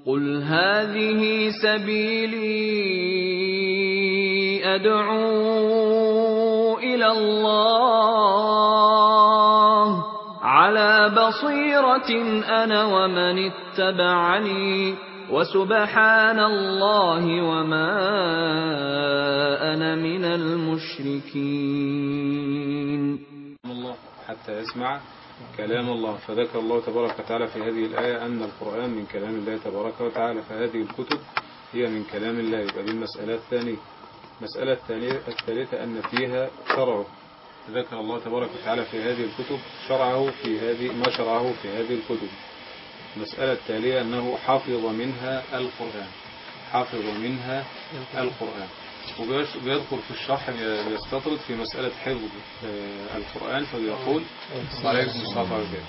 قُلْ هَٰذِهِ سَبِيلِي أَدْعُو إِلَى اللَّهِ ۚ عَلَىٰ بَصِيرَةٍ أَنَا وَمَنِ اتَّبَعَنِي ۖ وَسُبْحَانَ اللَّهِ وَمَا أَنَا مِنَ الْمُشْرِكِينَ الله حتى يسمع كلام الله فذكر الله تبارك وتعالى في هذه الآية أن القرآن من كلام الله تبارك وتعالى فهذه الكتب هي من كلام الله يبقى دي المسألة الثانية المسألة الثانية الثالثة أن فيها شرعه ذكر الله تبارك وتعالى في هذه الكتب شرعه في هذه ما شرعه في هذه الكتب المسألة التالية أنه حفظ منها القرآن حفظ منها القرآن وبيذكر في الشرح بيستطرد في مسألة حفظ القرآن فبيقول عليكم الصلاة والسلام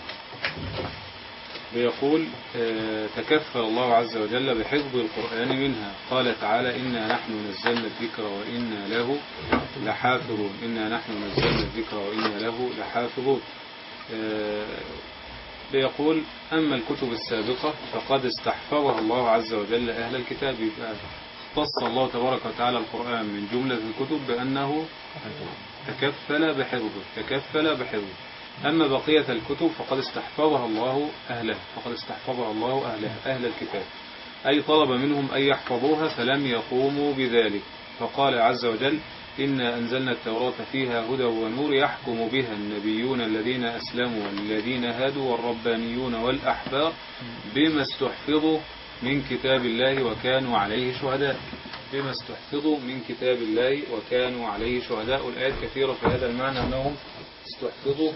بيقول تكفل الله عز وجل بحفظ القرآن منها قال تعالى إنا نحن نزلنا الذكر وإنا له لحافظون إنا نحن نزلنا الذكر وإنا له لحافظون بيقول أما الكتب السابقة فقد استحفظها الله عز وجل أهل الكتاب يبقى اختص الله تبارك وتعالى القرآن من جملة الكتب بأنه تكفل بحفظه تكفل بحفظه أما بقية الكتب فقد استحفظها الله أهلها فقد استحفظها الله أهلها أهل الكتاب أي طلب منهم أن يحفظوها فلم يقوموا بذلك فقال عز وجل إنا أنزلنا التوراة فيها هدى ونور يحكم بها النبيون الذين أسلموا والذين هادوا والربانيون والأحبار بما استحفظوا من كتاب الله وكانوا عليه شهداء بما استحفظوا من كتاب الله وكانوا عليه شهداء الآيات كثيرة في هذا المعنى أنهم استحفظوا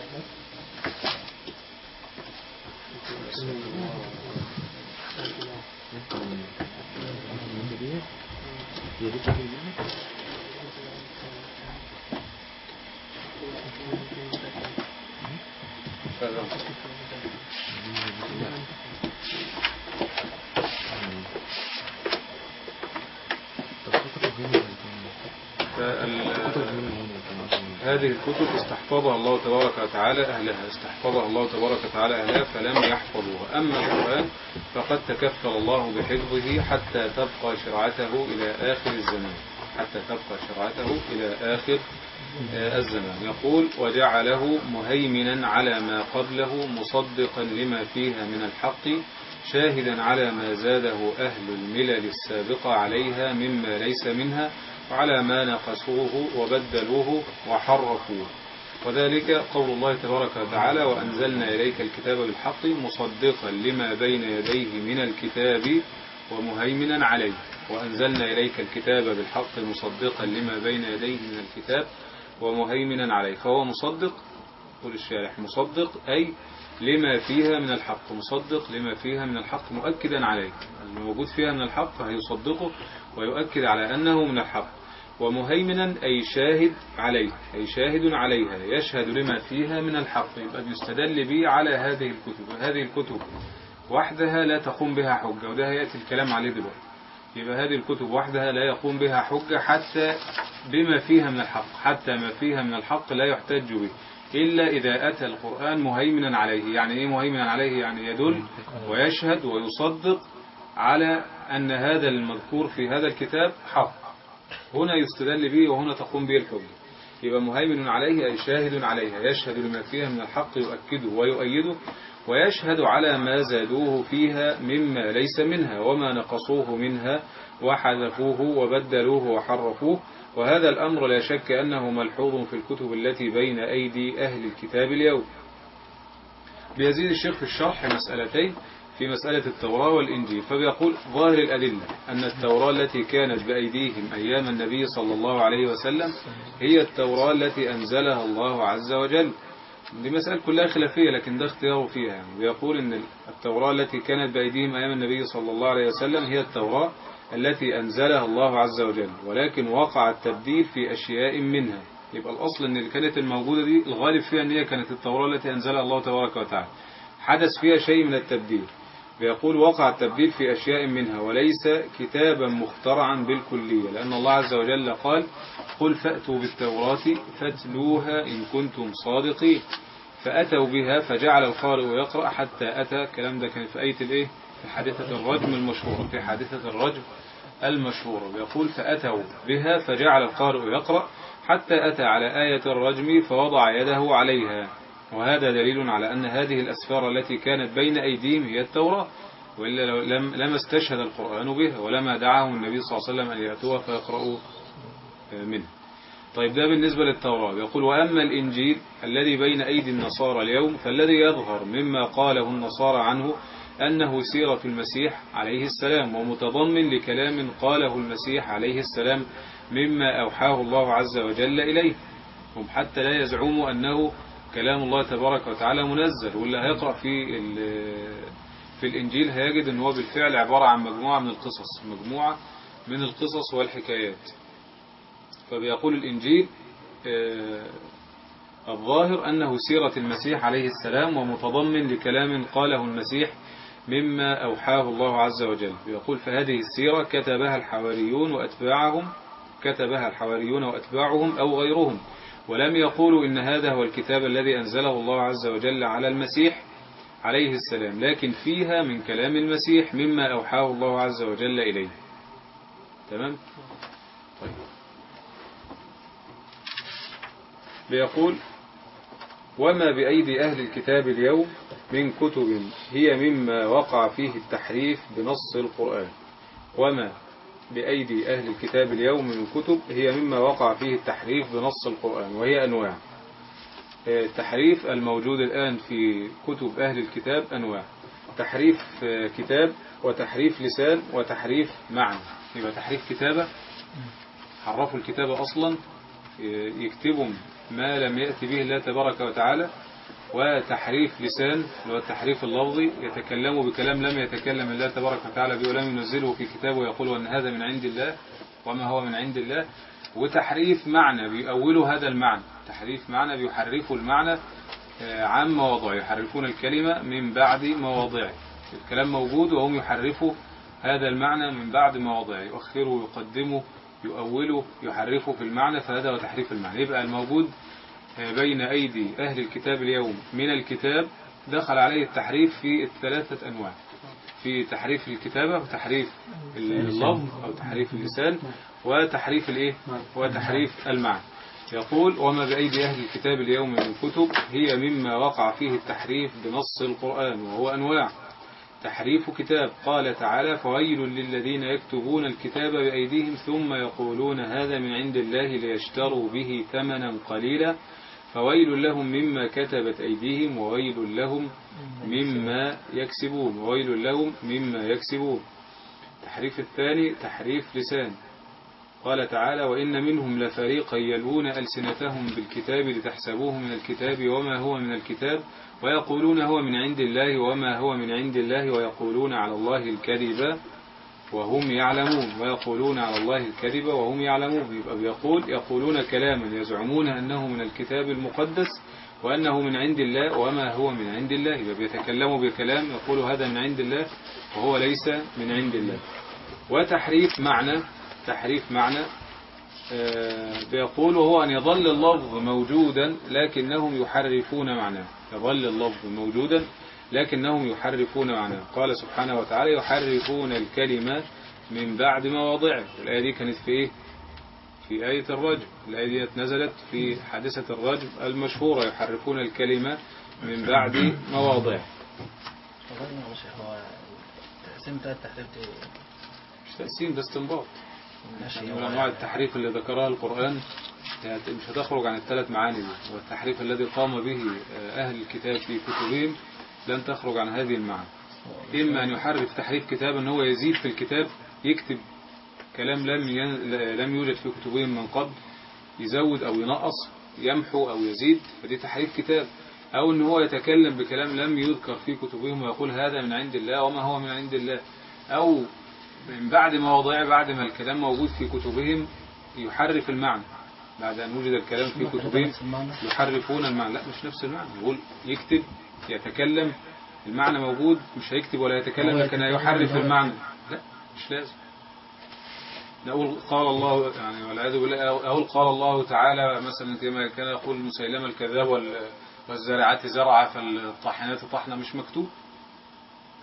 هذه الكتب استحفظها الله تبارك وتعالى أهلها استحفظها الله تبارك وتعالى أهلها فلم يحفظوها أما القرآن فقد تكفل الله بحفظه حتى تبقى شرعته إلى آخر الزمان حتى تبقى شرعته إلى آخر الزمان يقول وجعله مهيمنا على ما قبله مصدقا لما فيها من الحق شاهدا على ما زاده أهل الملل السابقة عليها مما ليس منها وعلى ما نقصوه وبدلوه وحرفوه وذلك قول الله تبارك وتعالى وأنزلنا إليك الكتاب بالحق مصدقا لما بين يديه من الكتاب ومهيمنا عليه وأنزلنا إليك الكتاب بالحق مصدقا لما بين يديه من الكتاب ومهيمنا عليه فهو مصدق قول الشارح مصدق أي لما فيها من الحق مصدق لما فيها من الحق مؤكدا عليه الموجود فيها من الحق هيصدقه ويؤكد على أنه من الحق ومهيمنا أي شاهد عليه أي شاهد عليها يشهد لما فيها من الحق يبقى بيستدل به على هذه الكتب هذه الكتب وحدها لا تقوم بها حجة وده هيأتي الكلام عليه دلوقتي يبقى هذه الكتب وحدها لا يقوم بها حجة حتى بما فيها من الحق حتى ما فيها من الحق لا يحتج به إلا إذا أتى القرآن مهيمنا عليه يعني إيه مهيمنا عليه يعني يدل ويشهد ويصدق على أن هذا المذكور في هذا الكتاب حق هنا يستدل به وهنا تقوم به الحجة يبقى مهيمن عليه أي شاهد عليها يشهد لما فيها من الحق يؤكده ويؤيده ويشهد على ما زادوه فيها مما ليس منها وما نقصوه منها وحذفوه وبدلوه وحرفوه وهذا الأمر لا شك أنه ملحوظ في الكتب التي بين أيدي أهل الكتاب اليوم بيزيد الشيخ في الشرح مسألتين في مسألة التوراة والإنجيل فبيقول ظاهر الأدلة أن التوراة التي كانت بأيديهم أيام النبي صلى الله عليه وسلم هي التوراة التي أنزلها الله عز وجل دي مسألة كلها خلافية لكن ده اختياره فيها يعني بيقول أن التوراة التي كانت بأيديهم أيام النبي صلى الله عليه وسلم هي التوراة التي أنزلها الله عز وجل ولكن وقع التبديل في أشياء منها يبقى الأصل أن اللي كانت الموجودة دي الغالب فيها أن هي كانت التوراة التي أنزلها الله تبارك وتعالى حدث فيها شيء من التبديل بيقول وقع التبديل في أشياء منها وليس كتابا مخترعا بالكلية لأن الله عز وجل قال قل فأتوا بالتوراة فاتلوها إن كنتم صادقين فأتوا بها فجعل القارئ يقرأ حتى أتى الكلام ده كان في آية الإيه في حادثة الرجم المشهورة في حادثة الرجم المشهورة يقول فأتوا بها فجعل القارئ يقرأ حتى أتى على آية الرجم فوضع يده عليها وهذا دليل على أن هذه الأسفار التي كانت بين أيديهم هي التوراة وإلا لو لم لما استشهد القرآن بها ولما دعاهم النبي صلى الله عليه وسلم أن يأتوها فيقرأوا منه طيب ده بالنسبة للتوراة يقول وأما الإنجيل الذي بين أيدي النصارى اليوم فالذي يظهر مما قاله النصارى عنه أنه سيرة المسيح عليه السلام ومتضمن لكلام قاله المسيح عليه السلام مما أوحاه الله عز وجل إليه هم حتى لا يزعموا أنه كلام الله تبارك وتعالى منزل واللي هيقرأ في في الإنجيل هيجد أنه بالفعل عبارة عن مجموعة من القصص مجموعة من القصص والحكايات فبيقول الإنجيل الظاهر أنه سيرة المسيح عليه السلام ومتضمن لكلام قاله المسيح مما أوحاه الله عز وجل يقول فهذه السيرة كتبها الحواريون وأتباعهم كتبها الحواريون وأتباعهم أو غيرهم ولم يقولوا إن هذا هو الكتاب الذي أنزله الله عز وجل على المسيح عليه السلام لكن فيها من كلام المسيح مما أوحاه الله عز وجل إليه تمام طيب بيقول وما بأيدي أهل الكتاب اليوم من كتب هي مما وقع فيه التحريف بنص القرآن وما بأيدي أهل الكتاب اليوم من كتب هي مما وقع فيه التحريف بنص القرآن وهي أنواع التحريف الموجود الآن في كتب أهل الكتاب أنواع تحريف كتاب وتحريف لسان وتحريف معنى يبقى تحريف كتابة حرفوا الكتابة أصلا يكتبوا ما لم يأتي به الله تبارك وتعالى وتحريف لسان اللي هو التحريف اللفظي يتكلم بكلام لم يتكلم الله تبارك وتعالى به ولم ينزله في كتابه ويقول أن هذا من عند الله وما هو من عند الله وتحريف معنى بيأولوا هذا المعنى تحريف معنى بيحرفوا المعنى عن مواضعه يحرفون الكلمة من بعد مواضعه الكلام موجود وهم يحرفوا هذا المعنى من بعد مواضعه يؤخروا يقدموا يؤولوا يحرفوا في المعنى فهذا هو تحريف المعنى يبقى الموجود بين أيدي أهل الكتاب اليوم من الكتاب دخل عليه التحريف في الثلاثة أنواع في تحريف الكتابة وتحريف اللفظ أو تحريف اللسان وتحريف الإيه وتحريف المعنى يقول وما بأيدي أهل الكتاب اليوم من كتب هي مما وقع فيه التحريف بنص القرآن وهو أنواع تحريف كتاب قال تعالى فويل للذين يكتبون الكتاب بأيديهم ثم يقولون هذا من عند الله ليشتروا به ثمنا قليلا فويل لهم مما كتبت أيديهم وويل لهم مما يكسبون وويل لهم مما يكسبون تحريف الثاني تحريف لسان قال تعالى وإن منهم لفريقا يلوون ألسنتهم بالكتاب لتحسبوه من الكتاب وما هو من الكتاب ويقولون هو من عند الله وما هو من عند الله ويقولون على الله الكذب وهم يعلمون ويقولون على الله الكذب وهم يعلمون يبقى بيقول يقولون كلاما يزعمون أنه من الكتاب المقدس وأنه من عند الله وما هو من عند الله يبقى بيتكلموا بكلام يقول هذا من عند الله وهو ليس من عند الله وتحريف معنى تحريف معنى بيقول وهو أن يظل اللفظ موجودا لكنهم يحرفون معناه يظل اللفظ موجودا لكنهم يحرفون معناه قال سبحانه وتعالى يحرفون الكلمة من بعد مواضعه الآية دي كانت في إيه؟ في آية الرجم الآية دي نزلت في حادثة الرجم المشهورة يحرفون الكلمة من بعد مواضعه هو تقسيم بتاع التحريف دي مش تقسيم ده استنباط ماشي يعني هو من أنواع التحريف اللي ذكرها القرآن يعني مش هتخرج عن الثلاث معاني دي والتحريف الذي قام به أهل الكتاب في كتبهم لن تخرج عن هذه المعنى إما أن يحرف تحريف كتاب أن هو يزيد في الكتاب يكتب كلام لم ين- لم يوجد في كتبهم من قبل يزود أو ينقص يمحو أو يزيد فدي تحريف كتاب أو أن هو يتكلم بكلام لم يذكر في كتبهم ويقول هذا من عند الله وما هو من عند الله أو من بعد مواضيع بعد ما الكلام موجود في كتبهم يحرف المعنى بعد أن وجد الكلام في كتبهم يحرفون المعنى لا مش نفس المعنى يقول يكتب يتكلم المعنى موجود مش هيكتب ولا يتكلم لكن يحرف المعنى لا مش لازم نقول قال الله يعني والعياذ بالله أقول قال الله تعالى مثلا كما كان يقول مسيلمة الكذاب وال- والزارعات زرعا فالطاحنات طحنة مش مكتوب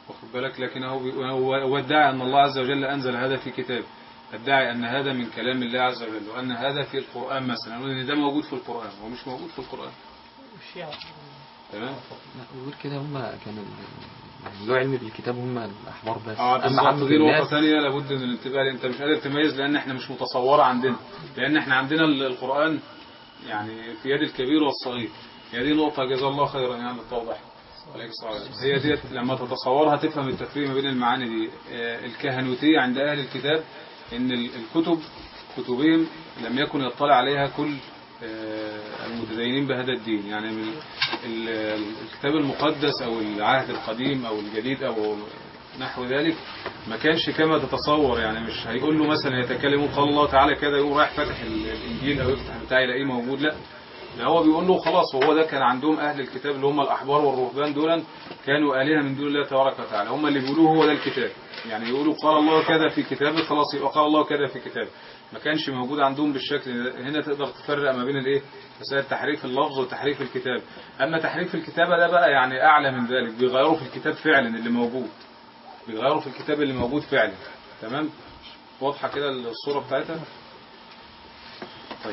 واخد بالك لكن هو بي- هو هو ادعى أن الله عز وجل أنزل هذا في كتاب ادعي أن هذا من كلام الله عز وجل وأن هذا في القرآن مثلا وأن ده موجود في القرآن هو مش موجود في القرآن الشيعة تمام لا غير كده هم كانوا يعني له علم بالكتاب هم الأحبار بس اه أما بالظبط عامة دي نقطة الناس ثانية لابد من الانتباه لأن انت مش قادر تميز لأن احنا مش متصورة عندنا لأن احنا عندنا ال- القرآن يعني في يد الكبير والصغير هي دي نقطة جزا الله خيرا يعني التوضيح عليك الصلاة والسلام. هي ديت لما تتصورها تفهم التفريق ما بين المعاني دي آه، الكهنوتية عند أهل الكتاب إن ال- الكتب كتبهم لم يكن يطلع عليها كل آه، المتدينين بهذا الدين يعني من ال- ال- الكتاب المقدس أو العهد القديم أو الجديد أو نحو ذلك ما كانش كما تتصور يعني مش هيقول له مثلا يتكلم قال الله تعالى كذا يقوم رايح فاتح ال- الانجيل او يفتح بتاعي يلاقيه موجود لا ده هو بيقول له خلاص وهو ده كان عندهم اهل الكتاب اللي هم الاحبار والرهبان دول كانوا الهه من دون الله تبارك وتعالى هم اللي بيقولوه هو ده الكتاب يعني يقولوا قال الله كذا في كتابه خلاص يبقى قال الله كذا في كتابه ما كانش موجود عندهم بالشكل ده هنا تقدر تفرق ما بين الايه مسائل تحريف اللفظ وتحريف الكتاب اما تحريف الكتابه ده بقى يعني اعلى من ذلك بيغيروا في الكتاب فعلا اللي موجود بيغيروا في الكتاب اللي موجود فعلا تمام واضحة كده الصورة بتاعتها طيب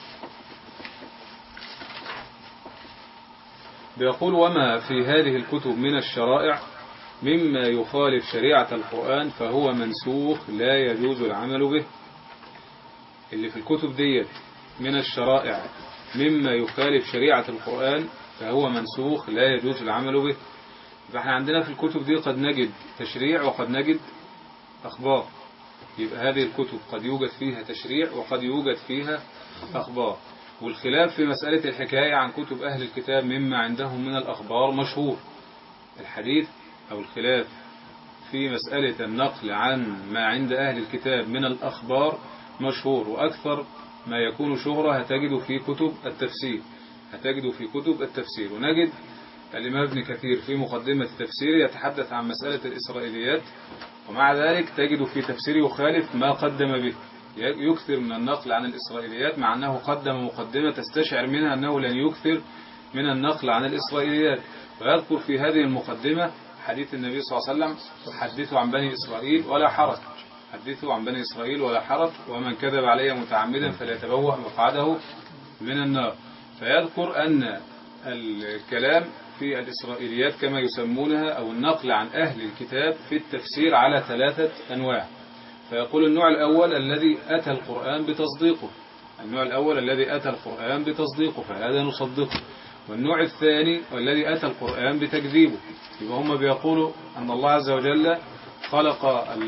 بيقول وما في هذه الكتب من الشرائع مما يخالف شريعة القرآن فهو منسوخ لا يجوز العمل به اللي في الكتب ديت من الشرائع مما يخالف شريعة القرآن فهو منسوخ لا يجوز العمل به فاحنا عندنا في الكتب دي قد نجد تشريع وقد نجد أخبار يبقى هذه الكتب قد يوجد فيها تشريع وقد يوجد فيها أخبار والخلاف في مسألة الحكاية عن كتب أهل الكتاب مما عندهم من الأخبار مشهور الحديث أو الخلاف في مسألة النقل عن ما عند أهل الكتاب من الأخبار مشهور وأكثر ما يكون شهرة هتجد في كتب التفسير هتجد في كتب التفسير ونجد الإمام ابن كثير في مقدمة التفسير يتحدث عن مسألة الإسرائيليات ومع ذلك تجد في تفسيره يخالف ما قدم به يكثر من النقل عن الإسرائيليات مع أنه قدم مقدمة تستشعر منها أنه لن يكثر من النقل عن الإسرائيليات ويذكر في هذه المقدمة حديث النبي صلى الله عليه وسلم حدثوا عن بني إسرائيل ولا حرج حدثوا عن بني إسرائيل ولا حرج ومن كذب علي متعمدا فليتبوأ مقعده من النار فيذكر أن الكلام في الإسرائيليات كما يسمونها أو النقل عن أهل الكتاب في التفسير على ثلاثة أنواع فيقول النوع الأول الذي أتى القرآن بتصديقه النوع الأول الذي أتى القرآن بتصديقه فهذا نصدقه والنوع الثاني والذي أتى القرآن بتكذيبه يبقى هم بيقولوا أن الله عز وجل خلق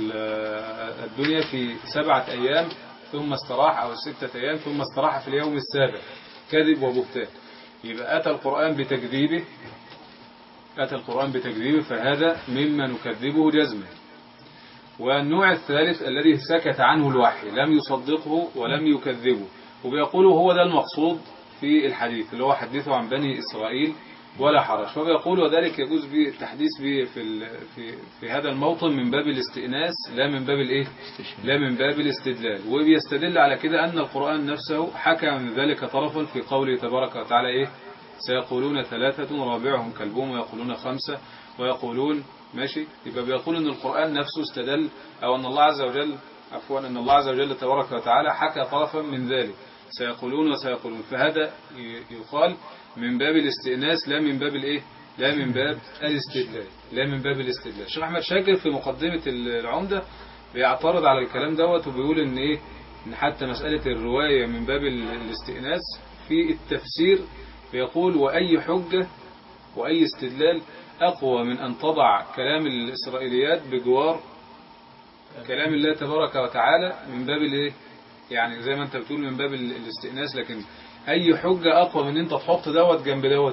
الدنيا في سبعة أيام ثم استراح أو ستة أيام ثم استراح في اليوم السابع كذب وبهتان يبقى أتى القرآن بتكذيبه أتى القرآن بتكذيبه فهذا مما نكذبه جزما والنوع الثالث الذي سكت عنه الوحي لم يصدقه ولم يكذبه وبيقولوا هو ده المقصود في الحديث اللي هو حدثه عن بني إسرائيل ولا حرج فبيقول وذلك يجوز به التحديث به في, في, في هذا الموطن من باب الاستئناس لا من باب الايه لا من باب الاستدلال وبيستدل على كده أن القرآن نفسه حكى من ذلك طرفا في قوله تبارك وتعالى إيه سيقولون ثلاثة رابعهم كلبهم ويقولون خمسة ويقولون ماشي يبقى بيقول ان القرآن نفسه استدل او ان الله عز وجل عفوا ان الله عز وجل تبارك وتعالى حكى طرفا من ذلك سيقولون وسيقولون فهذا يقال من باب الاستئناس لا من باب الايه لا من باب الاستدلال لا من باب الاستدلال الشيخ احمد شاكر في مقدمة العمدة بيعترض على الكلام دوت وبيقول ان ايه ان حتى مسألة الرواية من باب الاستئناس في التفسير بيقول وأي حجة وأي استدلال أقوى من أن تضع كلام الإسرائيليات بجوار كلام الله تبارك وتعالى من باب الايه يعني زي ما انت بتقول من باب الاستئناس لكن أي حجة أقوى من أنت تحط دوت جنب دوت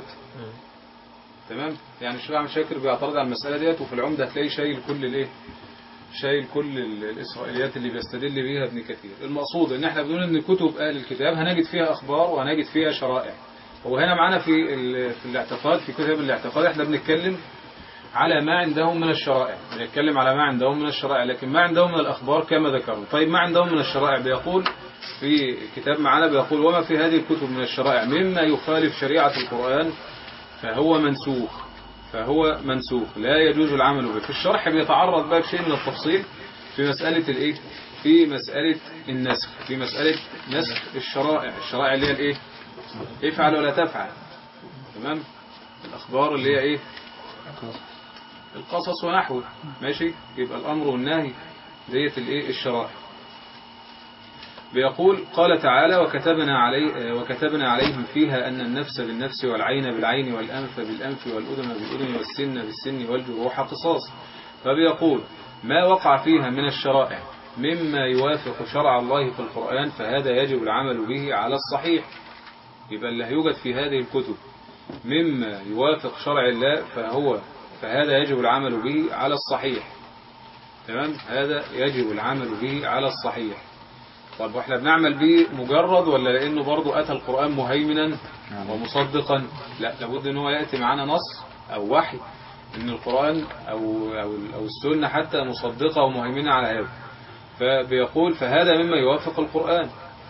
تمام يعني الشيخ عم شاكر بيعترض على المسألة ديت وفي العمدة هتلاقي شايل كل الايه شايل كل الإسرائيليات اللي بيستدل بيها ابن كثير المقصود ان احنا بنقول ان كتب أهل الكتاب هنجد فيها أخبار وهنجد فيها شرائع وهنا معنا في في الاعتقاد في كتاب الاعتقاد احنا بنتكلم على ما عندهم من الشرائع بنتكلم على ما عندهم من الشرائع لكن ما عندهم من الأخبار كما ذكرنا طيب ما عندهم من الشرائع بيقول في كتاب معنا بيقول وما في هذه الكتب من الشرائع مما يخالف شريعة القرآن فهو منسوخ فهو منسوخ لا يجوز العمل به في الشرح بيتعرض بقى بشيء من التفصيل في مسألة الايه في مسألة النسخ في مسألة نسخ الشرائع الشرائع اللي هي الايه افعل ولا تفعل تمام الأخبار اللي هي ايه القصص ونحوه ماشي يبقى الأمر والنهي ديت الايه الشرائع بيقول قال تعالى وكتبنا علي وكتبنا عليهم فيها أن النفس بالنفس والعين بالعين والأنف بالأنف والأذن بالأذن والسن بالسن والجروح قصاص فبيقول ما وقع فيها من الشرائع مما يوافق شرع الله في القرآن فهذا يجب العمل به على الصحيح يبقى اللي هيوجد في هذه الكتب مما يوافق شرع الله فهو فهذا يجب العمل به على الصحيح تمام هذا يجب العمل به على الصحيح طب واحنا بنعمل به مجرد ولا لانه برضو اتى القرآن مهيمنا ومصدقا لا لابد ان هو ياتي معانا نص او وحي ان القرآن او او, أو السنة حتى مصدقة ومهيمنة على هذا فبيقول فهذا مما يوافق القرآن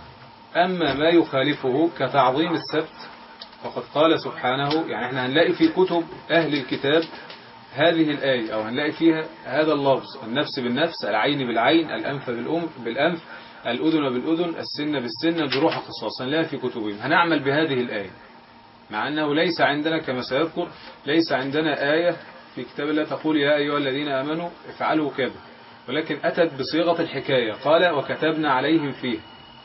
اما ما يخالفه كتعظيم السبت فقد قال سبحانه يعني احنا هنلاقي في كتب اهل الكتاب هذه الآية أو هنلاقي فيها هذا اللفظ النفس بالنفس العين بالعين الأنف بالأم بالأنف الأذن بالأذن السن بالسن الجروح قصاصا لا في كتبهم هنعمل بهذه الآية مع أنه ليس عندنا كما سيذكر ليس عندنا آية في كتاب الله تقول يا أيها الذين آمنوا افعلوا كذا ولكن أتت بصيغة الحكاية قال وكتبنا عليهم فيه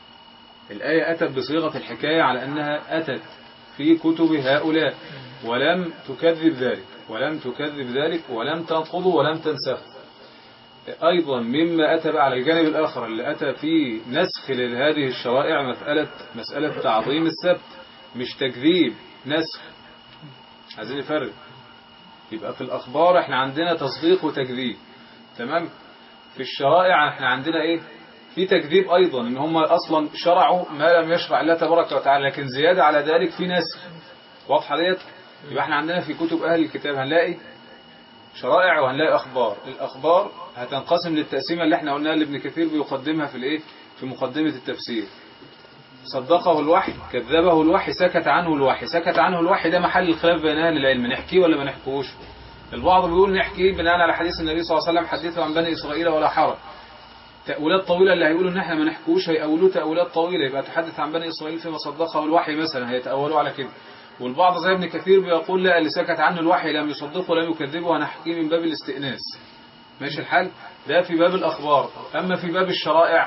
الآية أتت بصيغة الحكاية على أنها أتت في كتب هؤلاء ولم تكذب ذلك ولم تكذب ذلك ولم تنقضه ولم تنسخه أيضا مما أتى على الجانب الآخر اللي أتى في نسخ لهذه الشرائع مسألة, مسألة تعظيم السبت مش تكذيب نسخ عايزين نفرق يبقى في الأخبار احنا عندنا تصديق وتكذيب تمام في الشرائع احنا عندنا ايه في تكذيب أيضا ان هم أصلا شرعوا ما لم يشرع الله تبارك وتعالى لكن زيادة على ذلك في نسخ واضحة ديت يبقى احنا عندنا في كتب أهل الكتاب هنلاقي شرائع وهنلاقي أخبار الأخبار هتنقسم للتقسيمة اللي احنا قلناها اللي ابن كثير بيقدمها في الايه في مقدمة التفسير صدقه الوحي كذبه الوحي سكت عنه الوحي سكت عنه الوحي ده محل الخلاف بين اهل العلم نحكيه ولا ما نحكوش البعض بيقول نحكيه بناء على حديث النبي صلى الله عليه وسلم حدثوا عن بني إسرائيل ولا حرج تأويلات طويلة اللي هيقولوا ان احنا ما نحكوش هيأولوه تأويلات طويلة يبقى تحدث عن بني إسرائيل فيما صدقه الوحي مثلا هيتأولوا على كده والبعض زي ابن كثير بيقول لا اللي سكت عنه الوحي لم يصدقه ولم يكذبه هنحكيه من باب الاستئناس ماشي الحال ده في باب الأخبار أما في باب الشرائع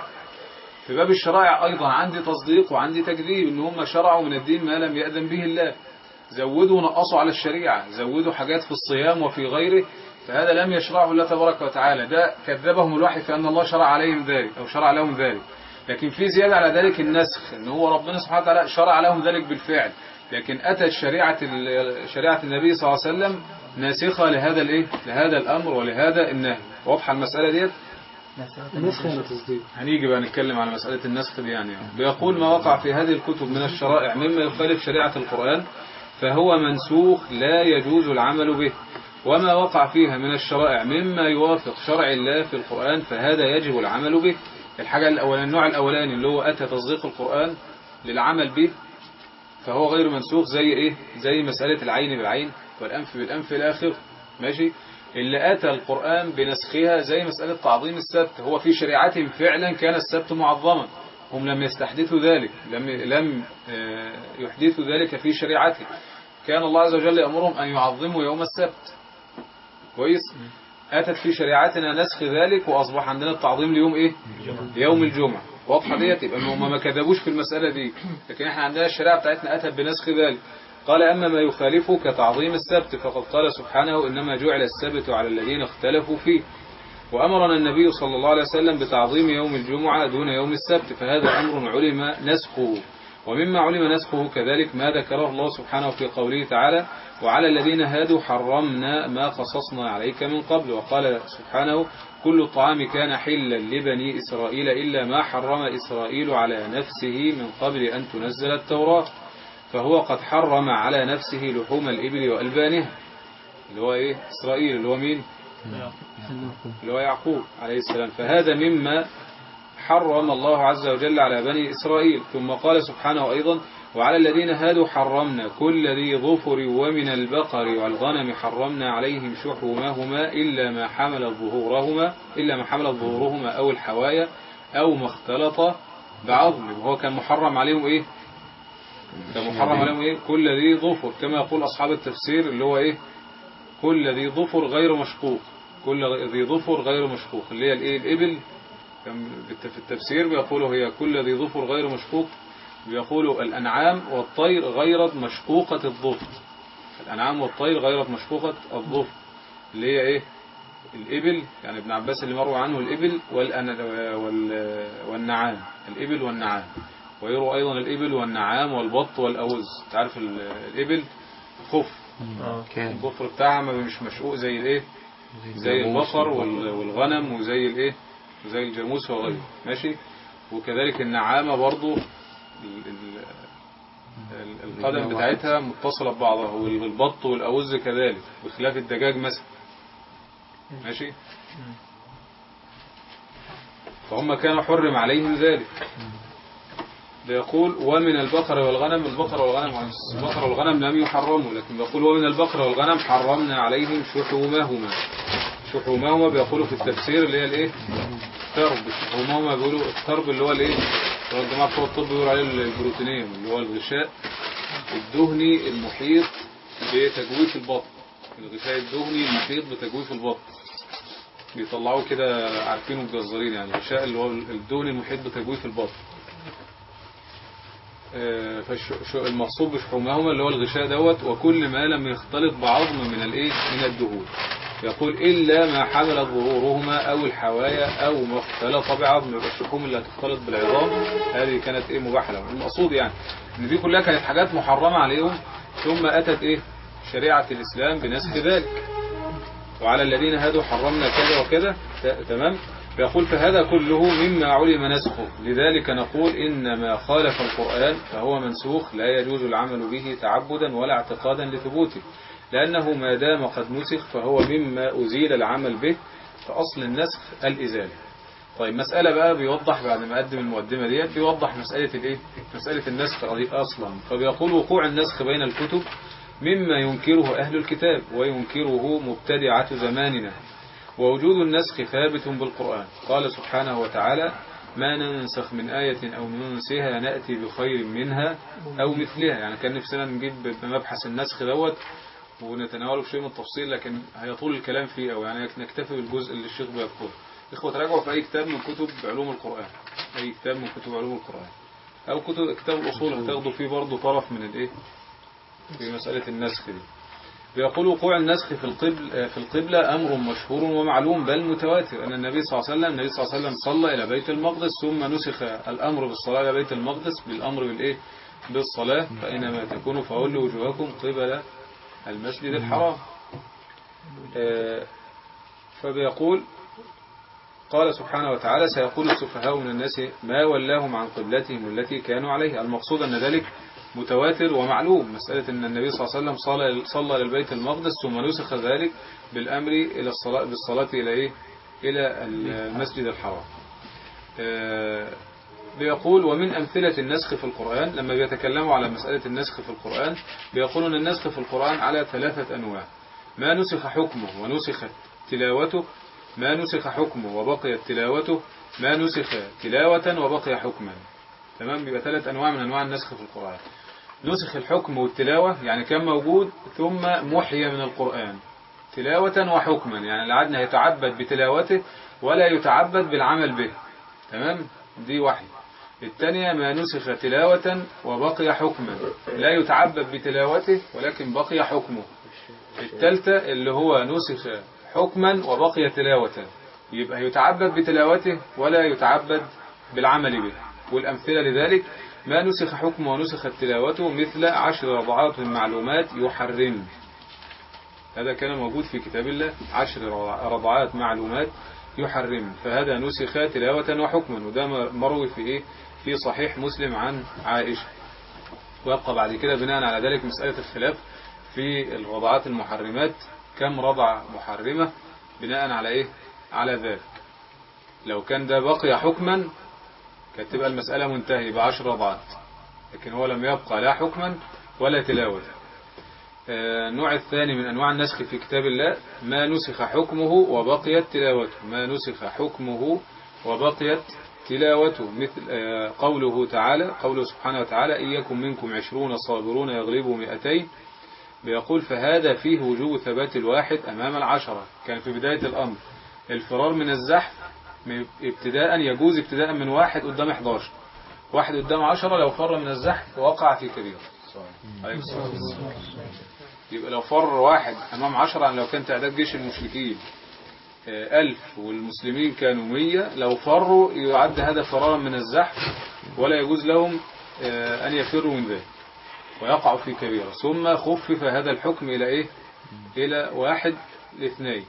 في باب الشرائع أيضا عندي تصديق وعندي تكذيب إن هم شرعوا من الدين ما لم يأذن به الله زودوا ونقصوا على الشريعة زودوا حاجات في الصيام وفي غيره فهذا لم يشرعه الله تبارك وتعالى ده كذبهم الوحي في أن الله شرع عليهم ذلك أو شرع لهم ذلك لكن في زيادة على ذلك النسخ إن هو ربنا سبحانه وتعالى شرع لهم ذلك بالفعل لكن أتت شريعة شريعة النبي صلى الله عليه وسلم ناسخة لهذا الإيه لهذا الأمر ولهذا النهي واضحة المسألة ديت النسخ ولا تصديق هنيجي بقى نتكلم على مسألة النسخ دي يعني بيقول ما وقع في هذه الكتب من الشرائع مما يخالف شريعة القرآن فهو منسوخ لا يجوز العمل به وما وقع فيها من الشرائع مما يوافق شرع الله في القرآن فهذا يجب العمل به الحاجة الأولانية النوع الأولاني اللي هو أتى تصديق القرآن للعمل به فهو غير منسوخ زي إيه زي مسألة العين بالعين والأنف بالأنف إلى آخره ماشي اللي أتى القرآن بنسخها زي مسألة تعظيم السبت هو في شريعتهم فعلا كان السبت معظما هم لم يستحدثوا ذلك لم لم آه، يحدثوا ذلك في شريعتهم كان الله عز وجل يأمرهم أن يعظموا يوم السبت كويس أتت في شريعتنا نسخ ذلك وأصبح عندنا التعظيم ليوم إيه يوم الجمعة واضحة ديت يبقى هم ما كذبوش في المسألة دي لكن احنا عندنا الشريعة بتاعتنا أتت بنسخ ذلك قال أما ما يخالفه كتعظيم السبت فقد قال سبحانه إنما جعل السبت على الذين اختلفوا فيه وأمرنا النبي صلى الله عليه وسلم بتعظيم يوم الجمعة دون يوم السبت فهذا أمر علم نسخه ومما علم نسخه كذلك ما ذكره الله سبحانه في قوله تعالى وعلى الذين هادوا حرمنا ما قصصنا عليك من قبل وقال سبحانه كل الطعام كان حلا لبني إسرائيل إلا ما حرم إسرائيل على نفسه من قبل أن تنزل التوراة فهو قد حرم على نفسه لحوم الإبل وألبانها اللي هو إيه إسرائيل اللي هو مين اللي هو يعقوب عليه السلام فهذا مما حرم الله عز وجل على بني إسرائيل ثم قال سبحانه أيضا وعلى الذين هادوا حرمنا كل ذي ظفر ومن البقر والغنم حرمنا عليهم شحومهما إلا ما حمل ظهورهما إلا ما حمل ظهورهما أو الحوايا أو ما اختلط بعظم وهو كان محرم عليهم إيه كان محرم عليهم إيه كل ذي ظفر كما يقول أصحاب التفسير اللي هو إيه كل ذي ظفر غير مشقوق كل ذي ظفر غير مشقوق اللي هي الإيه الإبل كان في التفسير بيقولوا هي كل ذي ظفر غير مشقوق بيقولوا الأنعام والطير غير مشقوقة الظفر الأنعام والطير غير مشقوقة الظفر اللي هي إيه الإبل يعني ابن عباس اللي مروى عنه الإبل والأن... وال... والنعام الإبل والنعام ويروى أيضا الإبل والنعام والبط والأوز تعرف ال- الإبل خف كان الظفر بتاعها ما مش مشقوق زي الإيه زي الجاموس البقر والبقر. وال- والغنم وزي الايه وزي الجاموس وغيره ماشي وكذلك النعامة برضو ال- ال- ال- القدم بتاعتها متصلة ببعضها والبط والأوز كذلك بخلاف الدجاج مثلا ماشي فهم كانوا حرم عليهم ذلك بيقول ومن البقر والغنم البقر والغنم البقر والغنم لم يحرموا لكن بيقول ومن البقر والغنم حرمنا عليهم شحومهما شحومهما بيقولوا في التفسير اللي هي الايه الترب شحومهما بيقولوا الترب اللي هو الايه اللي هو الجماعه بتوع الطب بيقولوا عليه البروتينيوم اللي هو الغشاء الدهني المحيط بتجويف البطن الغشاء الدهني المحيط بتجويف البطن بيطلعوه كده عارفينه الجزارين يعني الغشاء اللي هو الدهني المحيط بتجويف البطن فالمقصود بشحومهما اللي هو الغشاء دوت وكل ما لم يختلط بعظم من الايه من الدهون يقول إلا ما حملت ظهورهما أو الحوايا أو ما اختلط بعظم يبقى الشحوم اللي هتختلط بالعظام هذه كانت إيه مباحة لهم المقصود يعني إن دي كلها كانت حاجات محرمة عليهم ثم أتت إيه شريعة الإسلام بنسخ ذلك وعلى الذين هادوا حرمنا كذا وكذا ت- تمام يقول فهذا كله مما علم نسخه لذلك نقول إن ما خالف القرآن فهو منسوخ لا يجوز العمل به تعبدا ولا اعتقادا لثبوته لأنه ما دام قد نسخ فهو مما أزيل العمل به فأصل النسخ الإزالة طيب مسألة بقى بيوضح بعد ما قدم المقدمة ديت بيوضح مسألة الايه مسألة النسخ دي أصلا فبيقول وقوع النسخ بين الكتب مما ينكره أهل الكتاب وينكره مبتدعة زماننا ووجود النسخ ثابت بالقرآن قال سبحانه وتعالى ما ننسخ من آية أو ننسها نأتي بخير منها أو مثلها يعني كان نفسنا نجيب مبحث النسخ دوت ونتناوله بشيء من التفصيل لكن هيطول الكلام فيه أو يعني نكتفي بالجزء اللي الشيخ بيذكره إخوة تراجعوا في أي كتاب من كتب علوم القرآن أي كتاب من كتب علوم القرآن أو كتب كتاب الأصول هتاخدوا فيه برضه طرف من الإيه في مسألة النسخ دي بيقول وقوع النسخ في القبل في القبلة أمر مشهور ومعلوم بل متواتر أن النبي صلى الله عليه وسلم النبي صلى الله عليه وسلم صلى إلى بيت المقدس ثم نسخ الأمر بالصلاة إلى بيت المقدس بالأمر بالإيه بالصلاة فإنما تكونوا فولوا وجوهكم قبل المسجد الحرام آه، فبيقول قال سبحانه وتعالى سيقول السفهاء من الناس ما ولاهم عن قبلتهم التي كانوا عليها المقصود أن ذلك متواتر ومعلوم مسألة أن النبي صلى الله عليه وسلم صلى, صلى للبيت المقدس ثم نسخ ذلك بالأمر إلى الصلاة بالصلاة إلى إيه؟ إلى المسجد الحرام آه، بيقول ومن أمثلة النسخ في القرآن لما بيتكلموا على مسألة النسخ في القرآن بيقولون النسخ في القرآن على ثلاثة أنواع ما نسخ حكمه ونسخت تلاوته ما نسخ حكمه وبقيت تلاوته ما نسخ تلاوة وبقي حكما تمام بيبقى ثلاث أنواع من أنواع النسخ في القرآن نسخ الحكم والتلاوة يعني كان موجود ثم محي من القرآن تلاوة وحكما يعني العدن يتعبد بتلاوته ولا يتعبد بالعمل به تمام دي واحد الثانية ما نسخ تلاوة وبقي حكما لا يتعبد بتلاوته ولكن بقي حكمه الثالثة اللي هو نسخ حكما وبقي تلاوة يبقى يتعبد بتلاوته ولا يتعبد بالعمل به والأمثلة لذلك ما نسخ حكمه ونسخت تلاوته مثل عشر رضعات من معلومات يحرم هذا كان موجود في كتاب الله عشر رضعات معلومات يحرم فهذا نسخ تلاوة وحكما وده مروي في إيه في صحيح مسلم عن عائشة ويبقى بعد كده بناء على ذلك مسألة الخلاف في الرضعات المحرمات كم رضعة محرمة بناء على إيه على ذلك لو كان ده بقي حكما كانت تبقى المسألة منتهية بعشر رضعات لكن هو لم يبقى لا حكما ولا تلاوة آه، النوع الثاني من أنواع النسخ في كتاب الله ما نسخ حكمه وبقيت تلاوته ما نسخ حكمه وبقيت تلاوته مثل آه، قوله تعالى قوله سبحانه وتعالى إن يكن منكم عشرون صابرون يغلبوا مئتين بيقول فهذا فيه وجوب ثبات الواحد أمام العشرة كان في بداية الأمر الفرار من الزحف من- ابتداء يجوز ابتداء من واحد قدام 11 واحد قدام 10 لو فر من الزحف وقع في كبيرة عليكم السلام. يبقى لو فر واحد أمام 10 يعني لو كان تعداد جيش المشركين آه، ألف والمسلمين كانوا مية لو فروا يعد هذا فرارا من الزحف ولا يجوز لهم آه، أن يفروا من ذلك ويقع في كبيرة ثم خفف هذا الحكم إلى إيه إلى واحد لاثنين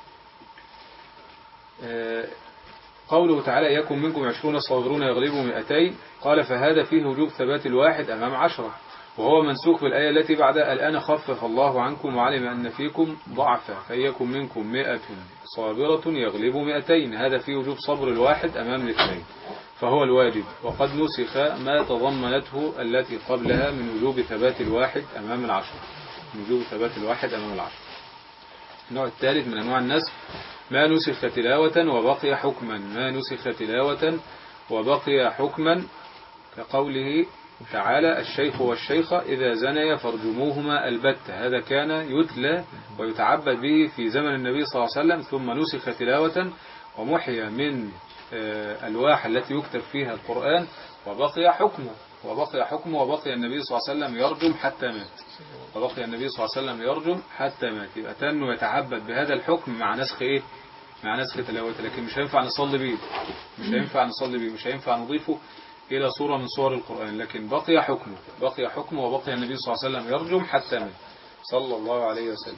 آه، قوله تعالى يكن منكم عشرون صابرون يغلبوا مئتين قال فهذا فيه وجوب ثبات الواحد أمام عشرة وهو منسوخ بالآية التي بعدها الآن خفف الله عنكم وعلم أن فيكم ضعفا فيكن منكم مئة صابرة يغلبوا مئتين هذا فيه وجوب صبر الواحد أمام الاثنين فهو الواجب وقد نسخ ما تضمنته التي قبلها من وجوب ثبات الواحد أمام العشر من وجوب ثبات الواحد أمام العشر النوع الثالث من أنواع النسخ ما نسخ تلاوة وبقي حكما ما نسخ تلاوة وبقي حكما كقوله تعالى الشيخ والشيخة إذا زنيا فارجموهما البتة هذا كان يتلى ويتعبد به في زمن النبي صلى الله عليه وسلم ثم نسخ تلاوة ومحي من آه، الواح التي يكتب فيها القرآن وبقي حكمه وبقي حكمه وبقي النبي صلى الله عليه وسلم يرجم حتى مات وبقي النبي صلى الله عليه وسلم يرجم حتى مات يبقى تنه يتعبد بهذا الحكم مع نسخ ايه مع نسخ تلاوته لكن مش هينفع نصلي بيه مش هينفع نصلي بيه مش هينفع نضيفه إلى صورة من صور القرآن لكن بقي حكمه بقي حكمه وبقي النبي صلى الله عليه وسلم يرجم حتى مات صلى الله عليه وسلم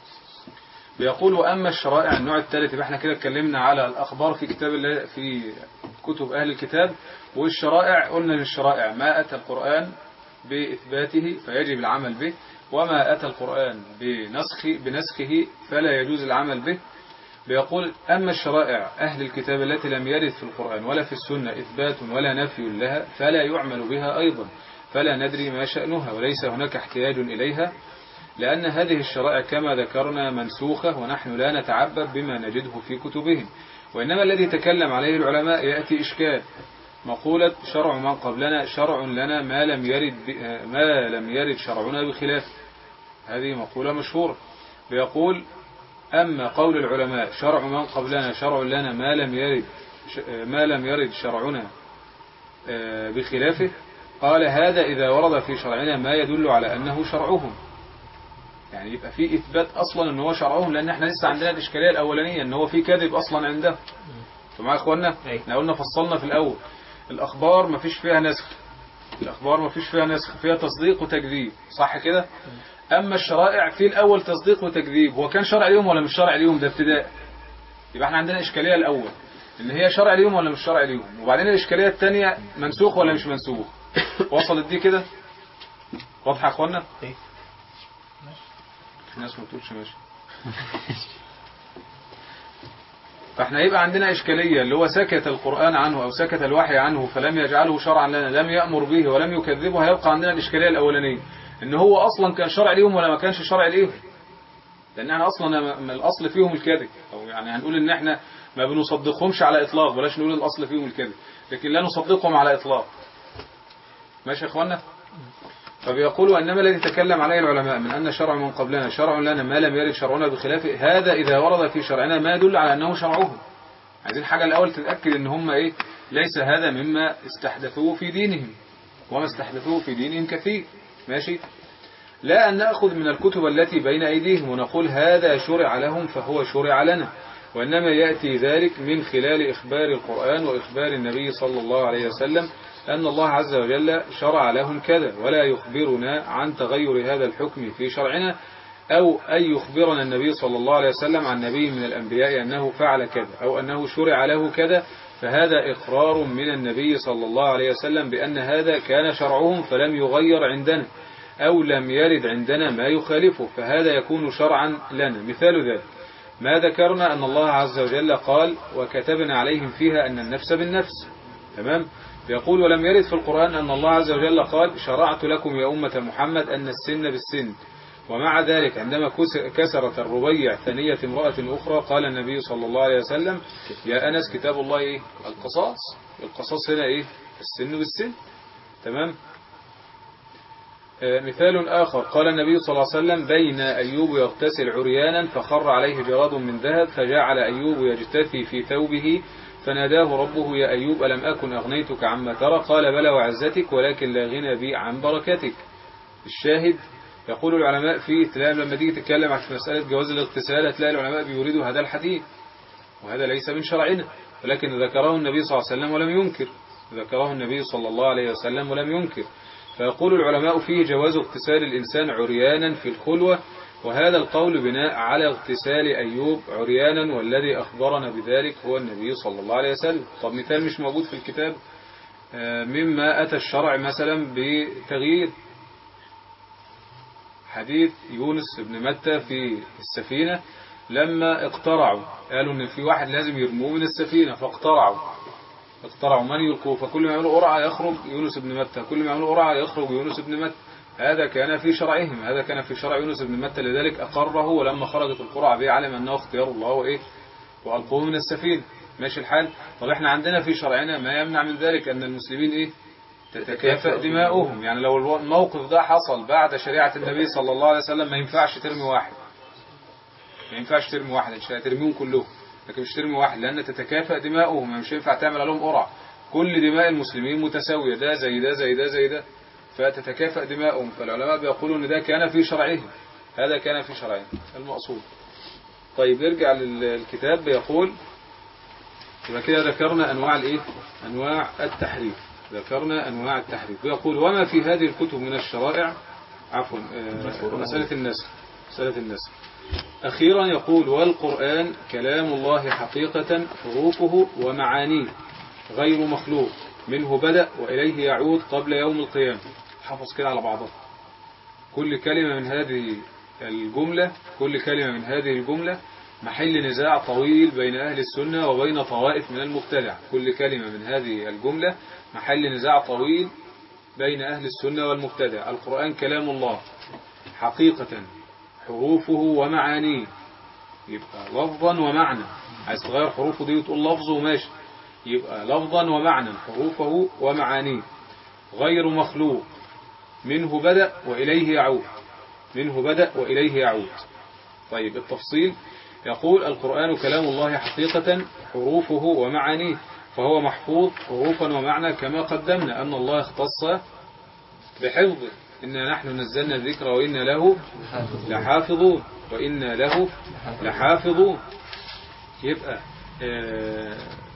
بيقول وأما الشرائع النوع الثالث يبقى احنا كده اتكلمنا على الأخبار في كتاب الله في كتب أهل الكتاب والشرائع قلنا للشرائع ما أتى القرآن بإثباته فيجب العمل به وما أتى القرآن بنسخ بنسخه فلا يجوز العمل به بيقول أما الشرائع أهل الكتاب التي لم يرد في القرآن ولا في السنة إثبات ولا نفي لها فلا يعمل بها أيضا فلا ندري ما شأنها وليس هناك احتياج إليها لأن هذه الشرائع كما ذكرنا منسوخة ونحن لا نتعبد بما نجده في كتبهم وإنما الذي تكلم عليه العلماء يأتي إشكال مقولة شرع من قبلنا شرع لنا ما لم يرد ب- ما لم يرد شرعنا بخلاف هذه مقولة مشهورة بيقول أما قول العلماء شرع من قبلنا شرع لنا ما لم يرد ش- ما لم يرد شرعنا آه، بخلافه قال هذا إذا ورد في شرعنا ما يدل على أنه شرعهم يعني يبقى في إثبات أصلا أنه هو شرعهم لأن احنا لسه عندنا الإشكالية الأولانية أنه هو في كذب أصلا عنده انتوا معايا يا إخوانا أيوة. احنا قلنا فصلنا في الأول الأخبار ما فيش فيها نسخ الأخبار ما فيش فيها نسخ فيها تصديق وتكذيب صح كده أما الشرائع في الأول تصديق وتكذيب هو كان شرع ليهم ولا مش شرع ليهم ده ابتداء يبقى احنا عندنا إشكالية الأول إن هي شرع ليهم ولا مش شرع ليهم وبعدين الإشكالية الثانية منسوخ ولا مش منسوخ وصلت دي كده واضحة يا إخوانا إيه. في ناس ما بتقولش ماشي فاحنا يبقى عندنا إشكالية اللي هو سكت القرآن عنه أو سكت الوحي عنه فلم يجعله شرعا لنا لم يأمر به ولم يكذبه هيبقى عندنا الإشكالية الأولانية إن هو أصلا كان شرع ليهم ولا ما كانش شرع ليهم لأن احنا أصلا من الأصل فيهم الكذب أو يعني هنقول إن احنا ما بنصدقهمش على إطلاق بلاش نقول الأصل فيهم الكذب لكن لا نصدقهم على إطلاق ماشي يا إخوانا فبيقولوا إنما الذي تكلم عليه العلماء من أن شرع من قبلنا شرع لنا ما لم يرد شرعنا بخلافه هذا إذا ورد في شرعنا ما يدل على أنه شرعهم عايزين حاجة الأول تتأكد إن هم إيه ليس هذا مما استحدثوه في دينهم وما استحدثوه في دينهم كثير ماشي لا أن نأخذ من الكتب التي بين أيديهم ونقول هذا شرع لهم فهو شرع لنا وإنما يأتي ذلك من خلال إخبار القرآن وإخبار النبي صلى الله عليه وسلم أن الله عز وجل شرع لهم كذا ولا يخبرنا عن تغير هذا الحكم في شرعنا أو أن يخبرنا النبي صلى الله عليه وسلم عن نبي من الأنبياء أنه فعل كذا أو أنه شرع له كذا فهذا إقرار من النبي صلى الله عليه وسلم بأن هذا كان شرعهم فلم يغير عندنا أو لم يرد عندنا ما يخالفه فهذا يكون شرعا لنا مثال ذلك ما ذكرنا أن الله عز وجل قال وكتبنا عليهم فيها أن النفس بالنفس تمام يقول ولم يرد في القرآن أن الله عز وجل قال شرعت لكم يا أمة محمد أن السن بالسن ومع ذلك عندما كس- كسرت الربيع ثنية امرأة أخرى قال النبي صلى الله عليه وسلم يا أنس كتاب الله إيه القصاص القصاص هنا إيه السن بالسن تمام آه، مثال آخر قال النبي صلى الله عليه وسلم بين أيوب يغتسل عريانا فخر عليه جراد من ذهب فجعل أيوب يجتثي في ثوبه فناداه ربه يا أيوب ألم أكن أغنيتك عما ترى قال بلى وعزتك ولكن لا غنى بي عن بركتك الشاهد يقول العلماء في تلاقي لما تيجي تتكلم عن مسألة جواز الاغتسال هتلاقي العلماء بيريدوا هذا الحديث وهذا ليس من شرعنا ولكن ذكره النبي صلى الله عليه وسلم ولم ينكر ذكره النبي صلى الله عليه وسلم ولم ينكر فيقول العلماء فيه جواز اغتسال الإنسان عريانا في الخلوة وهذا القول بناء على اغتسال أيوب عريانا والذي أخبرنا بذلك هو النبي صلى الله عليه وسلم طب مثال مش موجود في الكتاب آه، مما أتى الشرع مثلا بتغيير حديث يونس بن متى في السفينة لما اقترعوا قالوا ان في واحد لازم يرموه من السفينة فاقترعوا اقترعوا من يلقوه فكل ما يعملوا قرعة يخرج يونس بن متى كل ما يعملوا قرعة يخرج يونس بن متى هذا كان في شرعهم هذا كان في شرع يونس بن متى لذلك أقره ولما خرجت القرعة به علم أنه اختيار الله وإيه وألقوه من السفينة ماشي الحال طب احنا عندنا في شرعنا ما يمنع من ذلك أن المسلمين إيه تتكافئ دماؤهم يعني لو الو- الموقف ده حصل بعد شريعة النبي صلى الله عليه وسلم ما ينفعش ترمي واحد ما ينفعش ترمي واحد مش هترميهم كلهم لكن مش ترمي واحد لأن تتكافئ دماؤهم مش ينفع تعمل عليهم قرعة كل دماء المسلمين متساوية ده زي ده زي ده زي ده فتتكافئ دماؤهم فالعلماء بيقولوا ان ده كان في شرعهم هذا كان في شرعهم المقصود طيب نرجع للكتاب بيقول يبقى كده ذكرنا انواع الايه انواع التحريف ذكرنا انواع التحريف ويقول وما في هذه الكتب من الشرائع عفوا آه، مسألة النسخ مسألة النسخ أخيرا يقول والقرآن كلام الله حقيقة حروفه ومعانيه غير مخلوق منه بدأ وإليه يعود قبل يوم القيامة حفظ كده على بعضها كل كلمة من هذه الجملة كل كلمة من هذه الجملة محل نزاع طويل بين أهل السنة وبين طوائف من المبتدع كل كلمة من هذه الجملة محل نزاع طويل بين أهل السنة والمبتدع القرآن كلام الله حقيقة حروفه ومعانيه يبقى لفظا ومعنى عايز تغير حروفه دي وتقول لفظه ماشي يبقى لفظا ومعنى حروفه ومعانيه غير مخلوق منه بدأ وإليه يعود منه بدأ وإليه يعود طيب التفصيل يقول القرآن كلام الله حقيقة حروفه ومعانيه فهو محفوظ حروفا ومعنى كما قدمنا أن الله اختص بحفظه إنا نحن نزلنا الذكر وإنا له لحافظون وإنا له لحافظون يبقى آه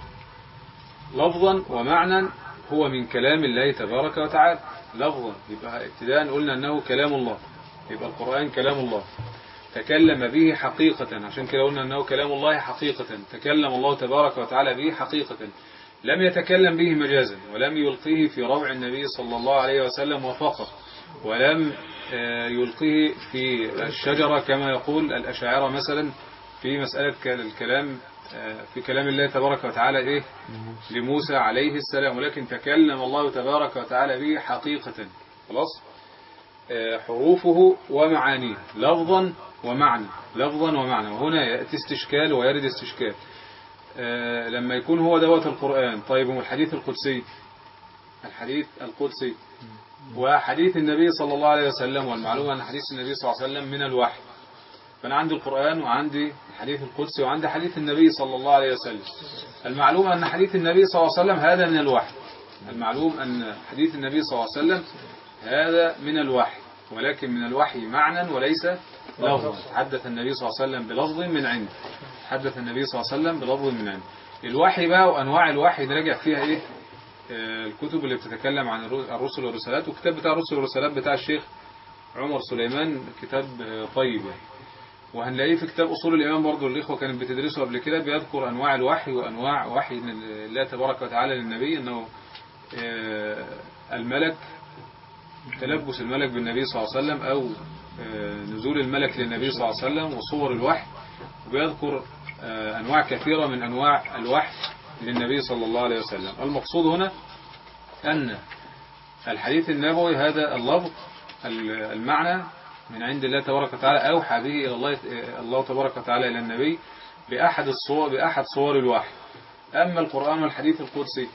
لفظا ومعنى هو من كلام الله تبارك وتعالى لفظا يبقى ابتداء قلنا أنه كلام الله يبقى القرآن كلام الله تكلم به حقيقة عشان كده قلنا أنه كلام الله حقيقة تكلم الله تبارك وتعالى به حقيقة لم يتكلم به مجازا ولم يلقيه في روع النبي صلى الله عليه وسلم وفقط ولم آه، يلقيه في الشجرة كما يقول الأشاعرة مثلا في مسألة ك- الكلام آه، في كلام الله تبارك وتعالى إيه لموسى عليه السلام ولكن تكلم الله تبارك وتعالى به حقيقة خلاص آه، حروفه ومعانيه لفظا ومعنى لفظا ومعنى وهنا يأتي استشكال ويرد استشكال آه، لما يكون هو دوت القرآن طيب والحديث القدسي الحديث القدسي وحديث النبي صلى الله عليه وسلم والمعلومة أن حديث النبي صلى الله عليه وسلم من الوحي فأنا عندي القرآن وعندي الحديث القدسي وعندي حديث النبي صلى الله عليه وسلم المعلومة أن حديث النبي صلى الله عليه وسلم هذا من الوحي المعلوم أن حديث النبي صلى الله عليه وسلم هذا من الوحي ولكن من الوحي معنى وليس لفظا تحدث النبي صلى الله عليه وسلم بلفظ من عنده تحدث النبي صلى الله عليه وسلم بلفظ من عنده الوحي بقى وأنواع الوحي نراجع فيها إيه آه، الكتب اللي بتتكلم عن الرو- الرسل والرسالات والكتاب بتاع الرسل والرسالات بتاع الشيخ عمر سليمان كتاب آه، طيب يعني وهنلاقيه في كتاب أصول الإيمان برضو الإخوة كانت بتدرسه قبل كده بيذكر أنواع الوحي وأنواع وحي من الله تبارك وتعالى للنبي أنه آه، الملك تلبس الملك بالنبي صلى الله عليه وسلم أو آه، نزول الملك للنبي صلى الله عليه وسلم وصور الوحي وبيذكر آه، أنواع كثيرة من أنواع الوحي للنبي صلى الله عليه وسلم المقصود هنا أن الحديث النبوي هذا اللفظ المعنى من عند الله تبارك وتعالى أوحى به إلى الله الله تبارك وتعالى إلى النبي بأحد الصور بأحد صور الوحي أما القرآن والحديث القدسي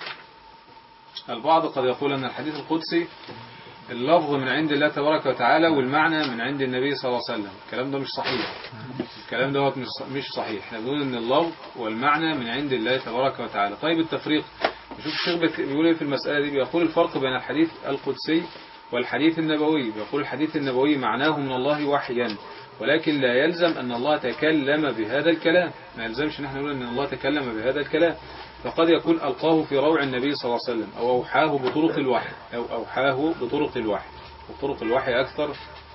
البعض قد يقول أن الحديث القدسي اللفظ من عند الله تبارك وتعالى والمعنى من عند النبي صلى الله عليه وسلم الكلام ده مش صحيح الكلام دوت مش مش صحيح احنا بنقول ان اللفظ والمعنى من عند الله تبارك وتعالى طيب التفريق نشوف الشيخ بت- بيقول ايه في المسألة دي بيقول الفرق بين الحديث القدسي والحديث النبوي بيقول الحديث النبوي معناه من الله وحيا ولكن لا يلزم أن الله تكلم بهذا الكلام ما يلزمش ان احنا نقول أن الله تكلم بهذا الكلام فقد يكون ألقاه في روع النبي صلى الله عليه وسلم أو أوحاه بطرق الوحي أو أوحاه بطرق الوحي وطرق الوحي أكثر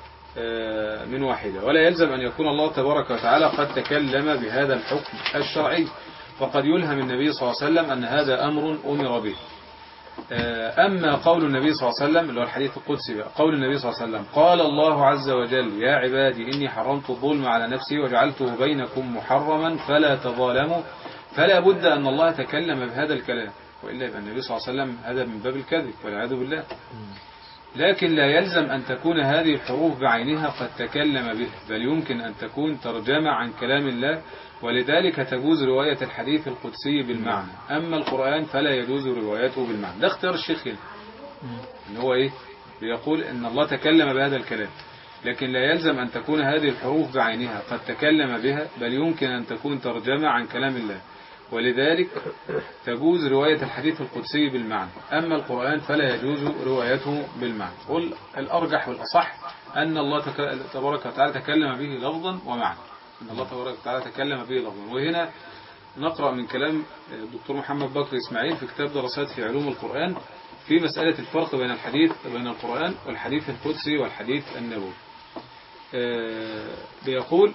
آه، من واحدة ولا يلزم أن يكون الله تبارك وتعالى قد تكلم بهذا الحكم الشرعي فقد يلهم النبي صلى الله عليه وسلم أن هذا أمر أمر به آه، أما قول النبي صلى الله عليه وسلم اللي هو الحديث القدسي بقى قول النبي صلى الله عليه وسلم قال الله عز وجل يا عبادي إني حرمت الظلم على نفسي وجعلته بينكم محرما فلا تظالموا فلا بد أن الله تكلم بهذا الكلام وإلا يبقى النبي صلى الله عليه وسلم هذا من باب الكذب والعياذ بالله لكن لا يلزم أن تكون هذه الحروف بعينها قد تكلم به بل يمكن أن تكون ترجمة عن كلام الله ولذلك تجوز رواية الحديث القدسي بالمعنى أما القرآن فلا يجوز روايته بالمعنى ده اختيار الشيخ هنا ان هو إيه بيقول أن الله تكلم بهذا الكلام لكن لا يلزم أن تكون هذه الحروف بعينها قد تكلم بها بل يمكن أن تكون ترجمة عن كلام الله ولذلك تجوز رواية الحديث القدسي بالمعنى أما القرآن فلا يجوز روايته بالمعنى قل الأرجح والأصح أن الله تك- تبارك وتعالى تكلم به لفظا ومعنى أن الله تبارك وتعالى تكلم به لفظا وهنا نقرأ من كلام الدكتور محمد بكر إسماعيل في كتاب دراسات في علوم القرآن في مسألة الفرق بين الحديث بين القرآن والحديث القدسي والحديث النبوي آه، بيقول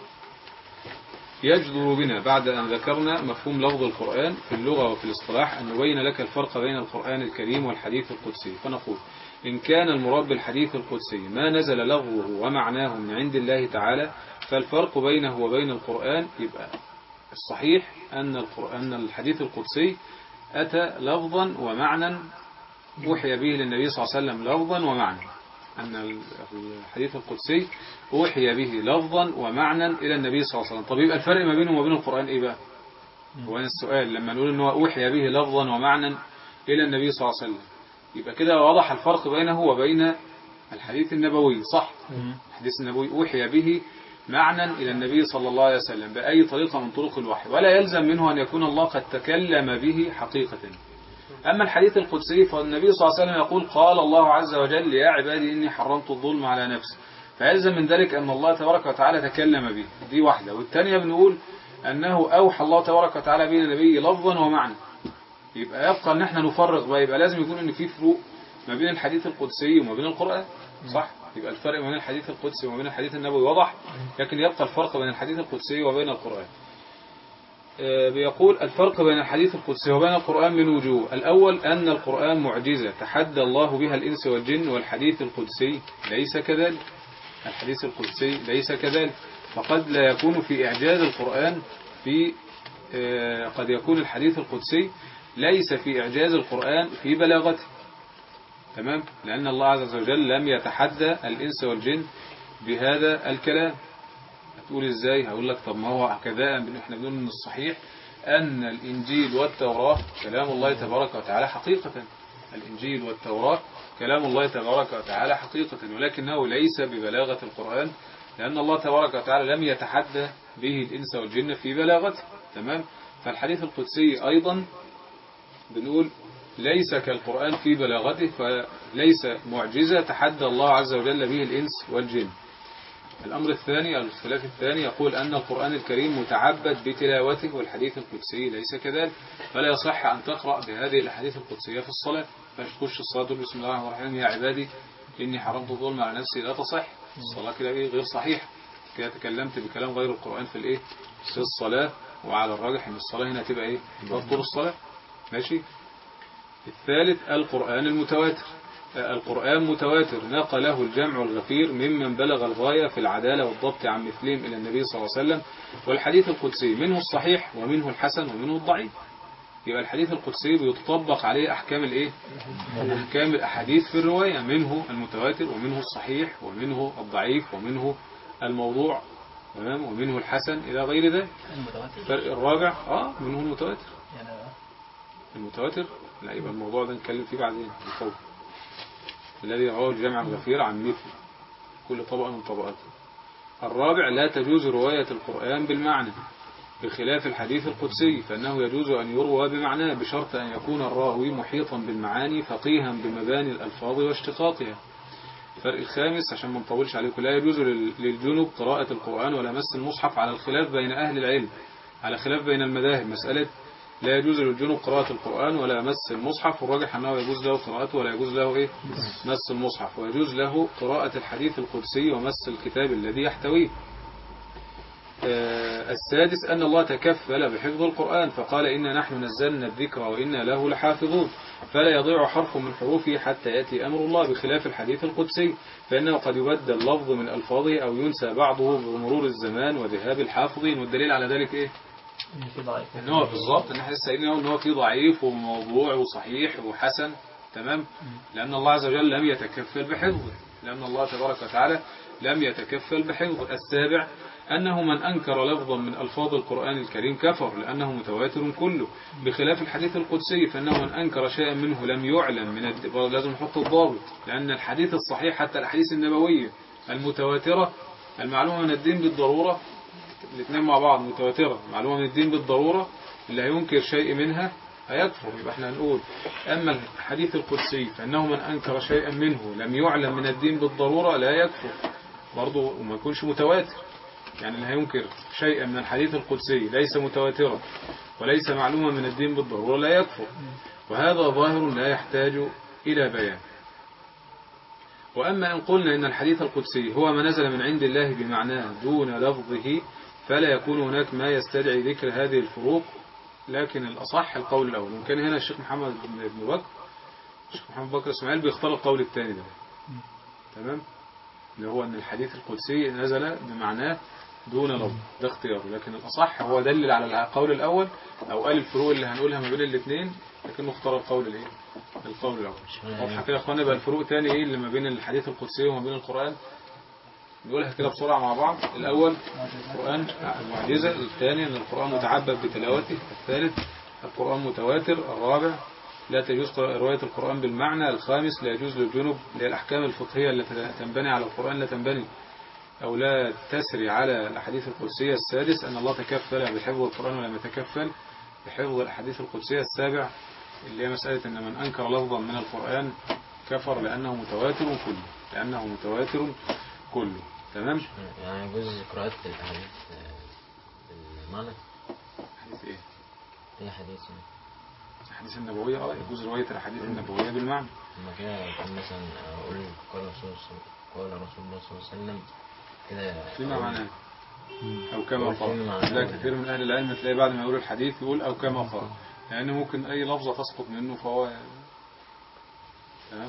يجدر بنا بعد أن ذكرنا مفهوم لفظ القرآن في اللغة وفي الاصطلاح أن نبين لك الفرق بين القرآن الكريم والحديث القدسي فنقول إن كان المراد بالحديث القدسي ما نزل لفظه ومعناه من عند الله تعالى فالفرق بينه وبين القرآن يبقى الصحيح أن القرآن الحديث القدسي أتى لفظا ومعنى أوحي به للنبي صلى الله عليه وسلم لفظا ومعنى أن الحديث القدسي أوحي به لفظا ومعنى إلى النبي صلى الله عليه وسلم طب يبقى الفرق ما بينه وبين القرآن إيه بقى هو أنا السؤال لما نقول أنه أوحي به لفظا ومعنى إلى النبي صلى الله عليه وسلم يبقى كده واضح الفرق بينه وبين الحديث النبوي صح الحديث النبوي أوحي به معنى إلى النبي صلى الله عليه وسلم بأي طريقة من طرق الوحي ولا يلزم منه أن يكون الله قد تكلم به حقيقة أما الحديث القدسي فالنبي صلى الله عليه وسلم يقول قال الله عز وجل يا عبادي إني حرمت الظلم على نفسي فيلزم من ذلك أن الله تبارك وتعالى تكلم به دي واحدة والثانية بنقول أنه أوحى الله تبارك وتعالى به النبي لفظا ومعنى يبقى يبقى أن احنا نفرق بقى يبقى لازم يكون أن في فروق ما بين الحديث القدسي وما بين القرآن صح يبقى الفرق ما بين الحديث القدسي وما بين الحديث النبوي واضح لكن يبقى الفرق بين الحديث القدسي وبين القرآن آه، بيقول الفرق بين الحديث القدسي وبين القرآن من وجوه الأول أن القرآن معجزة تحدى الله بها الإنس والجن والحديث القدسي ليس كذلك الحديث القدسي ليس كذلك فقد لا يكون في إعجاز القرآن في آه، قد يكون الحديث القدسي ليس في إعجاز القرآن في بلاغته تمام لأن الله عز وجل لم يتحدى الإنس والجن بهذا الكلام هتقول ازاي هقول لك طب ما هو كذا احنا بنقول ان الصحيح ان الانجيل والتوراة كلام الله تبارك وتعالى حقيقة الانجيل والتوراة كلام الله تبارك وتعالى حقيقة ولكنه ليس ببلاغة القرآن لأن الله تبارك وتعالى لم يتحدى به الإنس والجن في بلاغته تمام فالحديث القدسي أيضا بنقول ليس كالقرآن في بلاغته فليس معجزة تحدى الله عز وجل به الإنس والجن الأمر الثاني الاختلاف الثاني يقول أن القرآن الكريم متعبد بتلاوته والحديث القدسي ليس كذلك فلا يصح أن تقرأ بهذه الأحاديث القدسية في الصلاة فاش تخش الصلاة تقول بسم الله الرحمن الرحيم يا عبادي إني حرمت الظلم على نفسي لا تصح الصلاة كده إيه غير صحيح كده تكلمت بكلام غير القرآن في الإيه في الصلاة وعلى الراجح إن الصلاة هنا تبقى إيه تبطل الصلاة ماشي الثالث القرآن المتواتر القرآن متواتر نقله الجمع الغفير ممن بلغ الغاية في العدالة والضبط عن مثلهم إلى النبي صلى الله عليه وسلم والحديث القدسي منه الصحيح ومنه الحسن ومنه الضعيف يبقى الحديث القدسي بيتطبق عليه أحكام الإيه؟ أحكام الأحاديث في الرواية منه المتواتر ومنه الصحيح ومنه الضعيف ومنه الموضوع تمام ومنه الحسن إلى غير ذلك المتواتر الفرق الرابع اه منه المتواتر يعني المتواتر لا يبقى الموضوع ده نتكلم فيه بعدين بالفور الذي رواه الجامع الغفير عن مثل كل طبقة من طبقاته الرابع لا تجوز رواية القرآن بالمعنى بخلاف الحديث القدسي فإنه يجوز أن يروى بمعناه بشرط أن يكون الراوي محيطا بالمعاني فقيها بمباني الألفاظ واشتقاقها الفرق الخامس عشان ما نطولش عليكم لا يجوز لل- للجنوب قراءة القرآن ولا مس المصحف على الخلاف بين أهل العلم على خلاف بين المذاهب مسألة لا يجوز للجنوب قراءة القرآن ولا مس المصحف والراجح أنه يجوز له قراءته ولا يجوز له إيه مس المصحف ويجوز له قراءة الحديث القدسي ومس الكتاب الذي يحتويه آه، السادس أن الله تكفل بحفظ القرآن فقال إنا نحن نزلنا الذكر وإنا له لحافظون فلا يضيع حرف من حروفه حتى يأتي أمر الله بخلاف الحديث القدسي فإنه قد يبدل لفظ من ألفاظه أو ينسى بعضه بمرور الزمان وذهاب الحافظين والدليل على ذلك إيه؟ في ضعيف ان هو بالظبط ان احنا لسه قايلين أهو ان هو فيه ضعيف وموضوع وصحيح وحسن تمام لان الله عز وجل لم يتكفل بحفظه لان الله تبارك وتعالى لم يتكفل بحفظه السابع أنه من أنكر لفظا من ألفاظ القرآن الكريم كفر لأنه متواتر كله بخلاف الحديث القدسي فإنه من أنكر شيئا منه لم يعلم من الد... لازم نحط الضابط لأن الحديث الصحيح حتى الأحاديث النبوية المتواترة المعلومة من الدين بالضرورة الاثنين مع بعض متواترة معلومة من الدين بالضرورة اللي هينكر شيء منها هيكفر يبقى احنا هنقول أما الحديث القدسي فإنه من أنكر شيئا منه لم يعلم من الدين بالضرورة لا يكفر برضه وما يكونش متواتر يعني اللي هينكر شيئا من الحديث القدسي ليس متواترا وليس معلوما من الدين بالضرورة لا يكفر وهذا ظاهر لا يحتاج إلى بيان وأما إن قلنا إن الحديث القدسي هو ما نزل من عند الله بمعناه دون لفظه فلا يكون هناك ما يستدعي ذكر هذه الفروق لكن الأصح القول الأول وكان هنا الشيخ محمد بن بكر الشيخ محمد بكر اسماعيل بيختار القول الثاني ده تمام اللي هو أن الحديث القدسي نزل بمعناه دون لفظ ده اختياره لكن الأصح هو دلل على القول الأول أو قال الفروق اللي هنقولها ما بين الاثنين لكنه اختار القول الايه القول الأول واضحة كده يا اخوانا يبقى الفروق تاني ايه اللي ما بين الحديث القدسي وما بين القرآن نقولها كده بسرعة مع بعض الأول القرآن معجزة الثاني أن القرآن متعبد بتلاوته الثالث القرآن متواتر الرابع لا تجوز رواية القرآن بالمعنى الخامس لا يجوز للجنوب اللي هي الأحكام الفقهية التي تنبني على القرآن لا تنبني أو لا تسري على الأحاديث القدسية السادس أن الله تكفل بحفظ القرآن ولم يتكفل بحفظ الأحاديث القدسية السابع اللي هي مسألة أن من أنكر لفظا من القرآن كفر لأنه متواتر كله لأنه متواتر كله تمام يعني يجوز قراءة الأحاديث آه، بالمعنى حديث إيه هي حديث الأحاديث النبوية اه يجوز رواية الأحاديث النبوية بالمعنى لما كده يكون مثلا أقول قال رسول قال رسول الله صلى الله عليه وسلم كده فيما أقول- معناه أو كما أقول قال فيما معناه. لا كثير من أهل العلم تلاقي بعد ما يقول الحديث يقول أو كما قال لأن ممكن أي لفظة تسقط منه فهو تمام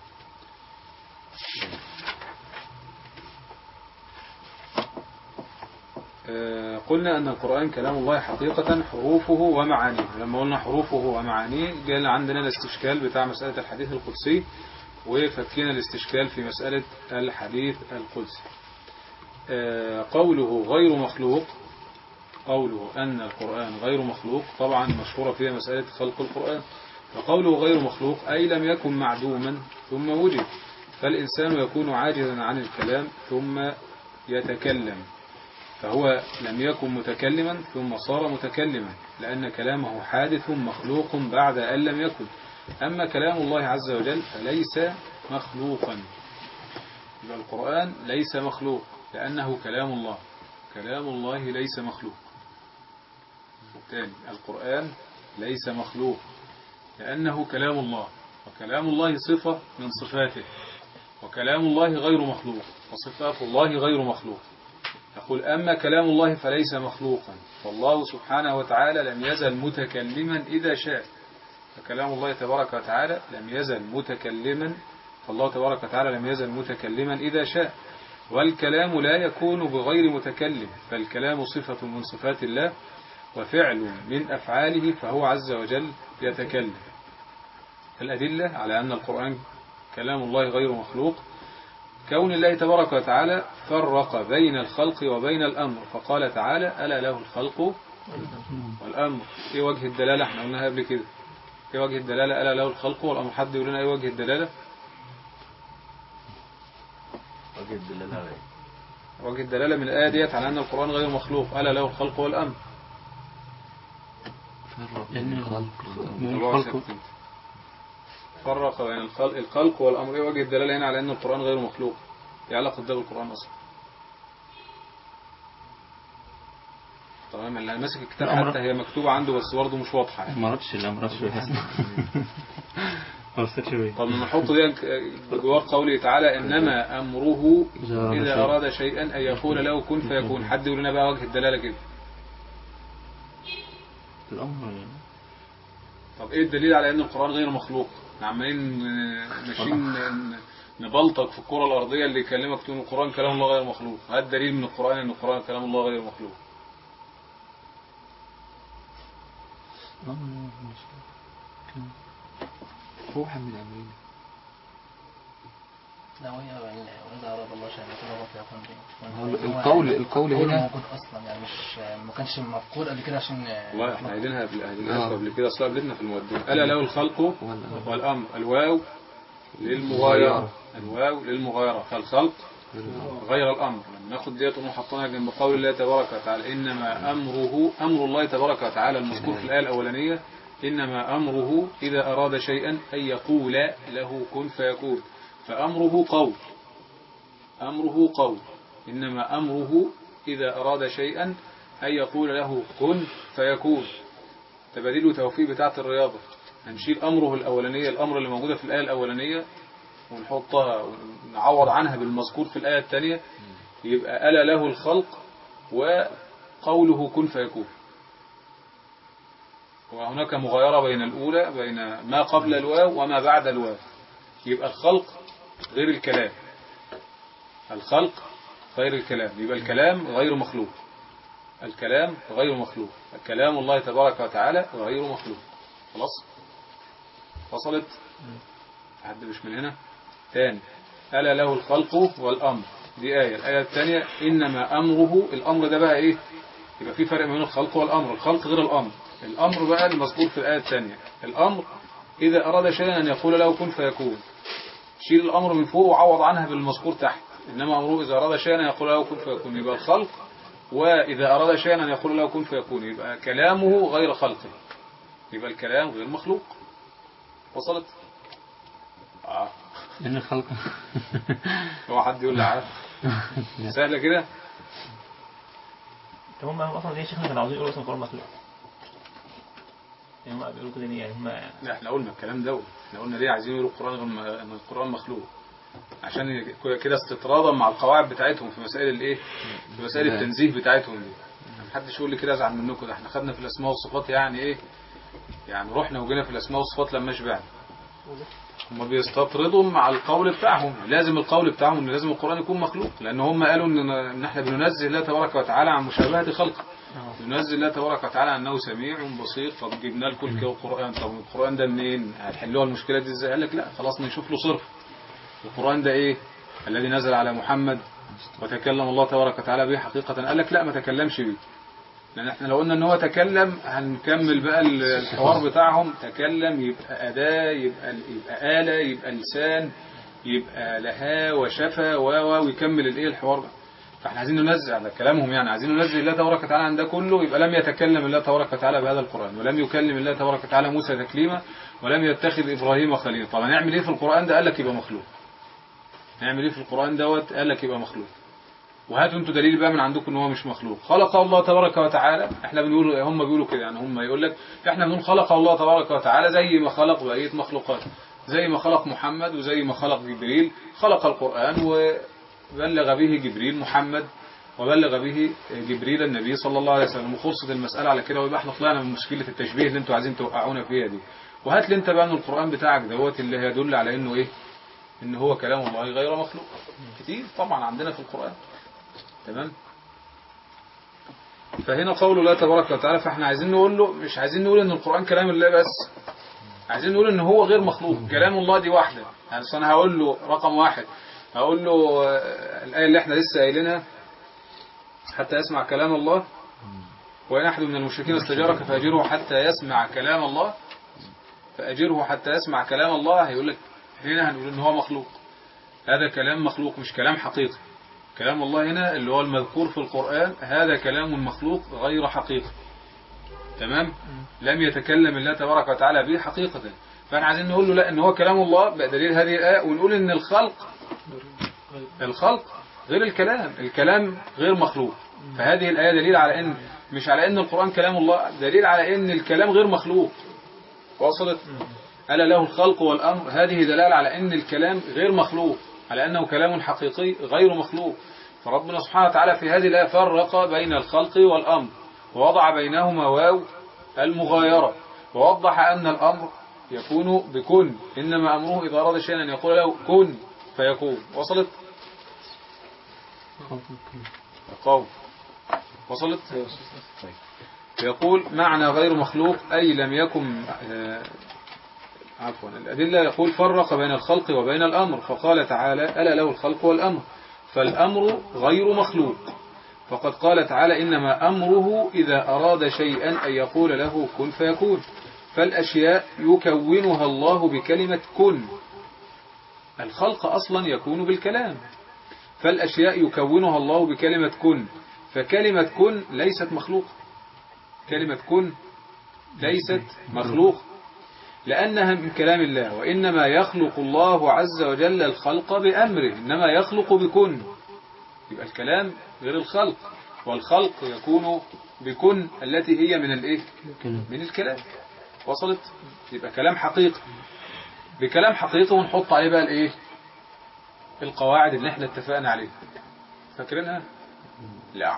آه، قلنا أن القرآن كلام الله حقيقة حروفه ومعانيه لما قلنا حروفه ومعانيه جاء عندنا الاستشكال بتاع مسألة الحديث القدسي وفكينا الاستشكال في مسألة الحديث القدسي آه، قوله غير مخلوق قوله أن القرآن غير مخلوق طبعا مشهورة فيها مسألة خلق القرآن فقوله غير مخلوق أي لم يكن معدوما ثم وجد فالإنسان يكون عاجزا عن الكلام ثم يتكلم فهو لم يكن متكلما ثم صار متكلما لأن كلامه حادث مخلوق بعد أن لم يكن أما كلام الله عز وجل فليس مخلوقا يبقى القرآن ليس مخلوق لأنه كلام الله كلام الله ليس مخلوق الثاني القرآن ليس مخلوق لأنه كلام الله وكلام الله صفة من صفاته وكلام الله غير مخلوق وصفات الله غير مخلوق يقول أما كلام الله فليس مخلوقا فالله سبحانه وتعالى لم يزل متكلما إذا شاء فكلام الله تبارك وتعالى لم يزل متكلما فالله تبارك وتعالى لم يزل متكلما إذا شاء والكلام لا يكون بغير متكلم فالكلام صفة من صفات الله وفعل من أفعاله فهو عز وجل يتكلم الأدلة على أن القرآن كلام الله غير مخلوق كون الله تبارك وتعالى فرق بين الخلق وبين الأمر فقال تعالى ألا له الخلق والأمر إيه وجه الدلالة احنا قلناها قبل كده إيه وجه الدلالة ألا له الخلق والأمر حد يقول لنا إيه وجه الدلالة وجه الدلالة على إيه؟ وجه الدلالة من الآية ديت على أن القرآن غير مخلوق ألا له الخلق والأمر فرق لأن بين الخلق من طبعا الخلق سبتين. فرق بين الخلق, الخلق والأمر إيه وجه الدلالة هنا على أن القرآن غير مخلوق إيه علاقة ده بالقرآن أصلا تمام اللي ماسك الكتاب الأمر- حتى هي مكتوبة عنده بس برضه مش واضحة يعني ما ردش الأمر ردش ما ردش بيه طب نحط دي بجوار قوله تعالى إنما أمره إذا أراد إذا شيء. أراد شيئا أن يقول له كن فيكون حد يقول لنا بقى وجه الدلالة كده الأمر طب إيه الدليل على أن القرآن غير مخلوق احنا عمالين آه، ماشيين ن- نبلطك في الكرة الأرضية اللي يكلمك تقول القرآن كلام الله غير مخلوق هذا الدليل من القرآن أن القرآن كلام الله غير مخلوق الأمر روحا من أمرنا لا وهي وإذا أراد الله شيئا يكون له فيكون به هو هو القول- يعني القول القول هنا- موجود أصلا يعني مش ما كانش مفقود قبل كده عشان والله احنا قايلينها قبل قايلينها آه. قبل كده اصلا قابلتنا في المقدمة ألا له الخلق والأمر والأمر الواو للمغايرة الواو للمغايرة فالخلق غير الأمر لما ناخد ديت ونروح حاطينها جنب قول الله تبارك وتعالى إنما أمره أمر الله تبارك وتعالى المذكور في الآية الأولانية إنما أمره إذا أراد شيئا أن يقول له كن فيكون فأمره قول أمره قول إنما أمره إذا أراد شيئا أن يقول له كن فيكون تباديل وتوفيق بتاعة الرياضة هنشيل أمره الأولانية الأمر اللي موجودة في الآية الأولانية ونحطها ونعوض عنها بالمذكور في الآية الثانية يبقى ألا له الخلق وقوله كن فيكون وهناك مغايرة بين الأولى بين ما قبل الواو وما بعد الواو يبقى الخلق غير الكلام الخلق غير الكلام يبقى الكلام غير مخلوق الكلام غير مخلوق كلام الله تبارك وتعالى غير مخلوق خلاص وصلت حد مش من هنا تاني ألا له الخلق والأمر دي آية الآية الثانية إنما أمره الأمر ده بقى إيه يبقى في فرق بين الخلق والأمر الخلق غير الأمر الأمر بقى المذكور في الآية الثانية الأمر إذا أراد شيئا أن يقول له كن فيكون شيل الأمر من فوق وعوض عنها بالمذكور تحت إنما أمره إذا أراد شيئا أن يقول له كن فيكون يبقى الخلق وإذا أراد شيئا أن يقول له كن فيكون يبقى كلامه غير خلقه يبقى الكلام غير مخلوق وصلت آه. لأن الخلق هو حد يقول لي عارف سهلة كده طب هم اصلا ليه شيخنا كانوا عاوزين يقولوا اسم القرآن مخلوق يعني هم بيقولوا كده ليه يعني هم لا احنا قلنا الكلام ده احنا قلنا ليه عايزين يقولوا القرآن غير م- ان القرآن مخلوق عشان ي- كده استطرادا مع القواعد بتاعتهم في مسائل الايه في مسائل التنزيه بتاعتهم دي محدش يقول لي كده ازعل منكم ده احنا خدنا في الاسماء والصفات يعني ايه يعني رحنا وجينا في الاسماء والصفات لما شبعنا هم بيستطردوا مع القول بتاعهم لازم القول بتاعهم ان لازم القرآن يكون مخلوق لان هم قالوا ان ان احنا بننزه الله تبارك وتعالى عن مشابهة خلقه ننزل الله تبارك وتعالى انه سميع بصير طب جبنا لكم القرآن طب القرآن ده منين هتحلوها المشكلة دي ازاي قال لك لا خلاص نشوف له صرف القرآن ده ايه الذي نزل على محمد وتكلم الله تبارك وتعالى به حقيقة قال لك لا ما تكلمش به لان احنا لو قلنا ان هو تكلم هنكمل بقى الحوار بتاعهم تكلم يبقى أداة يبقى يبقى آلة يبقى لسان يبقى لها وشفا و و ويكمل الايه الحوار ده فاحنا عايزين ننزع على كلامهم يعني عايزين ننزل الله تبارك وتعالى عن ده كله يبقى لم يتكلم الله تبارك وتعالى بهذا القرآن ولم يكلم الله تبارك وتعالى موسى تكليما ولم يتخذ إبراهيم خليلا طب هنعمل ايه في القرآن ده قال لك يبقى مخلوق نعمل ايه في القرآن دوت قال لك يبقى مخلوق وهاتوا انتوا دليل بقى من عندكم ان هو مش مخلوق خلق الله تبارك وتعالى احنا بنقول هم بيقولوا كده يعني هم يقول لك احنا بنقول خلق الله تبارك وتعالى زي ما خلق بقيه مخلوقات زي ما خلق محمد وزي ما خلق جبريل خلق القرآن وبلغ به جبريل محمد وبلغ به جبريل النبي صلى الله عليه وسلم وخلصت المسألة على كده ويبقى احنا طلعنا من مشكلة التشبيه اللي انتوا عايزين توقعونا فيها دي وهات لي انت بقى من القرآن بتاعك دوت اللي هيدل على انه ايه ان هو كلام الله غير مخلوق كتير طبعا عندنا في القرآن تمام فهنا قول الله تبارك وتعالى فاحنا عايزين نقول له مش عايزين نقول ان القرآن كلام الله بس عايزين نقول ان هو غير مخلوق كلام الله دي واحدة يعني أصل انا هقول له رقم واحد هقول له آه، الآية اللي احنا لسه قايلينها حتى يسمع كلام الله وإن أحد من المشركين استجارك فأجره حتى يسمع كلام الله فأجره حتى يسمع كلام الله هيقول لك هنا هنقول ان هو مخلوق هذا كلام مخلوق مش كلام حقيقي كلام الله هنا اللي هو المذكور في القرآن هذا كلام مخلوق غير حقيقي تمام لم يتكلم الله تبارك وتعالى به حقيقة فاحنا عايزين نقول له لا ان هو كلام الله بدليل هذه الآية ونقول ان الخلق الخلق غير الكلام الكلام غير مخلوق فهذه الآية دليل على ان مش على ان القرآن كلام الله دليل على ان الكلام غير مخلوق وصلت ألا له الخلق والأمر هذه دلالة على أن الكلام غير مخلوق على أنه كلام حقيقي غير مخلوق فربنا سبحانه وتعالى في هذه الآية فرق بين الخلق والأمر ووضع بينهما واو المغايرة ووضح أن الأمر يكون بكن إنما أمره إذا أراد شيئا أن يقول له كن فيكون وصلت قوم وصلت طيب يقول معنى غير مخلوق أي لم يكن آه، عفوا الأدلة يقول فرق بين الخلق وبين الأمر فقال تعالى ألا له الخلق والأمر فالأمر غير مخلوق فقد قال تعالى إنما أمره إذا أراد شيئا أن يقول له كن فيكون فالأشياء يكونها الله بكلمة كن الخلق أصلا يكون بالكلام فالأشياء يكونها الله بكلمة كن فكلمة كن ليست مخلوقة كلمة كن ليست مخلوق لأنها من كلام الله وإنما يخلق الله عز وجل الخلق بأمره إنما يخلق بكن يبقى الكلام غير الخلق والخلق يكون بكن التي هي من الايه من الكلام وصلت يبقى كلام حقيقي بكلام حقيقي ونحط عليه بقى الايه القواعد اللي احنا اتفقنا عليها فاكرينها لا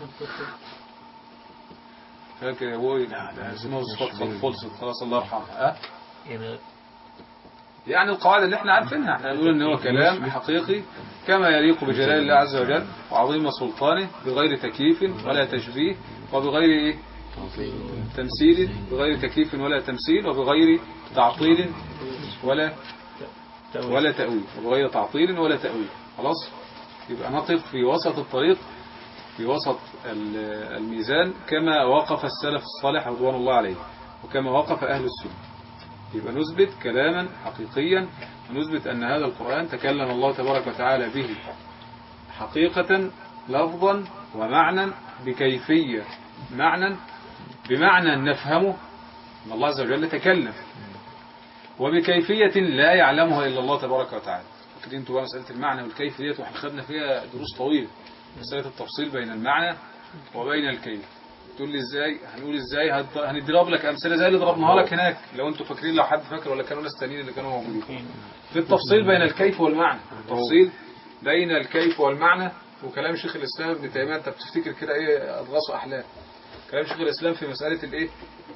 فاكر يا ابوي لا ده اسمه صفات خلصت خلاص الله يرحمها أه؟ يعني يعني القواعد اللي احنا عارفينها احنا نقول ان هو كلام حقيقي كما يليق بجلال الله عز وجل وعظيم سلطانه بغير تكييف ولا تشبيه وبغير ايه تمثيل بغير تكييف ولا تمثيل وبغير تعطيل ولا تأويل. ولا تأويل وبغير تعطيل ولا تأويل خلاص يبقى نقف في وسط الطريق في وسط ال- الميزان كما وقف السلف الصالح رضوان الله عليه وكما وقف أهل السنة يبقى نثبت كلاما حقيقيا ونثبت أن هذا القرآن تكلم الله تبارك وتعالى به حقيقة لفظا ومعنى بكيفية معنى بمعنى نفهمه أن الله عز وجل تكلم وبكيفية لا يعلمها إلا الله تبارك وتعالى فاكرين انتوا بقى مسألة المعنى والكيف ديت واحنا خدنا فيها دروس طويلة مسألة التفصيل بين المعنى وبين الكيف تقول لي ازاي هنقول ازاي هد- هنضرب لك امثله زي اللي ضربناها لك هناك لو انتوا فاكرين لو حد فاكر ولا كانوا ناس تانيين اللي كانوا موجودين في التفصيل بين الكيف والمعنى التفصيل بين الكيف والمعنى وكلام شيخ الاسلام ابن تيميه انت بتفتكر كده ايه اضغاث احلام كلام شيخ الاسلام في مساله الايه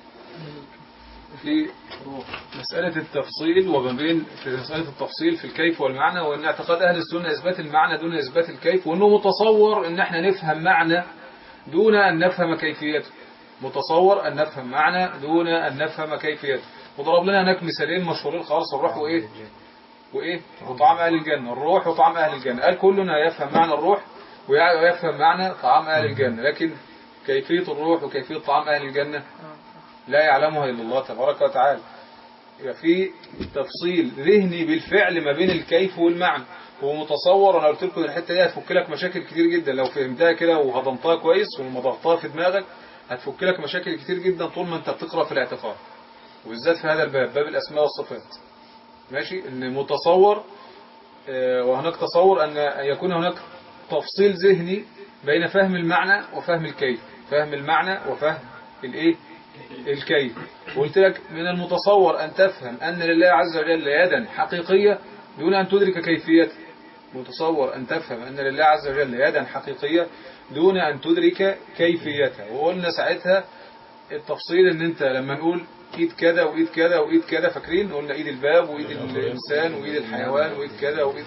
في مسألة التفصيل وما بين في مسألة التفصيل في الكيف والمعنى وأن اعتقاد أهل السنة إثبات المعنى دون إثبات الكيف وأنه متصور أن احنا نفهم معنى دون أن نفهم كيفيته متصور أن نفهم معنى دون أن نفهم كيفيته وضرب لنا هناك مثالين مشهورين خالص الروح وإيه وإيه وطعام أهل الجنة الروح وطعام أهل الجنة قال كلنا يفهم معنى الروح ويفهم معنى طعام أهل الجنة لكن كيفية الروح وكيفية طعام أهل الجنة لا يعلمها إلا الله تبارك وتعالى يبقى في تفصيل ذهني بالفعل ما بين الكيف والمعنى هو متصور انا قلت لكم الحته دي هتفك لك مشاكل كتير جدا لو فهمتها كده وهضمتها كويس ومضغطها في دماغك هتفك لك مشاكل كتير جدا طول ما انت بتقرا في الاعتقاد وبالذات في هذا الباب باب الاسماء والصفات ماشي ان متصور آه، وهناك تصور ان يكون هناك تفصيل ذهني بين فهم المعنى وفهم الكيف فهم المعنى وفهم الايه الكيف وقلت لك من المتصور أن تفهم أن لله عز وجل يدا حقيقية دون أن تدرك كيفيته متصور أن تفهم أن لله عز وجل يدا حقيقية دون أن تدرك كيفيتها وقلنا ساعتها التفصيل ان انت لما نقول ايد كذا وايد كذا وايد كذا فاكرين قلنا ايد الباب وايد الانسان وايد الحيوان وايد كذا وايد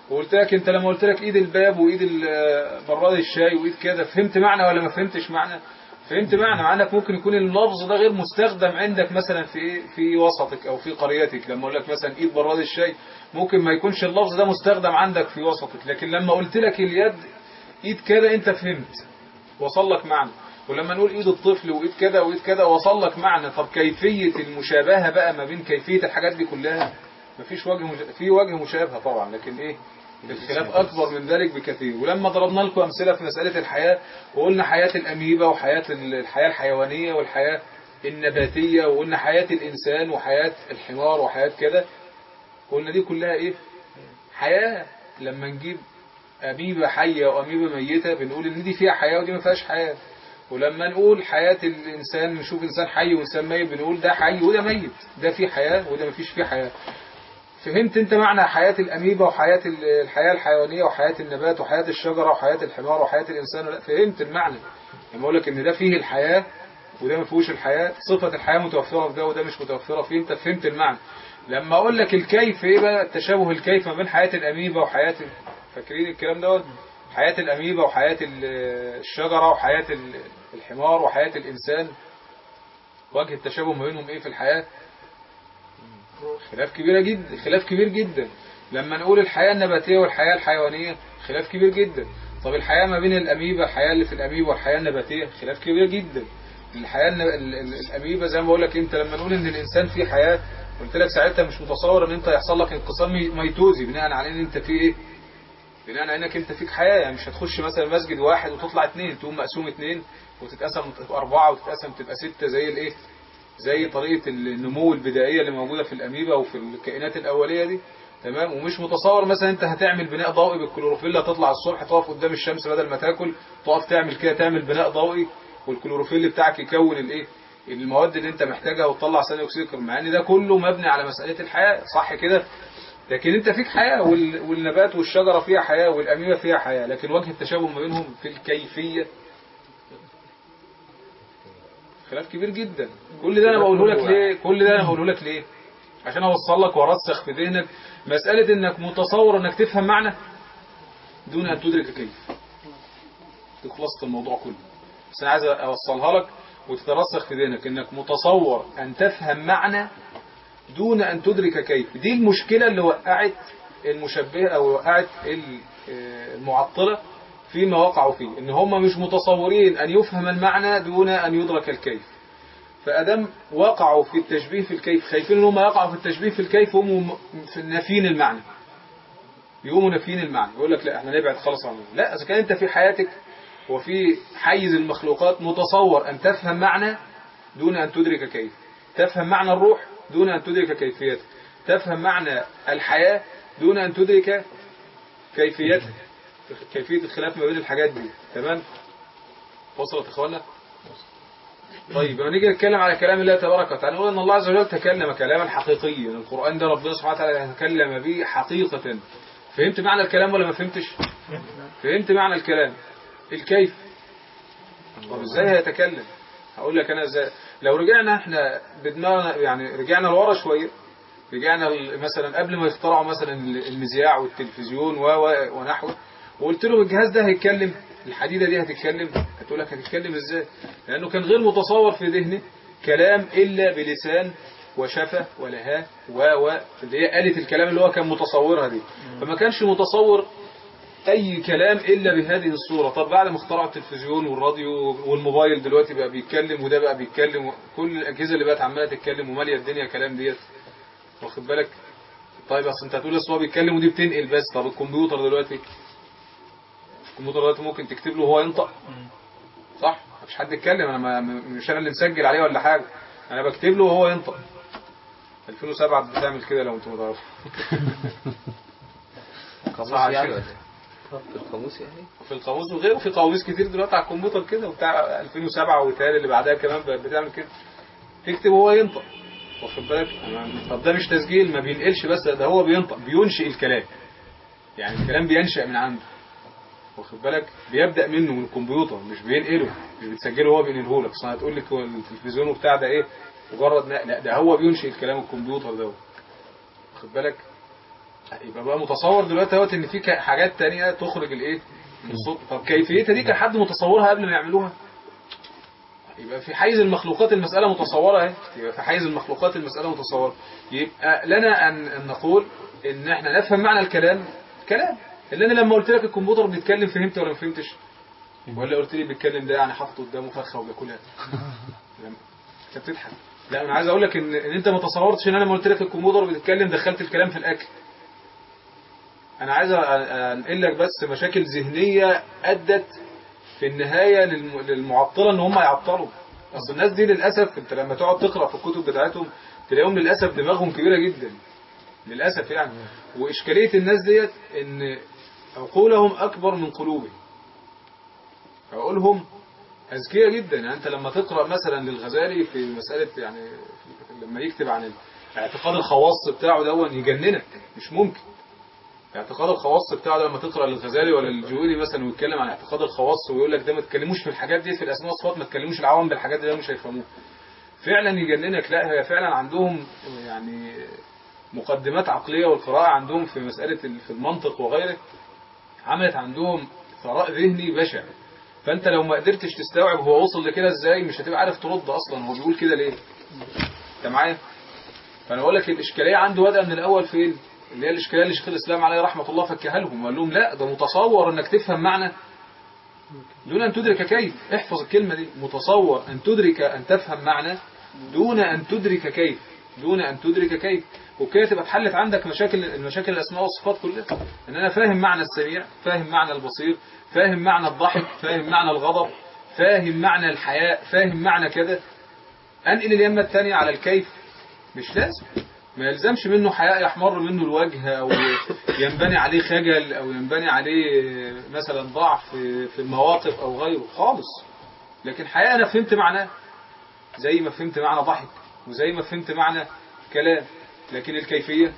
وقلت لك انت لما قلت لك ايد الباب وايد ال- براد الشاي وايد كده فهمت معنى ولا ما فهمتش معنى فهمت معنى مع انك ممكن يكون اللفظ ده غير مستخدم عندك مثلا في ايه في وسطك او في قريتك لما اقول لك مثلا ايد براد الشاي ممكن ما يكونش اللفظ ده مستخدم عندك في وسطك لكن لما قلت لك اليد ايد كده انت فهمت وصل لك معنى ولما نقول ايد الطفل وايد كذا وايد كذا وصل لك معنى طب كيفية المشابهة بقى ما بين كيفية الحاجات دي كلها مفيش وجه مش... في وجه مشابهة طبعا لكن ايه الخلاف اكبر من ذلك بكثير ولما ضربنا لكم امثله في مساله الحياه وقلنا حياه الاميبا وحياه ال- الحياه الحيوانيه والحياه النباتيه وقلنا حياه الانسان وحياه الحمار وحياه كده قلنا دي كلها ايه حياه لما نجيب اميبا حيه واميبا ميته بنقول ان دي فيها حياه ودي ما فيهاش حياه ولما نقول حياة الإنسان نشوف إنسان حي وإنسان ميت بنقول ده حي وده ميت ده فيه حياة وده مفيش فيه حياة فهمت انت معنى حياة الأميبا وحياة ال- الحياة الحيوانية وحياة النبات وحياة الشجرة وحياة الحمار وحياة الإنسان لا فهمت المعنى لما أقول لك إن ده فيه الحياة وده ما فيهوش الحياة صفة الحياة متوفرة في ده وده مش متوفرة فيه انت فهمت المعنى لما أقول لك الكيف إيه بقى التشابه الكيف ما بين حياة الأميبا وحياة ال- فاكرين الكلام دوت حياة الأميبا وحياة ال- الشجرة وحياة ال- الحمار وحياة الإنسان وجه التشابه ما بينهم إيه في الحياة خلاف كبيرة جدا خلاف كبير جدا لما نقول الحياة النباتية والحياة الحيوانية خلاف كبير جدا طب الحياة ما بين الأميبا الحياة اللي في الأميبا والحياة النباتية خلاف كبير جدا الحياة الن- ال- ال- الأميبا زي ما بقول لك أنت لما نقول إن الإنسان فيه حياة قلت لك ساعتها مش متصور إن أنت يحصل لك انقسام مي- ميتوزي بناء على إن أنت فيه إيه بناء على إنك أنت فيك حياة يعني مش هتخش مثلا مسجد واحد وتطلع اثنين تقوم مقسوم اثنين وتتقسم تبقى أربعة وتتقسم تبقى ستة زي الإيه زي طريقة النمو البدائية اللي موجودة في الأميبا وفي الكائنات الأولية دي تمام ومش متصور مثلا انت هتعمل بناء ضوئي بالكلوروفيل تطلع الصبح تقف قدام الشمس بدل ما تاكل تقف تعمل كده تعمل بناء ضوئي والكلوروفيل بتاعك يكون الايه المواد اللي انت محتاجها وتطلع ثاني اكسيد الكربون مع ان ده كله مبني على مسألة الحياة صح كده لكن انت فيك حياة وال- والنبات والشجرة فيها حياة والأميبا فيها حياة لكن وجه التشابه ما بينهم في الكيفية خلاف كبير جدا كل ده انا بقوله لك ليه كل ده انا بقوله لك ليه عشان اوصل لك وارسخ في ذهنك مسألة انك متصور انك تفهم معنى دون ان تدرك كيف دي خلاصة الموضوع كله بس انا عايز اوصلها لك وتترسخ في ذهنك انك متصور ان تفهم معنى دون ان تدرك كيف دي المشكلة اللي وقعت المشبهة او وقعت ال- آه، المعطلة فيما وقعوا فيه ان هم مش متصورين ان يفهم المعنى دون ان يدرك الكيف فأدم وقعوا في التشبيه في الكيف خايفين ان هم يقعوا في التشبيه في الكيف وهم في نافين المعنى يقوموا نافين المعنى يقول لك لا احنا نبعد خالص عنه لا اذا كان انت في حياتك وفي حيز المخلوقات متصور ان تفهم معنى دون ان تدرك كيف تفهم معنى الروح دون ان تدرك كيفيته تفهم معنى الحياة دون ان تدرك كيفيتها كيفية الخلاف ما بين الحاجات دي تمام وصلت اخوانا طيب لما نيجي نتكلم على كلام الله تبارك وتعالى نقول ان الله عز وجل تكلم كلاما حقيقيا القرآن ده ربنا سبحانه وتعالى تكلم به حقيقة فهمت معنى الكلام ولا ما فهمتش فهمت معنى الكلام الكيف طب ازاي هيتكلم هقول لك انا ازاي لو رجعنا احنا بدماغنا يعني رجعنا لورا شويه رجعنا ل- مثلا قبل ما يخترعوا مثلا المذياع والتلفزيون و و- ونحوه وقلت لهم الجهاز ده هيتكلم الحديدة دي هتتكلم هتقول لك هتتكلم ازاي لانه كان غير متصور في ذهنه كلام الا بلسان وشفة ولها و و اللي هي آلة الكلام اللي هو كان متصورها دي فما كانش متصور اي كلام الا بهذه الصورة طب بعد ما اخترعوا التلفزيون والراديو والموبايل دلوقتي بقى بيتكلم وده بقى بيتكلم كل الاجهزة اللي بقت عمالة تتكلم ومالية الدنيا كلام ديت واخد بالك طيب اصل انت هتقول اصل هو بيتكلم ودي بتنقل بس طب الكمبيوتر دلوقتي الكمبيوتر دلوقتي ممكن تكتب له وهو ينطق صح مفيش حد يتكلم انا ما مش انا اللي مسجل عليه ولا حاجه انا بكتب له وهو ينطق 2007 بتعمل كده لو انتم ما تعرفوا قاموس صح يعني كده. ولا إيه؟ القاموس يعني في القاموس وغيره في قواميس كتير دلوقتي على الكمبيوتر كده وبتاع 2007 والتالي اللي بعدها كمان بقت بتعمل كده تكتب وهو ينطق واخد بالك أنا- طب ده مش تسجيل ما بينقلش بس ده هو بينطق بينشئ الكلام يعني الكلام بينشأ من عنده واخد بالك بيبدأ منه من الكمبيوتر مش بينقله مش بتسجله هو بينقله لك اصل هتقول لك هو التلفزيون وبتاع ده ايه مجرد نقل لا ده هو بينشئ الكلام الكمبيوتر ده واخد بالك يبقى بقى متصور دلوقتي اهوت ان في ك- حاجات تانية تخرج الايه الصوت طب كيفيتها دي كان حد متصورها قبل ما يعملوها يبقى في حيز المخلوقات المسألة متصورة اهي يبقى في حيز المخلوقات المسألة متصورة يبقى لنا أن أن نقول إن احنا نفهم معنى الكلام كلام اللي أنا لما قلت لك الكمبيوتر بيتكلم فهمت ولا ما فهمتش ولا قلت لي بيتكلم ده يعني حاطط قدامه فخة وبياكلها لما- انت بتضحك لا انا عايز اقول لك ان, إن انت ما تصورتش ان انا لما قلت لك الكمبيوتر بيتكلم دخلت الكلام في الاكل انا عايز أ- انقل لك بس مشاكل ذهنيه ادت في النهايه للم- للمعطله ان هم يعطلوا اصل الناس دي للاسف انت لما تقعد تقرا في الكتب بتاعتهم تلاقيهم للاسف دماغهم كبيره جدا للاسف يعني واشكاليه الناس ديت ان عقولهم اكبر من قلوبهم عقولهم أذكياء جدا يعني أنت لما تقرأ مثلا للغزالي في مسألة يعني لما يكتب عن اعتقاد الخواص بتاعه دون يجننك مش ممكن اعتقاد الخواص بتاعه ده لما تقرأ للغزالي ولا للجويني مثلا ويتكلم عن اعتقاد الخواص ويقول لك ده ما تكلموش في الحاجات دي في الأسماء والصفات ما تكلموش العوام بالحاجات دي ده مش هيفهموها فعلا يجننك لا هي فعلا عندهم يعني مقدمات عقلية والقراءة عندهم في مسألة ال- في المنطق وغيره عملت عندهم ثراء ذهني بشع فانت لو ما قدرتش تستوعب هو وصل لكده ازاي مش هتبقى عارف ترد اصلا هو بيقول كده ليه انت معايا فانا اقول لك الاشكاليه عنده بدأ من الاول فين اللي هي الاشكاليه اللي شيخ الاسلام عليه رحمه الله فكها لهم وقال لهم لا ده متصور انك تفهم معنى دون ان تدرك كيف احفظ الكلمه دي متصور ان تدرك ان تفهم معنى دون ان تدرك كيف دون ان تدرك كيف وكده تبقى اتحلت عندك مشاكل المشاكل الاسماء والصفات كلها ان انا فاهم معنى السميع فاهم معنى البصير فاهم معنى الضحك فاهم معنى الغضب فاهم معنى الحياء فاهم معنى كده انقل اليمة الثانية على الكيف مش لازم ما يلزمش منه حياء يحمر منه الوجه او ينبني عليه خجل او ينبني عليه مثلا ضعف في في المواقف او غيره خالص لكن حياء انا فهمت معناه زي ما فهمت معنى ضحك وزي ما فهمت معنى كلام لكن الكيفية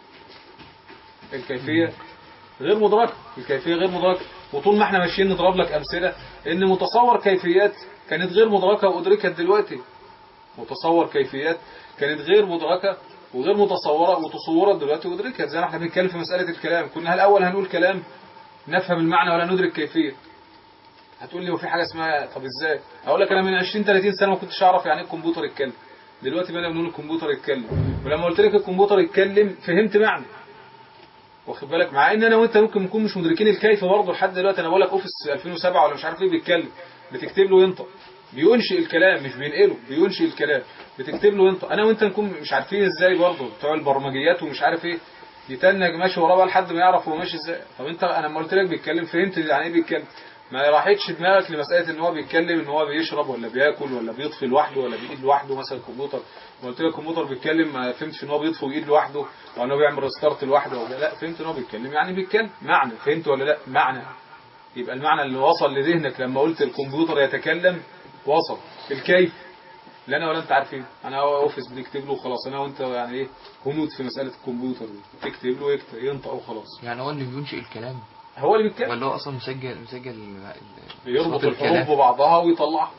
الكيفية غير مدركة الكيفية غير مدركة وطول ما احنا ماشيين نضرب لك أمثلة إن متصور كيفيات كانت غير مدركة وأدركت دلوقتي متصور كيفيات كانت غير مدركة وغير متصورة وتصورت دلوقتي وأدركت زي ما احنا بنتكلم في مسألة الكلام كنا الأول هنقول كلام نفهم المعنى ولا ندرك كيفية هتقول لي هو في حاجة اسمها طب ازاي اقول لك انا من 20 30 سنة ما كنتش اعرف يعني ايه الكمبيوتر يتكلم دلوقتي بقينا بنقول الكمبيوتر يتكلم ولما قلت لك الكمبيوتر يتكلم فهمت معنى واخد بالك مع ان انا وانت ممكن نكون مش مدركين الكيف برضه لحد دلوقتي انا بقول لك اوفيس 2007 ولا مش عارف ايه بيتكلم بتكتب له ينطق بينشئ الكلام مش بينقله بينشئ الكلام بتكتب له ينطق انا وانت نكون مش عارفين ازاي برضه بتوع البرمجيات ومش عارف ايه يتنج ماشي وراه بقى لحد ما يعرف هو ماشي ازاي طب انت انا لما قلت لك بيتكلم فهمت يعني ايه بيتكلم ما راحتش دماغك لمسألة ان هو بيتكلم ان هو بيشرب ولا بياكل ولا بيطفي لوحده ولا بيقيد لوحده مثلا الكمبيوتر ما قلت لك الكمبيوتر بيتكلم ما فهمتش ان هو بيطفي ويقيد لوحده ولا هو بيعمل ريستارت لوحده ولا لا فهمت ان هو بيتكلم يعني بيتكلم معنى فهمت ولا لا معنى يبقى المعنى اللي وصل لذهنك لما قلت الكمبيوتر يتكلم وصل الكيف لا انا ولا انت عارفين انا هو اوفيس بنكتب له وخلاص انا وانت يعني ايه هنود في مسألة الكمبيوتر دي تكتب له يكتب ينطق وخلاش يعني هو اللي بينشئ الكلام هو اللي بيتكلم ولا هو اصلا مسجل مسجل ال- ال- بيربط صوت الحروف الكلام ببعضها ويطلعها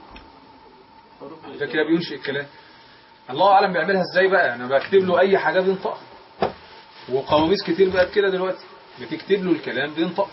ده كده بينشئ الكلام الله اعلم بيعملها ازاي بقى انا بكتب له اي حاجه بينطقها وقواميس كتير بقت كده دلوقتي بتكتب له الكلام بينطق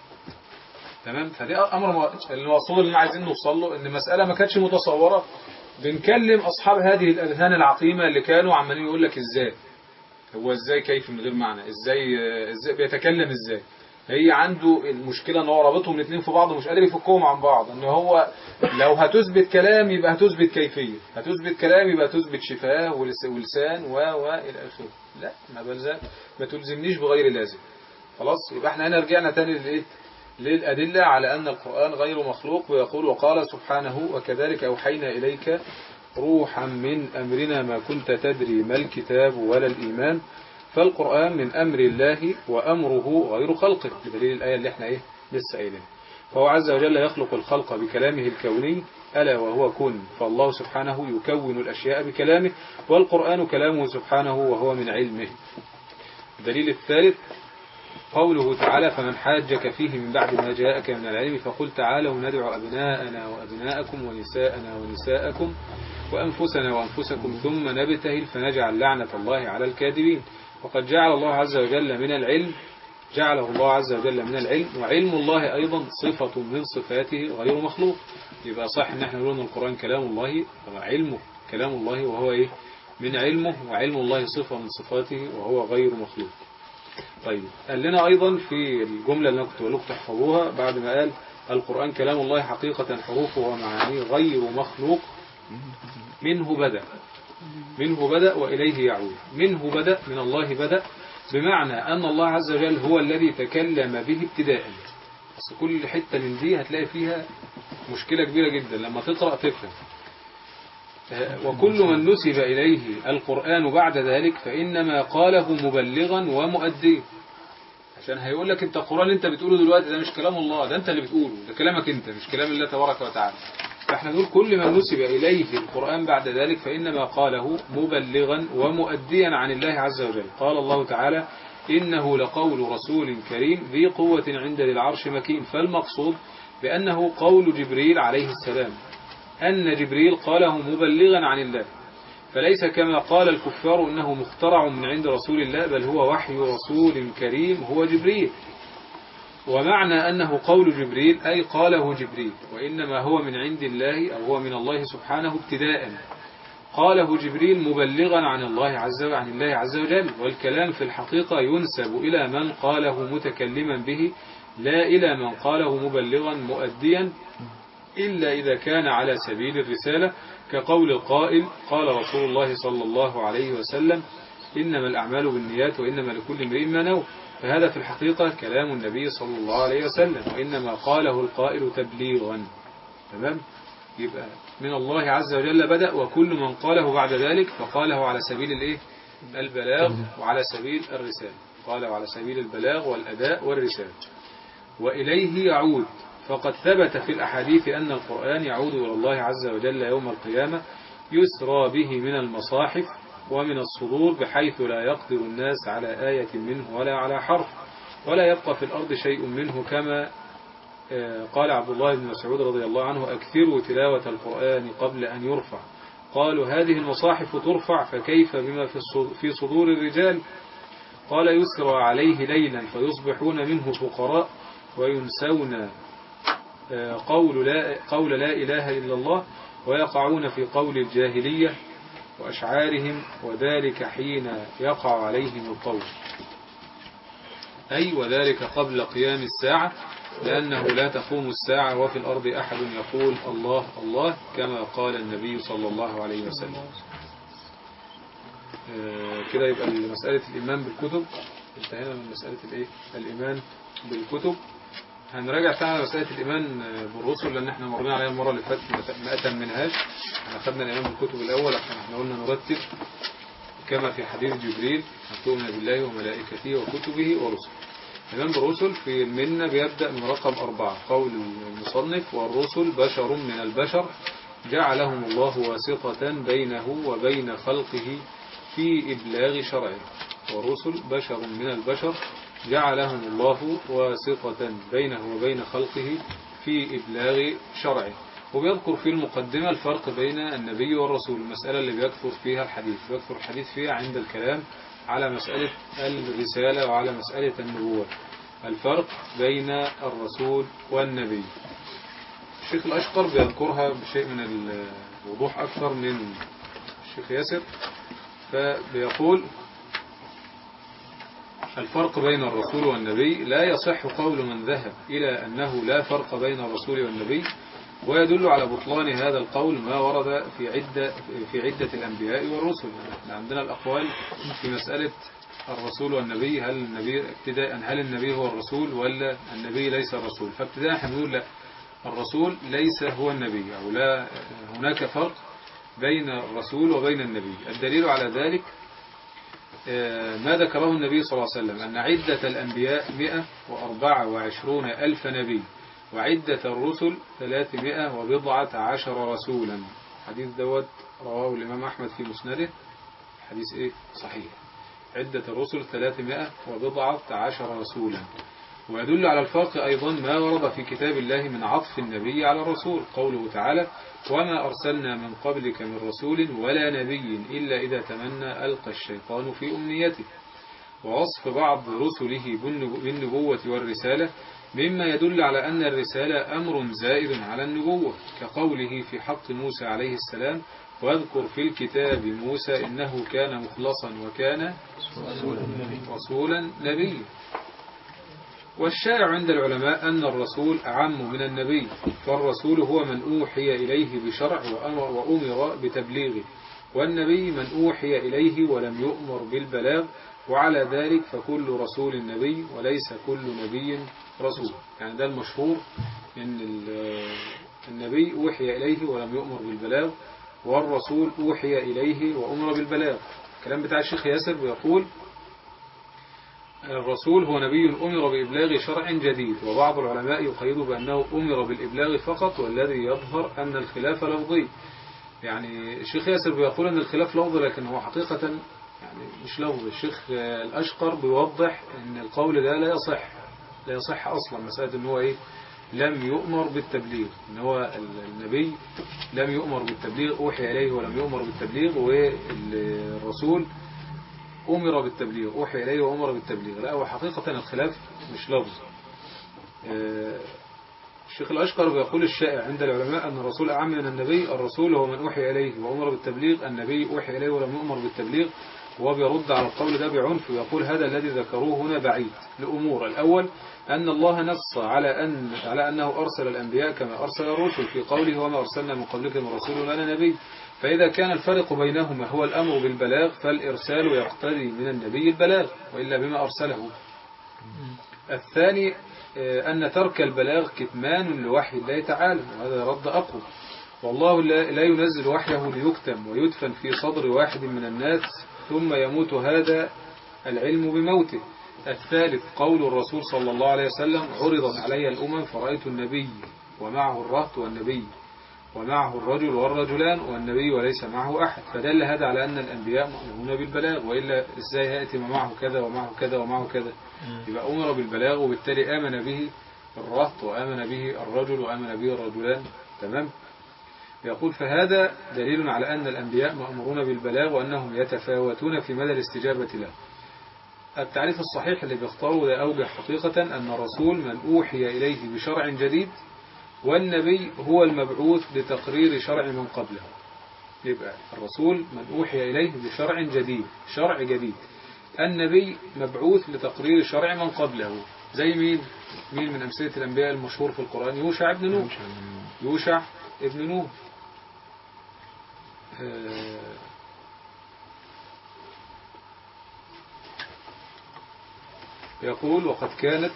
تمام فدي امر ما- المقصود اللي عايزين نوصل له ان مساله ما كانتش متصوره بنكلم اصحاب هذه الاذهان العقيمه اللي كانوا عمالين يقول لك ازاي هو ازاي كيف من غير معنى ازاي ازاي بيتكلم ازاي هي عنده المشكلة ان هو رابطهم الاثنين في بعض ومش قادر يفكهم عن بعض ان هو لو هتثبت كلام يبقى هتثبت كيفية هتثبت كلام يبقى تثبت شفاه ولس- ولسان و و الى اخره لا ما بلزم ما تلزمنيش بغير لازم خلاص يبقى احنا هنا رجعنا تاني للايه للأدلة على أن القرآن غير مخلوق ويقول وقال سبحانه وكذلك أوحينا إليك روحا من أمرنا ما كنت تدري ما الكتاب ولا الإيمان فالقرآن من أمر الله وأمره غير خلقه بدليل الآية اللي احنا إيه لسه قايلينها فهو عز وجل يخلق الخلق بكلامه الكوني ألا وهو كن فالله سبحانه يكون الأشياء بكلامه والقرآن كلامه سبحانه وهو من علمه الدليل الثالث قوله تعالى فمن حاجك فيه من بعد ما جاءك من العلم فقل تعالوا ندعو أبناءنا وأبناءكم ونساءنا ونساءكم وأنفسنا وأنفسكم ثم نبتهل فنجعل لعنة الله على الكاذبين وقد جعل الله عز وجل من العلم جعله الله عز وجل من العلم وعلم الله أيضا صفة من صفاته غير مخلوق يبقى صح ان احنا نقول ان القرآن كلام الله علمه كلام الله وهو ايه من علمه وعلم الله صفة من صفاته وهو غير مخلوق طيب قال لنا أيضا في الجملة اللي أنا كنت بقول لكم تحفظوها بعد ما قال القرآن كلام الله حقيقة حروفه ومعانيه غير مخلوق منه بدأ منه بدأ وإليه يعود منه بدأ من الله بدأ بمعنى أن الله عز وجل هو الذي تكلم به ابتداء بس كل حتة من دي هتلاقي فيها مشكلة كبيرة جدا لما تقرأ تفهم وكل من نسب إليه القرآن بعد ذلك فإنما قاله مبلغا ومؤديا عشان هيقول لك انت القرآن اللي انت بتقوله دلوقتي ده مش كلام الله ده انت اللي بتقوله ده كلامك انت مش كلام الله تبارك وتعالى فاحنا نقول كل من نسب إليه القرآن بعد ذلك فإنما قاله مبلغا ومؤديا عن الله عز وجل قال الله تعالى إنه لقول رسول كريم ذي قوة عند ذي العرش مكين فالمقصود بأنه قول جبريل عليه السلام أن جبريل قاله مبلغا عن الله فليس كما قال الكفار إنه مخترع من عند رسول الله بل هو وحي رسول كريم هو جبريل ومعنى أنه قول جبريل أي قاله جبريل وإنما هو من عند الله أو هو من الله سبحانه ابتداء قاله جبريل مبلغا عن الله عز وجل عن الله عز وجل والكلام في الحقيقة ينسب إلى من قاله متكلما به لا إلى من قاله مبلغا مؤديا إلا إذا كان على سبيل الرسالة كقول القائل قال رسول الله صلى الله عليه وسلم إنما الأعمال بالنيات وإنما لكل امرئ ما نوى فهذا في الحقيقة كلام النبي صلى الله عليه وسلم وإنما قاله القائل تبليغا تمام يبقى من الله عز وجل بدأ وكل من قاله بعد ذلك فقاله على سبيل الايه البلاغ وعلى سبيل الرسالة قاله على سبيل البلاغ والأداء والرسالة وإليه يعود فقد ثبت في الأحاديث أن القرآن يعود إلى الله عز وجل يوم القيامة يسرى به من المصاحف ومن الصدور بحيث لا يقدر الناس على آية منه ولا على حرف ولا يبقى في الأرض شيء منه كما قال عبد الله بن مسعود رضي الله عنه أكثروا تلاوة القرآن قبل أن يرفع قالوا هذه المصاحف ترفع فكيف بما في صدور الرجال قال يسرى عليه ليلا فيصبحون منه فقراء وينسون قول لا, قول لا إله إلا الله ويقعون في قول الجاهلية وأشعارهم وذلك حين يقع عليهم القول أي وذلك قبل قيام الساعة لأنه لا تقوم الساعة وفي الأرض أحد يقول الله الله كما قال النبي صلى الله عليه وسلم كده يبقى مسألة الإيمان بالكتب انتهينا من مسألة الإيه؟ الإيمان بالكتب هنراجع تاني مسألة الإيمان بالرسل لأن احنا مرنا عليها المرة اللي فاتت ما أتمناهاش احنا خدنا الإيمان بالكتب الأول عشان احنا قلنا نرتب كما في حديث جبريل أن تؤمن بالله وملائكته وكتبه ورسله الإيمان بالرسل في المنة بيبدأ من رقم أربعة قول المصنف والرسل بشر من البشر جعلهم الله واسطة بينه وبين خلقه في إبلاغ شرعه والرسل بشر من البشر جعلهم الله واسطة بينه وبين خلقه في إبلاغ شرعه وبيذكر في المقدمة الفرق بين النبي والرسول المسألة اللي بيكثر فيها الحديث بيكثر الحديث فيها عند الكلام على مسألة الرسالة وعلى مسألة النبوة الفرق بين الرسول والنبي الشيخ الأشقر بيذكرها بشيء من الوضوح أكثر من الشيخ ياسر فبيقول الفرق بين الرسول والنبي لا يصح قول من ذهب إلى أنه لا فرق بين الرسول والنبي ويدل على بطلان هذا القول ما ورد في عدة, في عدة الأنبياء والرسل احنا عندنا الأقوال في مسألة الرسول والنبي هل النبي ابتداء هل النبي هو الرسول ولا النبي ليس الرسول فابتداء احنا بنقول لا الرسول ليس هو النبي أو لا هناك فرق بين الرسول وبين النبي الدليل على ذلك ما ذكره النبي صلى الله عليه وسلم أن عدة الأنبياء 124 ألف نبي وعدة الرسل 300 وبضعة عشر رسولا حديث دوت رواه الإمام أحمد في مسنده حديث إيه صحيح عدة الرسل 300 وبضعة عشر رسولا ويدل على الفرق أيضا ما ورد في كتاب الله من عطف النبي على الرسول قوله تعالى وما أرسلنا من قبلك من رسول ولا نبي إلا إذا تمنى ألقى الشيطان في أمنيته ووصف بعض رسله بالنبو- بالنبوة والرسالة مما يدل على أن الرسالة أمر زائد على النبوة كقوله في حق موسى عليه السلام واذكر في الكتاب موسى إنه كان مخلصا وكان رسولا نبيا والشائع عند العلماء أن الرسول أعم من النبي فالرسول هو من أوحي إليه بشرع وأمر, وأمر بتبليغه والنبي من أوحي إليه ولم يؤمر بالبلاغ وعلى ذلك فكل رسول نبي وليس كل نبي رسول يعني ده المشهور أن ال- النبي أوحي إليه ولم يؤمر بالبلاغ والرسول أوحي إليه وأمر بالبلاغ الكلام بتاع الشيخ ياسر بيقول الرسول هو نبي أمر بإبلاغ شرع جديد وبعض العلماء يقيد بأنه أمر بالإبلاغ فقط والذي يظهر أن الخلاف لفظي يعني الشيخ ياسر بيقول أن الخلاف لفظي لكن هو حقيقة يعني مش لفظي الشيخ آه، الأشقر بيوضح أن القول ده لا يصح لا يصح أصلا مسألة أن هو إيه لم يؤمر بالتبليغ ان هو ال- النبي لم يؤمر بالتبليغ أوحي إليه ولم يؤمر بالتبليغ والرسول أمر بالتبليغ أوحي إليه وأمر بالتبليغ لا هو حقيقة الخلاف مش لفظ آه، الشيخ الأشقر بيقول الشائع عند العلماء أن الرسول أعم من النبي الرسول هو من أوحي إليه وأمر بالتبليغ النبي أوحي إليه ولم يؤمر بالتبليغ وهو بيرد على القول ده بعنف ويقول هذا الذي ذكروه هنا بعيد لأمور الأول أن الله نص على أن على أنه أرسل الأنبياء كما أرسل الرسل في قوله وما أرسلنا من قبلك من رسول ولا نبي فإذا كان الفرق بينهما هو الأمر بالبلاغ فالإرسال يقتضي من النبي البلاغ وإلا بما أرسله الثاني آه، أن ترك البلاغ كتمان لوحي الله تعالى وهذا رد أقوى والله لا لا ينزل وحيه ليكتم ويدفن في صدر واحد من الناس ثم يموت هذا العلم بموته الثالث قول الرسول صلى الله عليه وسلم عرضت علي الأمم فرأيت النبي ومعه الرهط والنبي ومعه الرجل والرجلان والنبي وليس معه أحد فدل هذا على أن الأنبياء مأمورون بالبلاغ وإلا إزاي يأتي ما معه كذا ومعه كذا ومعه كذا يبقى أمر بالبلاغ وبالتالي آمن به الرهط وآمن به الرجل وآمن به الرجلان تمام يقول فهذا دليل على أن الأنبياء مأمورون بالبلاغ وأنهم يتفاوتون في مدى الاستجابة له التعريف الصحيح اللي بيختاره ده أوجه حقيقة أن الرسول من أوحي إليه بشرع جديد والنبي هو المبعوث لتقرير شرع من قبله يبقى الرسول من أوحي إليه بشرع جديد شرع جديد النبي مبعوث لتقرير شرع من قبله زي مين مين من أمثلة الأنبياء المشهور في القرآن يوشع ابن نوح يوشع ابن نوح آه، يقول وقد كانت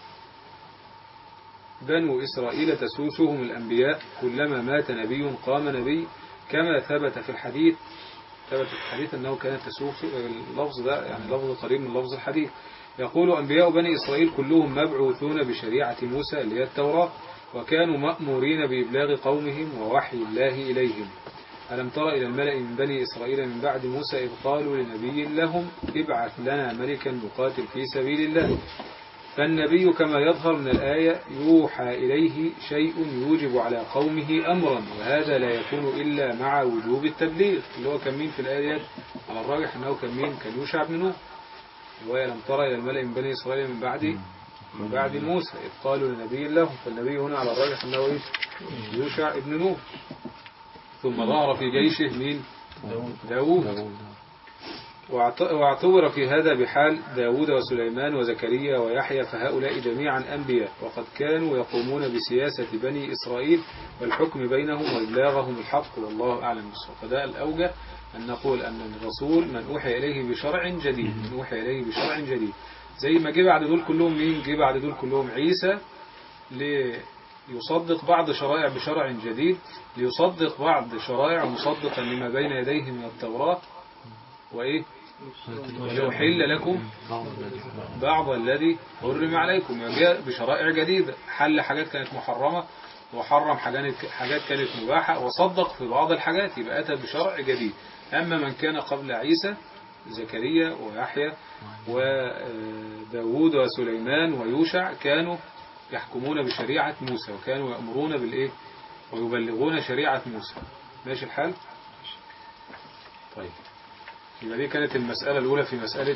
بنو إسرائيل تسوسهم الأنبياء كلما مات نبي قام نبي كما ثبت في الحديث ثبت في الحديث أنه كانت تسوس اللفظ ده يعني لفظ قريب من لفظ الحديث يقول أنبياء بني إسرائيل كلهم مبعوثون بشريعة موسى اللي هي التوراة وكانوا مأمورين بإبلاغ قومهم ووحي الله إليهم ألم تر إلى الملأ من بني إسرائيل من بعد موسى إذ قالوا لنبي لهم ابعث لنا ملكا نقاتل في سبيل الله فالنبي كما يظهر من الآية يوحى إليه شيء يوجب على قومه أمرا وهذا لا يكون إلا مع وجوب التبليغ اللي هو كان مين في الآية ديت؟ على الراجح أنه كان مين كان يوشع بن نوح رواية لم ترى إلى الملأ من بني إسرائيل من بعد من بعد موسى إذ قالوا لنبي لهم فالنبي هنا على الراجح أنه إيه؟ يوشع ابن نوح ثم ظهر في جيشه مين داود واعت- واعتبر في هذا بحال داود وسليمان وزكريا ويحيى فهؤلاء جميعا أنبياء وقد كانوا يقومون بسياسة بني إسرائيل والحكم بينهم وإبلاغهم الحق والله أعلم بالصواب فده الأوجه أن نقول أن الرسول من أوحي إليه بشرع جديد من أوحي إليه بشرع جديد زي ما جه بعد دول كلهم مين جه بعد دول كلهم عيسى ليصدق بعض شرائع بشرع جديد ليصدق بعض شرائع مصدقا لما بين يديه من التوراة وإيه ويحل لكم بعض الذي حرم عليكم وجاء بشرائع جديدة حل حاجات كانت محرمة وحرم حاجات حاجات كانت مباحة وصدق في بعض الحاجات يبقى أتى بشرع جديد أما من كان قبل عيسى زكريا ويحيى وداود وسليمان ويوشع كانوا يحكمون بشريعة موسى وكانوا يأمرون بالإيه ويبلغون شريعة موسى ماشي الحال طيب يبقى دي كانت المسألة الأولى في مسألة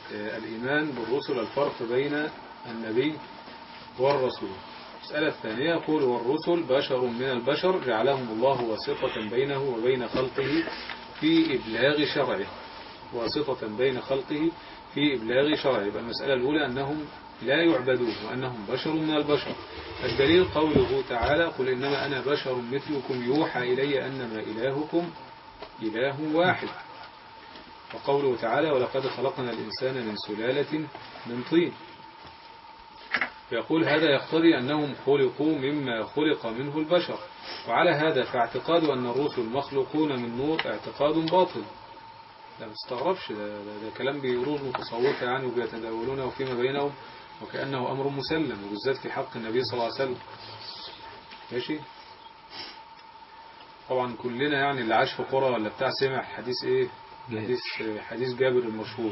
آه، الإيمان بالرسل الفرق بين النبي والرسول المسألة الثانية يقول والرسل بشر من البشر جعلهم الله واسطة بينه وبين خلقه في إبلاغ شرعه واسطة بين خلقه في إبلاغ شرعه يبقى المسألة الأولى أنهم لا يعبدون وأنهم بشر من البشر الدليل قوله تعالى قل إنما أنا بشر مثلكم يوحى إلي أنما إلهكم إله واحد وقوله تعالى ولقد خلقنا الإنسان من سلالة من طين فيقول هذا يقتضي أنهم خلقوا مما خلق منه البشر وعلى هذا فاعتقاد أن الرسل مخلوقون من نور اعتقاد باطل لا ما تستغربش ده, ده, ده كلام بيقولوه المتصوفة يعني وبيتداولونه فيما بينهم وكأنه أمر مسلم وبالذات في حق النبي صلى الله عليه وسلم ماشي طبعا كلنا يعني اللي عاش في قرى ولا بتاع سمع حديث ايه حديث حديث جابر المشهور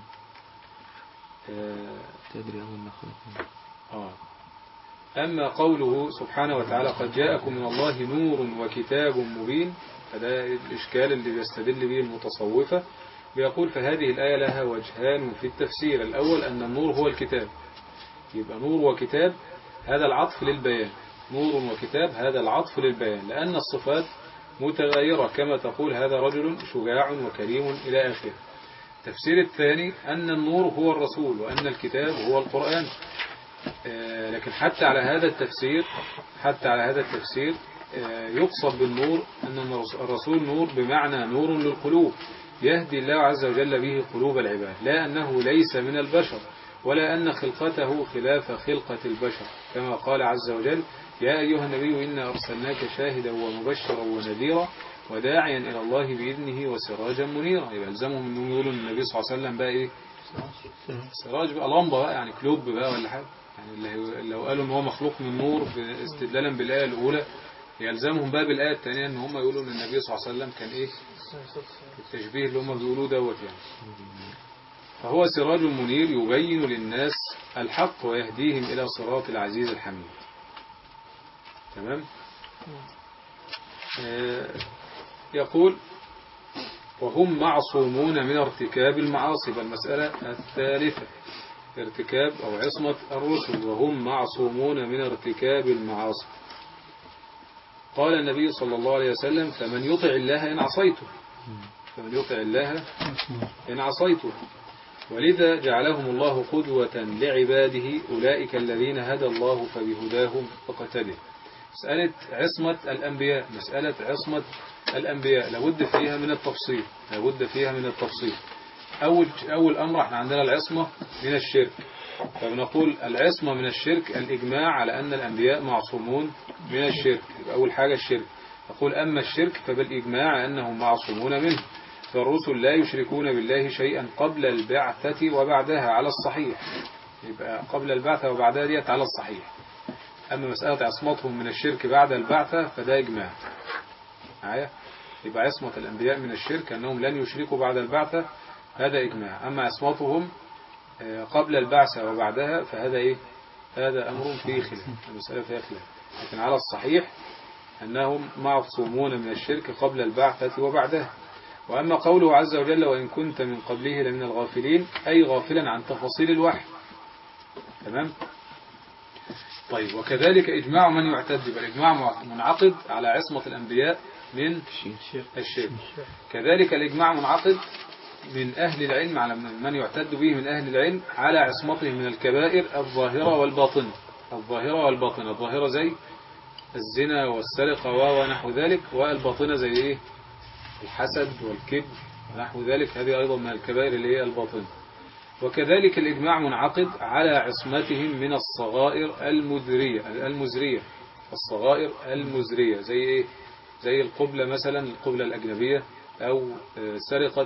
آه تدري أول ما خلقنا آه. أما قوله سبحانه وتعالى قد جاءكم من الله نور وكتاب مبين فده الإشكال اللي بيستدل به المتصوفة بيقول فهذه الآية لها وجهان في التفسير الأول أن النور هو الكتاب يبقى نور وكتاب هذا العطف للبيان نور وكتاب هذا العطف للبيان لأن الصفات متغيرة كما تقول هذا رجل شجاع وكريم إلى آخره التفسير الثاني أن النور هو الرسول وأن الكتاب هو القرآن آه، لكن حتى على هذا التفسير حتى على هذا التفسير آه، يقصد بالنور أن الرسول نور بمعنى نور للقلوب يهدي الله عز وجل به قلوب العباد لا أنه ليس من البشر ولا أن خلقته خلاف خلقة البشر كما قال عز وجل يا أيها النبي إنا أرسلناك شاهدا ومبشرا ونذيرا وداعيا إلى الله بإذنه وسراجا منيرا يبقى يلزمهم أنهم يقولوا النبي صلى الله عليه وسلم بقى إيه سراج بقى لمبة بقى يعني كلوب بقى ولا حاجة يعني اللي- لو قالوا ان هو مخلوق من نور استدلالا بالآية الأولى يلزمهم بقى بالآية الثانية ان هم يقولوا ان النبي صلى الله عليه وسلم كان ايه التشبيه اللي هم بيقولوه دوت يعني فهو سراج منير يبين للناس الحق ويهديهم إلى صراط العزيز الحميد تمام آه، يقول وهم معصومون من ارتكاب المعاصي بل المسألة الثالثة ارتكاب أو عصمة الرسل وهم معصومون من ارتكاب المعاصي قال النبي صلى الله عليه وسلم فمن يطع الله إن عصيته فمن يطع الله إن عصيته ولذا جعلهم الله قدوة لعباده أولئك الذين هدى الله فبهداهم فقتده مسألة عصمة الأنبياء مسألة عصمة الأنبياء لابد فيها من التفصيل لابد فيها من التفصيل أول أول أمر احنا عندنا العصمة من الشرك فبنقول العصمة من الشرك الإجماع على أن الأنبياء معصومون من الشرك يبقى أول حاجة الشرك نقول أما الشرك فبالإجماع أنهم معصومون منه فالرسل لا يشركون بالله شيئا قبل البعثة وبعدها على الصحيح يبقى قبل البعثة وبعدها ديت على الصحيح أما مسألة عصمتهم من الشرك بعد البعثة فده إجماع معايا يبقى عصمة الأنبياء من الشرك أنهم لن يشركوا بعد البعثة هذا إجماع أما عصمتهم آه، قبل البعثة وبعدها فهذا إيه هذا أمر فيه خلاف المسألة فيها خلاف لكن على الصحيح أنهم معصومون من الشرك قبل البعثة وبعدها وأما قوله عز وجل وإن كنت من قبله لمن الغافلين أي غافلا عن تفاصيل الوحي تمام طيب وكذلك إجماع من يعتد بالإجماع منعقد على عصمة الأنبياء من الشرك كذلك الإجماع منعقد من أهل العلم على من يعتد به من أهل العلم على عصمتهم من الكبائر الظاهرة والباطنة الظاهرة والباطنة الظاهرة زي الزنا والسرقة و- ونحو ذلك والباطنة زي إيه الحسد والكبر ونحو ذلك هذه أيضا من الكبائر اللي هي الباطنة وكذلك الإجماع منعقد على عصمتهم من الصغائر المذرية المزرية الصغائر المزرية زي إيه زي القبلة مثلا القبلة الأجنبية أو آه، سرقة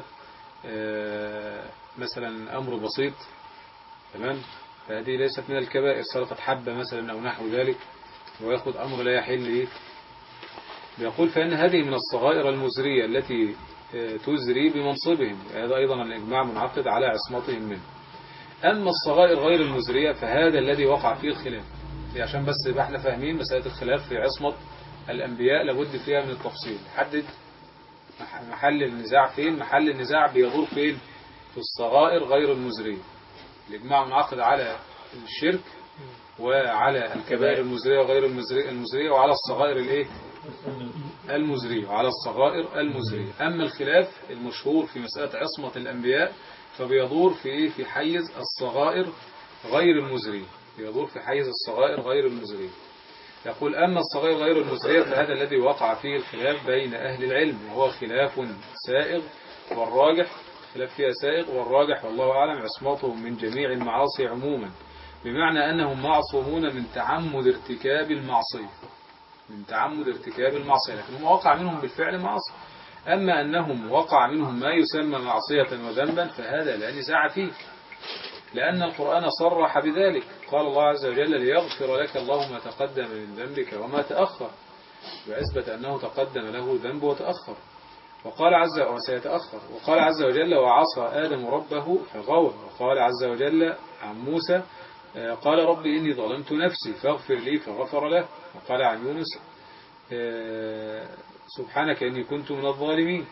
آه، مثلا أمر بسيط تمام فهذه ليست من الكبائر سرقة حبة مثلا أو نحو ذلك ويأخذ أمر لا يحل إيه بيقول فإن هذه من الصغائر المزرية التي آه، تزري بمنصبهم هذا أيضا الإجماع منعقد على عصمتهم منه أما الصغائر غير المزرية فهذا الذي وقع فيه الخلاف دي عشان بس يبقى احنا فاهمين مسألة الخلاف في عصمة الأنبياء لابد فيها من التفصيل حدد مح- محل النزاع فين محل النزاع بيدور فين في الصغائر غير المزرية الإجماع منعقد على الشرك وعلى الكبائر المزرية وغير المزرية, المزرية وعلى الصغائر الايه المزرية وعلى الصغائر المزرية أما الخلاف المشهور في مسألة عصمة الأنبياء فبيدور في إيه؟ في حيز الصغائر غير المزرية بيدور في حيز الصغائر غير المزرية يقول أما الصغير غير المزرية فهذا الذي وقع فيه الخلاف بين أهل العلم وهو خلاف سائغ والراجح خلاف فيها سائغ والراجح والله أعلم عصمتهم من جميع المعاصي عموما بمعنى أنهم معصومون من تعمد ارتكاب المعصية من تعمد ارتكاب المعصية لكن هم وقع منهم بالفعل معصية أما أنهم وقع منهم ما يسمى معصية وذنبا فهذا لا نزاع فيه لأن القرآن صرح بذلك قال الله عز وجل ليغفر لك الله ما تقدم من ذنبك وما تأخر وأثبت أنه تقدم له ذنب وتأخر وقال عز وسيتأخر وقال عز وجل وعصى آدم ربه فغوى وقال عز وجل عن موسى آه، قال رب إني ظلمت نفسي فاغفر لي فغفر له وقال عن يونس آه، سبحانك إني كنت من الظالمين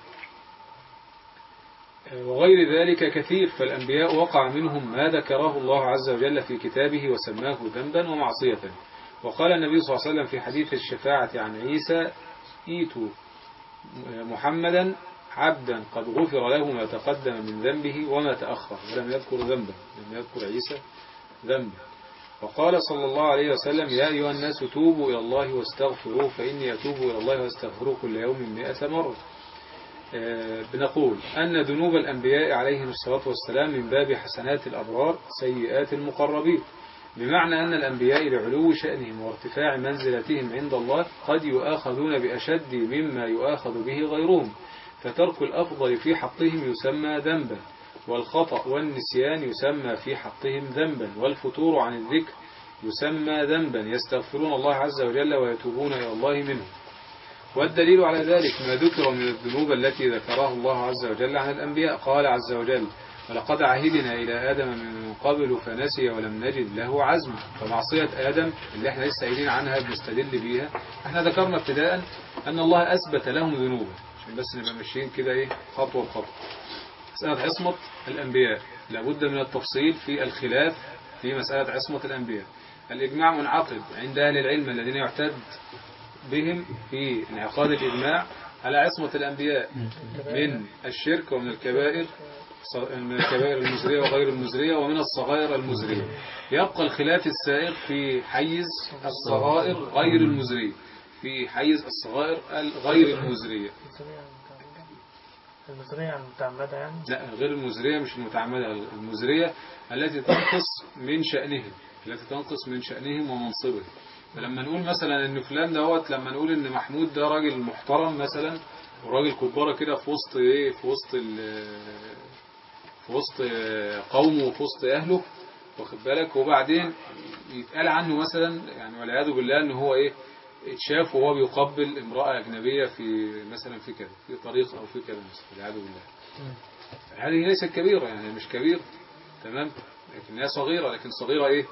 وغير ذلك كثير فالأنبياء وقع منهم ما ذكره الله عز وجل في كتابه وسماه ذنبا ومعصية وقال النبي صلى الله عليه وسلم في حديث الشفاعة عن عيسى ايتوا محمدا عبدا قد غفر له ما تقدم من ذنبه وما تأخر ولم يذكر ذنبا لم يذكر عيسى ذنبا وقال صلى الله عليه وسلم يا أيها الناس توبوا إلى الله واستغفروه فإني أتوب إلى الله واستغفروه كل يوم مئة مرة آه، بنقول أن ذنوب الأنبياء عليهم الصلاة والسلام من باب حسنات الأبرار سيئات المقربين بمعنى أن الأنبياء لعلو شأنهم وارتفاع منزلتهم عند الله قد يؤاخذون بأشد مما يؤاخذ به غيرهم فترك الأفضل في حقهم يسمى ذنبا والخطأ والنسيان يسمى في حقهم ذنبا والفتور عن الذكر يسمى ذنبا يستغفرون الله عز وجل ويتوبون إلى الله منه والدليل على ذلك ما ذكر من الذنوب التي ذكرها الله عز وجل عن الأنبياء قال عز وجل ولقد عهدنا إلى آدم من قبل فنسي ولم نجد له عزما فمعصية آدم اللي احنا لسه قايلين عنها بنستدل بيها احنا ذكرنا ابتداء أن الله أثبت لهم ذنوبا عشان بس نبقى ماشيين كده ايه خطوة بخطوة مسألة عصمة الأنبياء لابد من التفصيل في الخلاف في مسألة عصمة الأنبياء الإجماع منعقد عند أهل العلم الذين يعتد بهم في انعقاد الإجماع على عصمة الأنبياء من الشرك ومن الكبائر من الكبائر المزرية وغير المزرية ومن الصغائر المزرية يبقى الخلاف السائغ في حيز الصغائر غير المزرية في حيز الصغائر غير المزرية المزرية المتعمدة يعني لا غير المزرية مش المتعمدة المزرية التي تنقص من شأنهم التي تنقص من شأنهم ومنصبهم فلما نقول مثلا ان فلان دوت لما نقول ان محمود ده راجل محترم مثلا وراجل كبارة كده في وسط ايه في وسط ال في وسط قومه وفي وسط اهله واخد بالك وبعدين يتقال عنه مثلا يعني والعياذ بالله ان هو ايه اتشاف وهو بيقبل امرأة أجنبية في مثلا في كذا في طريق أو في كذا مثلا والعياذ بالله هذه ليست كبيرة يعني مش كبيرة تمام لكنها صغيرة لكن صغيرة ايه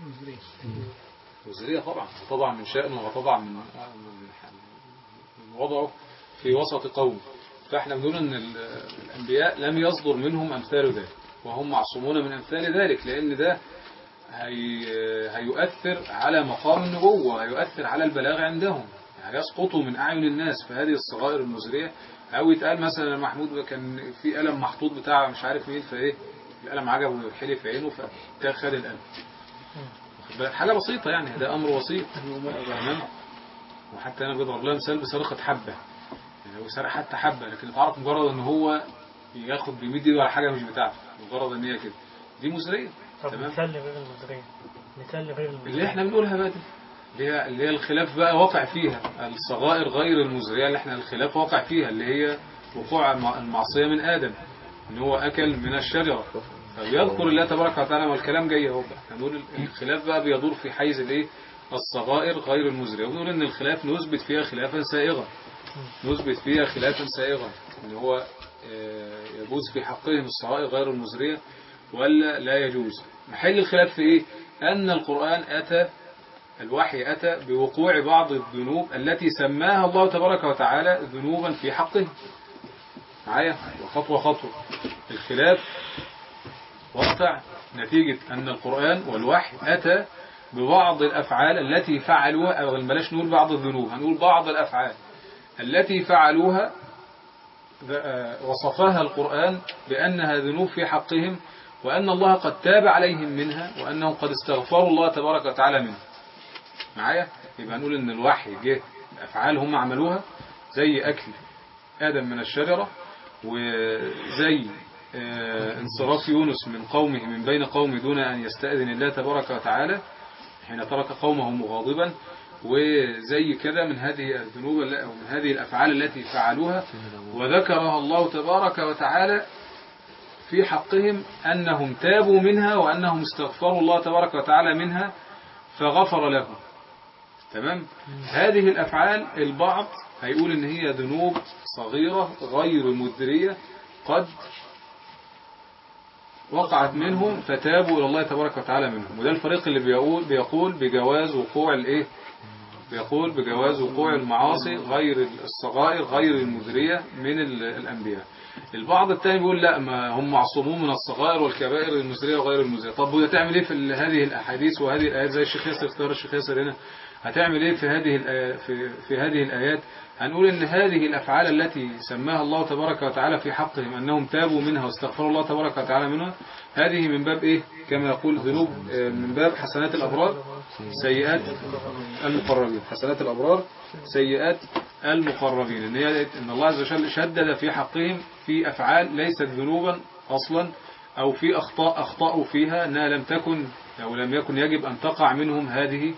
وزرية طبعا طبعا من شأنه وطبعا من من وضعه في وسط قوم فاحنا بنقول ان الانبياء لم يصدر منهم امثال ذلك وهم معصومون من امثال ذلك لان ده هي هيؤثر على مقام النبوة هيؤثر على البلاغ عندهم هيسقطوا من أعين الناس في هذه الصغائر المزرية أو يتقال مثلا محمود كان في قلم محطوط بتاع مش عارف مين فإيه القلم عجبه وحلي في عينه فخد القلم حاجة بسيطة يعني ده أمر بسيط تمام وحتى أنا بضرب لها مثال بسرقة حبة يعني هو سرق حتى حبة لكن تعرف مجرد إن هو ياخد بيمد ايده على حاجة مش بتاعته مجرد إن هي كده دي مزرية طب تمام. مثال غير المزرية مثال غير المزرية اللي احنا بنقولها بقى دي اللي هي اللي هي الخلاف بقى واقع فيها الصغائر غير المزرية اللي احنا الخلاف واقع فيها اللي هي وقوع الم- المعصية من آدم ان هو أكل من الشجرة فبيذكر الله تبارك وتعالى والكلام جاي اهو بقى احنا بنقول الخلاف بقى بيدور في حيز الايه الصغائر غير المزرية ونقول ان الخلاف نثبت فيها خلافا سائغا نثبت فيها خلافا سائغا ان هو آه، يجوز في حقهم الصغائر غير المزرية ولا لا يجوز محل الخلاف في ايه ان القرآن اتى الوحي أتى بوقوع بعض الذنوب التي سماها الله تبارك وتعالى ذنوبا في حقه معايا وخطوة خطوة الخلاف واقع نتيجة أن القرآن والوحي أتى ببعض الأفعال التي فعلوها أو بلاش نقول بعض الذنوب هنقول بعض الأفعال التي فعلوها وصفها القرآن بأنها ذنوب في حقهم وأن الله قد تاب عليهم منها وأنهم قد استغفروا الله تبارك وتعالى منها معايا يبقى نقول ان الوحي جه افعال هم عملوها زي اكل ادم من الشجرة وزي آه، انصراف يونس من قومه من بين قومه دون ان يستأذن الله تبارك وتعالى حين ترك قومه مغاضبا وزي كده من هذه الذنوب الل- أو من هذه الأفعال التي فعلوها وذكرها الله تبارك وتعالى في حقهم أنهم تابوا منها وأنهم استغفروا الله تبارك وتعالى منها فغفر لهم تمام هذه الأفعال البعض هيقول إن هي ذنوب صغيرة غير مدرية قد وقعت منهم فتابوا إلى الله تبارك وتعالى منهم وده الفريق اللي بيقول بيقول بجواز وقوع الإيه بيقول بجواز وقوع المعاصي غير الصغائر غير المدرية من ال- الأنبياء البعض التاني بيقول لا ما هم معصومون من الصغائر والكبائر المزرية وغير المزرية طب وهتعمل ايه في ال- هذه الأحاديث وهذه الآيات زي الشيخ ياسر اختار الشيخ ياسر هنا هتعمل ايه في هذه الآيات في, في هذه الآيات هنقول ان هذه الأفعال التي سماها الله تبارك وتعالى في حقهم أنهم تابوا منها واستغفروا الله تبارك وتعالى منها هذه من باب ايه كما يقول ذنوب آه، من باب حسنات الأبرار سيئات المقربين حسنات الأبرار سيئات المقربين إن, هي إن الله عز وجل شدد في حقهم في أفعال ليست ذنوبا أصلا أو في أخطاء أخطأوا فيها أنها لم تكن أو لم يكن يجب أن تقع منهم هذه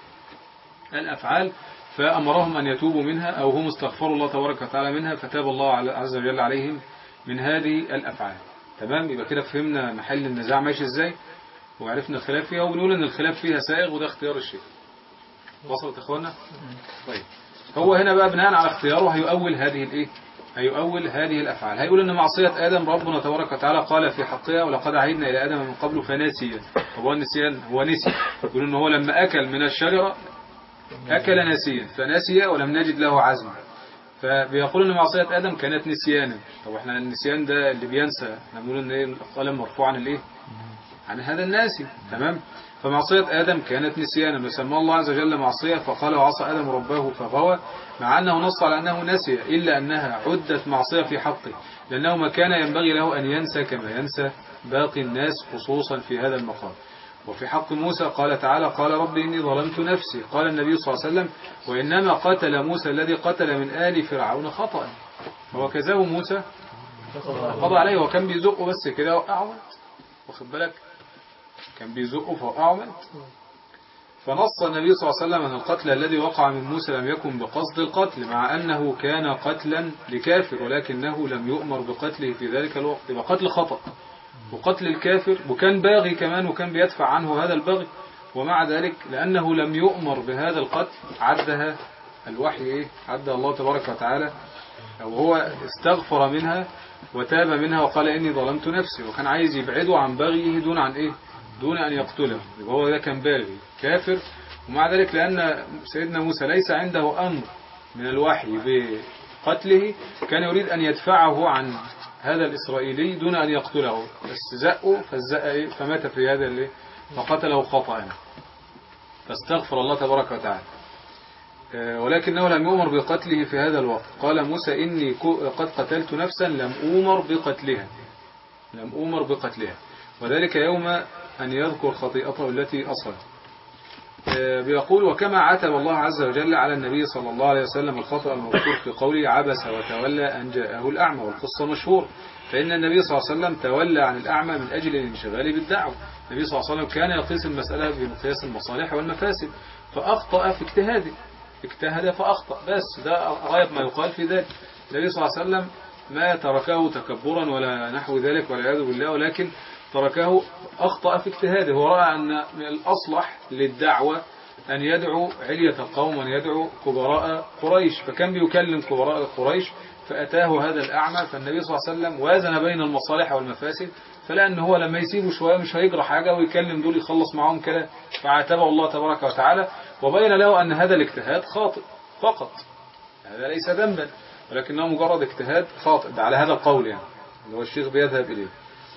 الأفعال فأمرهم أن يتوبوا منها أو هم استغفروا الله تبارك وتعالى منها فتاب الله على- عز وجل عليهم من هذه الأفعال تمام يبقى كده فهمنا محل النزاع ماشي ازاي وعرفنا الخلاف فيها وبنقول ان الخلاف فيها سائغ وده اختيار الشيخ وصلت يا اخوانا طيب هو هنا بقى بناء على اختياره هيؤول هذه الايه هيؤول هذه الافعال هيقول ان معصيه ادم ربنا تبارك وتعالى قال في حقها ولقد عهدنا الى ادم من قبل فنسي طب هو النسيان هو نسي يقول ان هو لما اكل من الشجره اكل ناسيا فنسي ولم نجد له عزما فبيقول ان معصيه ادم كانت نسيانا طب احنا النسيان ده اللي بينسى احنا بنقول ان ايه القلم مرفوع عن الايه عن هذا الناسي تمام فمعصية آدم كانت نسيانا وسمى الله عز وجل معصية فقال وعصى آدم ربه فغوى مع أنه نص على أنه نسي إلا أنها عدت معصية في حقه لأنه ما كان ينبغي له أن ينسى كما ينسى باقي الناس خصوصا في هذا المقام وفي حق موسى قال تعالى قال رب إني ظلمت نفسي قال النبي صلى الله عليه وسلم وإنما قتل موسى الذي قتل من آل فرعون خطأ هو كذاه موسى قضى عليه وكان بيزقه بس كده وقعه واخد بالك كان بيزقه فوقعه مات فنص النبي صلى الله عليه وسلم أن القتل الذي وقع من موسى لم يكن بقصد القتل مع أنه كان قتلا لكافر ولكنه لم يؤمر بقتله في ذلك الوقت يبقى قتل خطأ وقتل الكافر وكان باغي كمان وكان بيدفع عنه هذا البغي ومع ذلك لأنه لم يؤمر بهذا القتل عدها الوحي إيه عدها الله تبارك وتعالى أو هو استغفر منها وتاب منها وقال إني ظلمت نفسي وكان عايز يبعده عن بغيه دون عن إيه دون أن يقتله يبقى هو ده كان باغي كافر ومع ذلك لأن سيدنا موسى ليس عنده أمر من الوحي بقتله كان يريد أن يدفعه عن هذا الإسرائيلي دون أن يقتله بس زقه فزق إيه فمات في هذا اللي فقتله خطأ فاستغفر الله تبارك وتعالى آه، ولكنه لم يؤمر بقتله في هذا الوقت قال موسى إني كو- قد قتلت نفسا لم أؤمر بقتلها لم أؤمر بقتلها وذلك يوم أن يذكر خطيئته التي أصلت آه، بيقول وكما عتب الله عز وجل على النبي صلى الله عليه وسلم الخطأ المذكور في قوله عبس وتولى أن جاءه الأعمى والقصة مشهور فإن النبي صلى الله عليه وسلم تولى عن الأعمى من أجل الانشغال بالدعوة النبي صلى الله عليه وسلم كان يقيس المسألة بمقياس المصالح والمفاسد فأخطأ في اجتهاده اجتهد فأخطأ بس ده غاية ما يقال في ذلك النبي صلى الله عليه وسلم ما تركه تكبرا ولا نحو ذلك والعياذ بالله ولكن تركه أخطأ في اجتهاده ورأى أن من الأصلح للدعوة أن يدعو علية القوم وأن يدعو كبراء قريش فكان بيكلم كبراء قريش فأتاه هذا الأعمى فالنبي صلى الله عليه وسلم وازن بين المصالح والمفاسد فلأن هو لما يسيبه شوية مش هيجرى حاجة ويكلم دول يخلص معاهم كلام فعاتبه الله تبارك وتعالى وبين له أن هذا الاجتهاد خاطئ فقط هذا ليس ذنبا ولكنه مجرد اجتهاد خاطئ ده على هذا القول يعني اللي هو الشيخ بيذهب إليه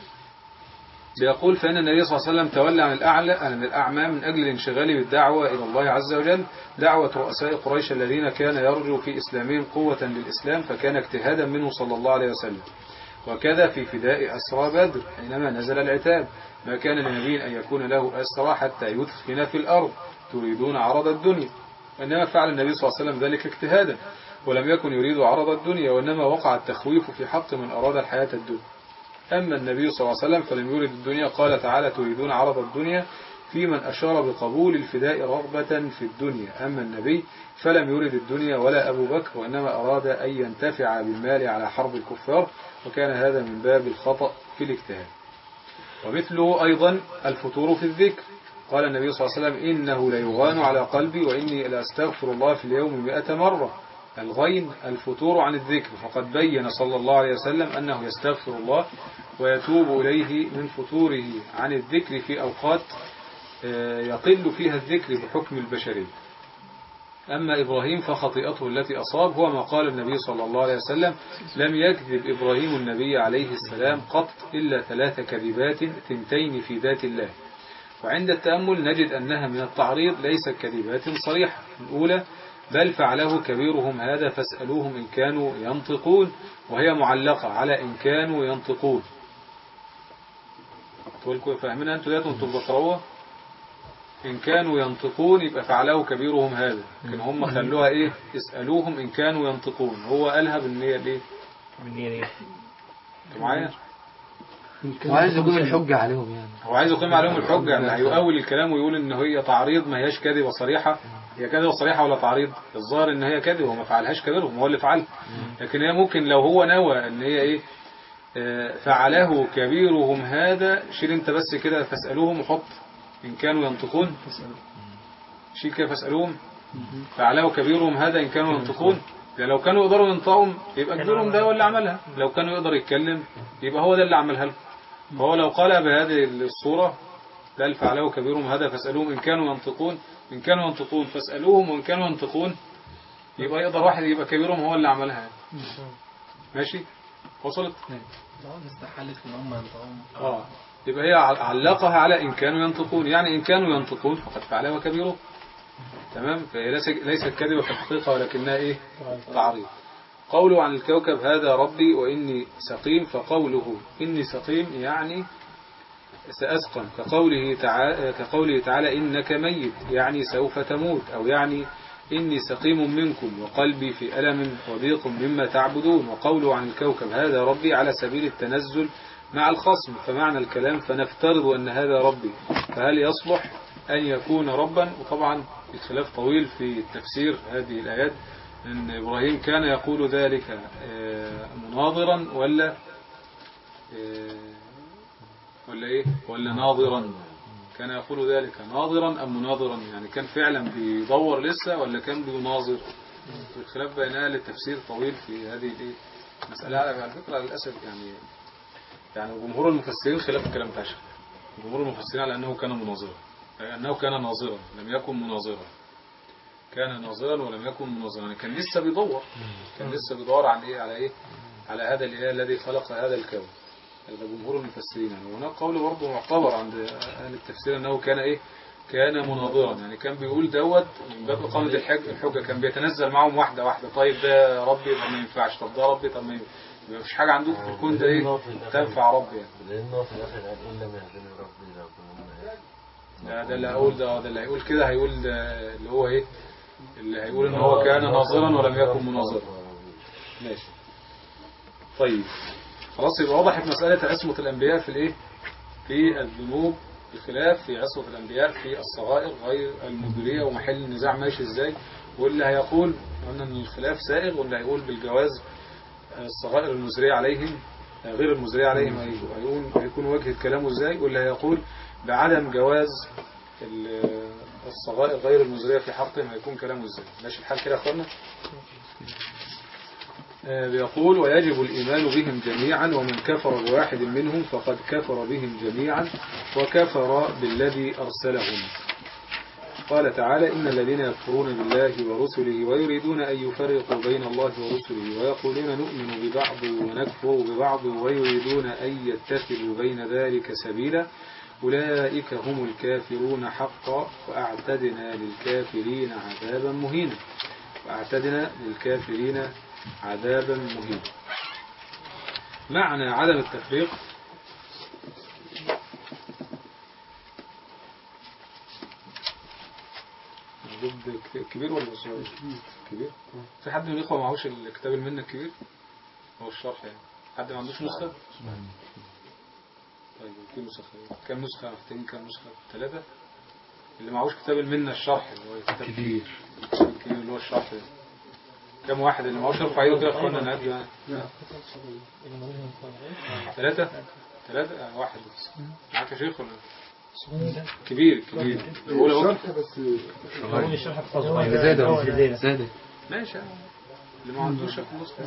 بيقول فإن النبي صلى الله عليه وسلم تولى عن الأعلى عن الأعمى من أجل الانشغال بالدعوة إلى الله عز وجل دعوة رؤساء قريش الذين كان يرجو في إسلامهم قوة للإسلام فكان اجتهادا منه صلى الله عليه وسلم وكذا في فداء أسرى بدر حينما نزل العتاب ما كان لنبي أن يكون له أسرى حتى يثخن في الأرض تريدون عرض الدنيا وإنما فعل النبي صلى الله عليه وسلم ذلك اجتهادا ولم يكن يريد عرض الدنيا وإنما وقع التخويف في حق من أراد الحياة الدنيا أما النبي صلى الله عليه وسلم فلم يرد الدنيا قال تعالى تريدون عرض الدنيا في من أشار بقبول الفداء رغبة في الدنيا أما النبي فلم يرد الدنيا ولا أبو بكر وإنما أراد أن ينتفع بالمال على حرب الكفار وكان هذا من باب الخطأ في الاجتهاد ومثله أيضا الفتور في الذكر قال النبي صلى الله عليه وسلم إنه ليغان على قلبي وإني لأستغفر الله في اليوم مئة مرة الغين الفتور عن الذكر فقد بين صلى الله عليه وسلم أنه يستغفر الله ويتوب إليه من فتوره عن الذكر في أوقات آه، يقل فيها الذكر بحكم البشرية أما إبراهيم فخطيئته التي أصاب هو ما قال النبي صلى الله عليه وسلم لم يكذب إبراهيم النبي عليه السلام قط إلا ثلاث كذبات ثنتين في ذات الله وعند التأمل نجد أنها من التعريض ليست كذبات صريحة الأولى بل فعله كبيرهم هذا فاسألوهم إن كانوا ينطقون وهي معلقة على إن كانوا ينطقون تقولكم فاهمين أنتوا ديت وانتم بتقرأوها إن كانوا ينطقون يبقى فعله كبيرهم هذا لكن هم خلوها إيه اسألوهم إن كانوا ينطقون هو قالها بالنية ليه بالنية دي أنتوا معايا وعايز يقوم الحجة عليهم يعني هو عايز يقيم عليهم الحجة يعني هيؤول الكلام ويقول ان هي تعريض ما هياش كذبة صريحة هي كذبة صريحة ولا تعريض الظاهر ان هي كذبة وما فعلهاش كبيرهم هو اللي فعلها لكن هي ممكن لو هو نوى ان هي ايه آه، فعله كبيرهم هذا شيل انت بس كده فاسألوهم وحط ان كانوا ينطقون شيل كده فاسألوهم فعله كبيرهم هذا ان كانوا ينطقون يعني لو كانوا يقدروا ينطقوا يبقى كبيرهم ده هو اللي عملها لو كانوا يقدر يتكلم يبقى هو ده اللي عملها لهم فهو لو قال بهذه الصورة بل فعله كبيرهم هذا فاسألوهم إن كانوا ينطقون إن كانوا ينطقون فاسألوهم وإن كانوا ينطقون يبقى يقدر واحد يبقى كبيرهم هو اللي عملها ماشي وصلت استحلت ان هم ينطقون اه يبقى هي عل- علقها على إن كانوا ينطقون يعني إن كانوا ينطقون فقد فعلها كبيرهم تمام فهي ليس- ليست كذبة في الحقيقة ولكنها إيه تعريض قوله عن الكوكب هذا ربي وإني سقيم فقوله إني سقيم يعني سأسقم كقوله تعالى, كقوله تعالى إنك ميت يعني سوف تموت أو يعني إني سقيم منكم وقلبي في ألم وضيق مما تعبدون وقوله عن الكوكب هذا ربي على سبيل التنزل مع الخصم فمعنى الكلام فنفترض أن هذا ربي فهل يصلح أن يكون ربا وطبعا الخلاف طويل في تفسير هذه الآيات أن إبراهيم كان يقول ذلك آه، مناظرا ولا آه، ولا إيه ولا ناظرا كان يقول ذلك ناظرا أم مناظرا يعني كان فعلا بيدور لسه ولا كان بيناظر الخلاف بين أهل التفسير طويل في هذه الإيه مسألة على فكرة للأسف يعني يعني جمهور المفسرين خلاف الكلام بتاع الشيخ. جمهور المفسرين على أنه كان مناظرا أي أنه كان ناظرا لم يكن مناظرا كان ناظرا ولم يكن مناظرا يعني كان لسه بيدور كان لسه بيدور على إيه على إيه على هذا الإله الذي خلق هذا الكون هذا جمهور المفسرين يعني وهناك قول برضه معتبر عند أهل التفسير أنه كان إيه كان مناظرا يعني كان بيقول دوت من باب إقامة الحج الحجة كان بيتنزل معهم واحدة واحدة طيب ده ربي طب ما ينفعش طب ده ربي طب ما ينفعش مفيش حاجة عندكم في الكون ده إيه تنفع ربي يعني لأنه في الآخر قال إن لم يهدني ربي لأكونن ده, ده اللي هيقول ده ده اللي هيقول كده هيقول ده اللي هو ايه اللي هيقول ان هو كان ناظرا ولم يكن مناظرا ماشي طيب خلاص يبقى وضحت مسألة عصمة الأنبياء في الايه في الذنوب الخلاف في عصمة الأنبياء في الصغائر غير المدبرية ومحل النزاع ماشي ازاي واللي هيقول قلنا ان الخلاف سائغ واللي هيقول بالجواز الصغائر المزرية عليهم غير المزرية عليهم هيقول هيكون وجه كلامه ازاي واللي هيقول بعدم جواز ال- الصغائر غير المزرية في حقهم هيكون كلامه ازاي ماشي الحال كده يا اخوانا آه، بيقول ويجب الإيمان بهم جميعا ومن كفر بواحد منهم فقد كفر بهم جميعا وكفر بالذي أرسلهم قال تعالى إن الذين يكفرون بالله ورسله ويريدون أن يفرقوا بين الله ورسله ويقولون نؤمن ببعض ونكفر ببعض ويريدون أن يتخذوا بين ذلك سبيلا أولئك هم الكافرون حقا وأعتدنا للكافرين عذابا مهينا وأعتدنا للكافرين عذابا مهينا معنى عدم التفريق موجود كت- كبير ولا صغير؟ كبير في حد من الإخوة معهوش الكتاب المنة الكبير هو الشرح يعني حد ما عندوش نسخة طيب في نسخة كم نسخة محتاجين كم نسخة ثلاثة اللي معهوش كتاب المنة الشرح اللي هو كتاب كبير الكبير اللي هو الشرح ده كم واحد اللي معهوش يرفع ايده كده يا اخوانا نعد يعني ثلاثة ثلاثة آه، واحد بس معاك يا شيخ ولا كبير كبير بقول اهو هو الشرح بتاع اللي صغير زاد هو أهو. اللي زاد ماشي يعني. اللي ما عندوش ياخد نسخة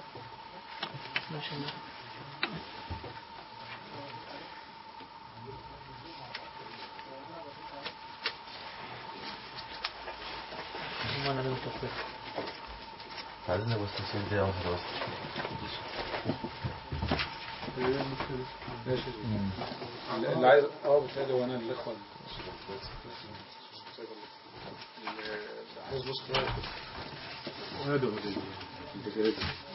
هم انا لازم تفصيل عايزين بس تفصيل دي واحدة بس ماشي اللي اللي عايز اه بالتالي وانا الاخوة اللي عايز نسخة هذا الدجاجة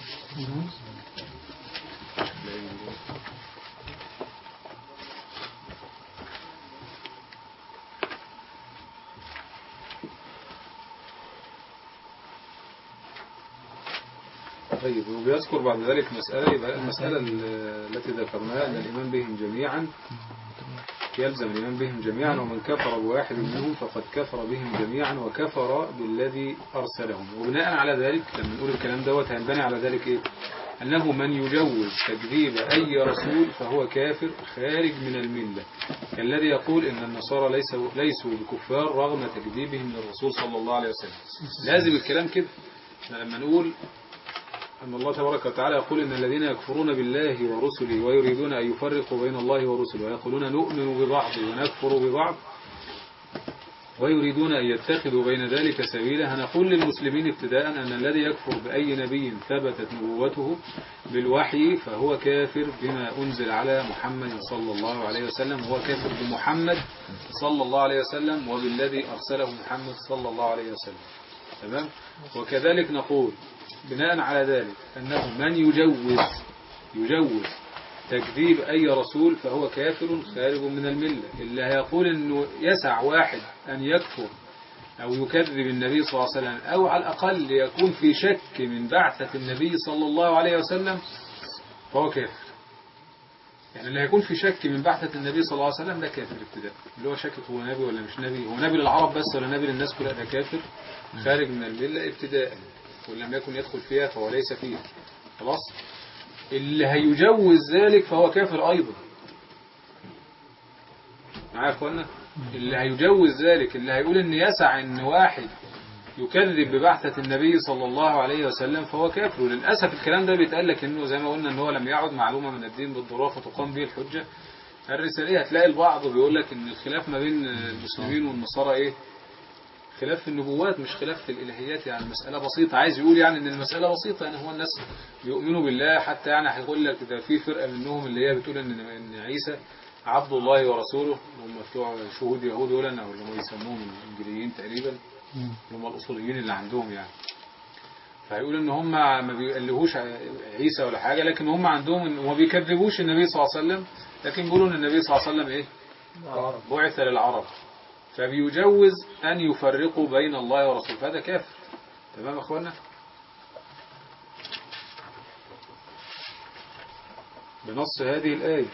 طيب وبيذكر بعد ذلك مسألة يبقى المسألة ال- التي ذكرناها أن الإيمان بهم جميعا يلزم الإيمان بهم جميعا ومن كفر بواحد منهم فقد كفر بهم جميعا وكفر بالذي أرسلهم وبناء على ذلك لما نقول الكلام دوت هينبني على ذلك إيه أنه من يجوز تكذيب أي رسول فهو كافر خارج من الملة كالذي يقول إن النصارى ليسوا, ليسوا بكفار رغم تكذيبهم للرسول صلى الله عليه وسلم لازم الكلام كده إحنا لما نقول أن الله تبارك وتعالى يقول إن الذين يكفرون بالله ورسله ويريدون أن يفرقوا بين الله ورسله ويقولون نؤمن ببعض ونكفر ببعض ويريدون أن يتخذوا بين ذلك سبيلا هنقول للمسلمين ابتداء أن الذي يكفر بأي نبي ثبتت نبوته بالوحي فهو كافر بما أنزل على محمد صلى الله عليه وسلم هو كافر بمحمد صلى الله عليه وسلم وبالذي أرسله محمد صلى الله عليه وسلم تمام وكذلك نقول بناء على ذلك أنه من يجوز يجوز تكذيب أي رسول فهو كافر خارج من الملة اللي هيقول أنه يسع واحد أن يكفر أو يكذب النبي صلى الله عليه وسلم أو على الأقل يكون في شك من بعثة النبي صلى الله عليه وسلم فهو كافر يعني اللي هيكون في شك من بعثة النبي صلى الله عليه وسلم ده كافر ابتداء اللي هو شك هو نبي ولا مش نبي هو نبي للعرب بس ولا نبي للناس كلها ده كافر خارج من الملة ابتداء وإن لم يكن يدخل فيها فهو ليس فيها خلاص اللي هيجوز ذلك فهو كافر أيضا معايا يا اخوانا اللي هيجوز ذلك اللي هيقول ان يسع ان واحد يكذب ببعثة النبي صلى الله عليه وسلم فهو كافر وللأسف الكلام ده بيتقال لك انه زي ما قلنا ان هو لم يعد معلومة من الدين بالضرورة فتقام به الحجة الرسالية هتلاقي البعض بيقول لك ان الخلاف ما بين المسلمين والنصارى ايه خلاف في النبوات مش خلاف في الإلهيات يعني المسألة بسيطة عايز يقول يعني ان المسألة بسيطة يعني هو الناس بيؤمنوا بالله حتى يعني هيقول لك ده في فرقة منهم اللي هي بتقول ان ان عيسى عبد الله ورسوله هم بتوع شهود يهود دول او اللي هم يسموهم الانجليين تقريبا اللي هم الاصوليين اللي عندهم يعني فيقول ان هم ما بيقلهوش عيسى ولا حاجة لكن هم عندهم ان وما بيكذبوش النبي صلى الله عليه وسلم لكن بيقولوا ان النبي صلى الله عليه وسلم ايه بعث للعرب فبيجوز أن يفرقوا بين الله ورسوله فهذا كافر تمام يا أخوانا بنص هذه الآية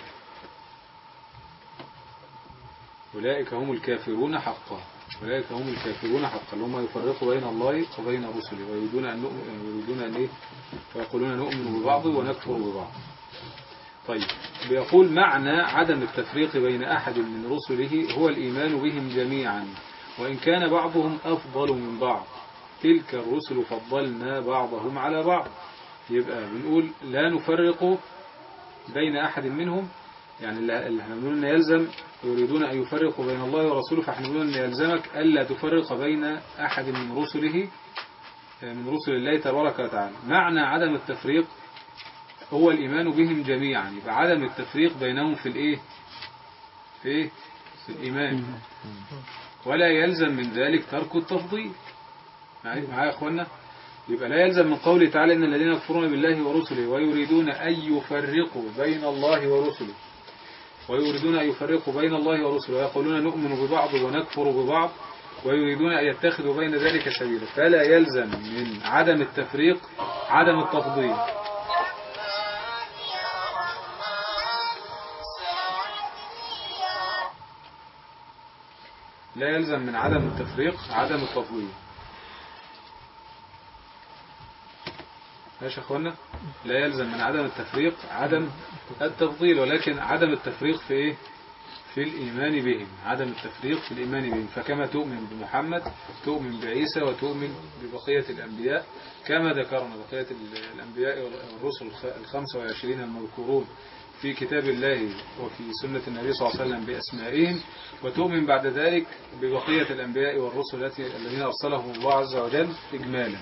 أولئك هم الكافرون حقا أولئك هم الكافرون حقا اللي هم يفرقوا بين الله وبين رسله ويريدون أن نؤمن ويريدون أن إيه ويقولون نؤمن ببعض ونكفر ببعض طيب بيقول معنى عدم التفريق بين أحد من رسله هو الإيمان بهم جميعا وإن كان بعضهم أفضل من بعض تلك الرسل فضلنا بعضهم على بعض يبقى بنقول لا نفرق بين أحد منهم يعني اللي اللي احنا بنقول ان يلزم يريدون ان يفرقوا بين الله ورسوله فاحنا بنقول ان يلزمك الا تفرق بين احد من رسله من رسل الله تبارك وتعالى معنى عدم التفريق هو الإيمان بهم جميعا يبقى عدم التفريق بينهم في الإيه في إيه في الإيمان ولا يلزم من ذلك ترك التفضيل معايا معايا يا أخوانا يبقى لا يلزم من قوله تعالى إن الذين يكفرون بالله ورسله ويريدون أن يفرقوا بين الله ورسله ويريدون أن يفرقوا بين الله ورسله ويقولون نؤمن ببعض ونكفر ببعض ويريدون أن يتخذوا بين ذلك سبيلا فلا يلزم من عدم التفريق عدم التفضيل لا يلزم من عدم التفريق عدم التفضيل ماشي يا اخوانا لا يلزم من عدم التفريق عدم التفضيل ولكن عدم التفريق في ايه في الإيمان بهم عدم التفريق في الإيمان بهم فكما تؤمن بمحمد تؤمن بعيسى وتؤمن ببقية الأنبياء كما ذكرنا بقية الأنبياء والرسل الخمسة وعشرين المذكورون في كتاب الله وفي سنة النبي صلى الله عليه وسلم بأسمائهم وتؤمن بعد ذلك ببقية الأنبياء والرسل التي- الذين أرسلهم الله عز وجل إجمالا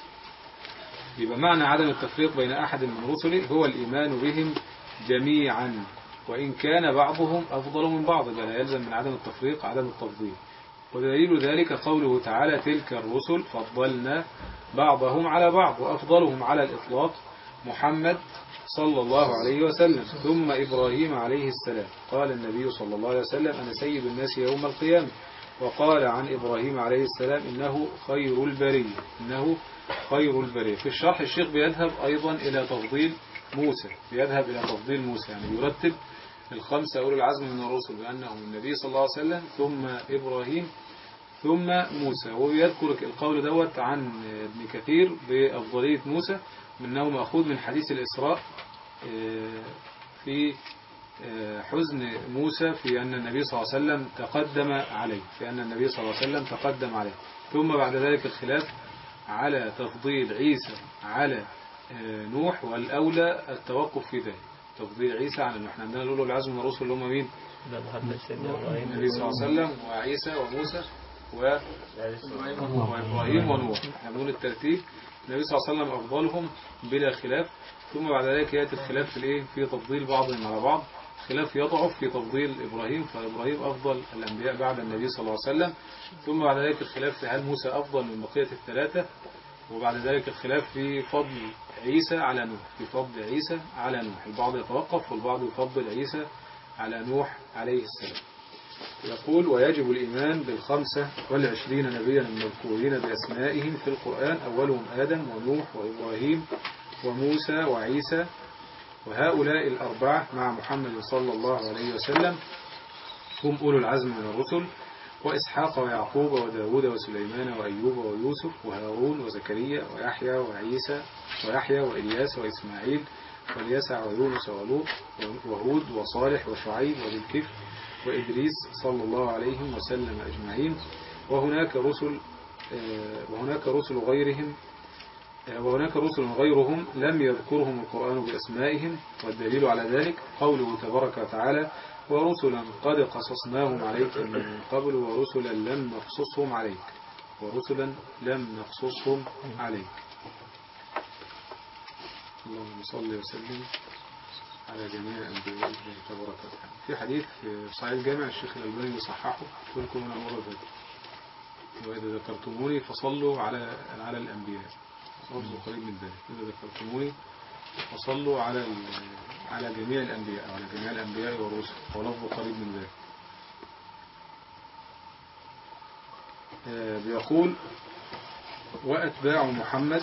يبقى معنى عدم التفريق بين أحد من رسله هو الإيمان بهم جميعا وإن كان بعضهم أفضل من بعض بل يلزم من عدم التفريق عدم التفضيل ودليل ذلك قوله تعالى تلك الرسل فضلنا بعضهم على بعض وأفضلهم على الإطلاق محمد صلى الله عليه وسلم ثم إبراهيم عليه السلام قال النبي صلى الله عليه وسلم أنا سيد الناس يوم القيامة وقال عن إبراهيم عليه السلام إنه خير البرية إنه خير البرية في الشرح الشيخ بيذهب أيضا إلى تفضيل موسى بيذهب إلى تفضيل موسى يعني يرتب الخمسة أولي العزم من الرسل بأنهم النبي صلى الله عليه وسلم ثم إبراهيم ثم موسى ويذكر القول دوت عن ابن كثير بأفضلية موسى منه مأخوذ من حديث الإسراء آه، في آه، حزن موسى في أن النبي صلى الله عليه وسلم تقدم عليه في أن النبي صلى الله عليه وسلم تقدم عليه ثم بعد ذلك الخلاف على تفضيل عيسى على آه، نوح والأولى التوقف في ذلك تفضيل عيسى على نوح احنا عندنا الأولى العزم من الرسل اللي هم مين ده محمد سيدنا إبراهيم النبي صلى الله عليه وسلم وعيسى وموسى و وإبراهيم ونوح احنا بنقول الترتيب النبي صلى الله عليه وسلم أفضلهم بلا خلاف ثم بعد ذلك يأتي الخلاف في الإيه في تفضيل بعضهم على بعض خلاف يضعف في تفضيل إبراهيم فإبراهيم أفضل الأنبياء بعد النبي صلى الله عليه وسلم ثم بعد ذلك الخلاف في هل موسى أفضل من بقية الثلاثة وبعد ذلك الخلاف في فضل عيسى على نوح في فضل عيسى على نوح البعض يتوقف والبعض يفضل عيسى على نوح عليه السلام يقول ويجب الإيمان بالخمسة والعشرين نبيا المذكورين بأسمائهم في القرآن أولهم آدم ونوح وإبراهيم وموسى وعيسى وهؤلاء الأربعة مع محمد صلى الله عليه وسلم هم أولو العزم من الرسل وإسحاق ويعقوب وداود وسليمان وأيوب ويوسف وهارون وزكريا ويحيى وعيسى ويحيى وإلياس وإسماعيل واليسع ويونس ولوط وهود وصالح وشعيب وذي الكفر وإدريس صلى الله عليه وسلم أجمعين وهناك رسل آه، وهناك رسل غيرهم آه، وهناك رسل غيرهم لم يذكرهم القرآن بأسمائهم والدليل على ذلك قوله تبارك وتعالى ورسلا قد قصصناهم عليك من قبل ورسلا لم نقصصهم عليك ورسلا لم نقصصهم عليك اللهم صل وسلم على جميع أنبياء الله تبارك وتعالى في حديث في صحيح الجامع الشيخ الألباني يصححه قلت لكم أنا مرة ذلك وإذا ذكرتموني فصلوا على على الأنبياء لفظ قريب من ذلك إذا ذكرتموني فصلوا على ال- على جميع الأنبياء على جميع الأنبياء والرسل ولفظ قريب من ذلك آه، بيقول وأتباع محمد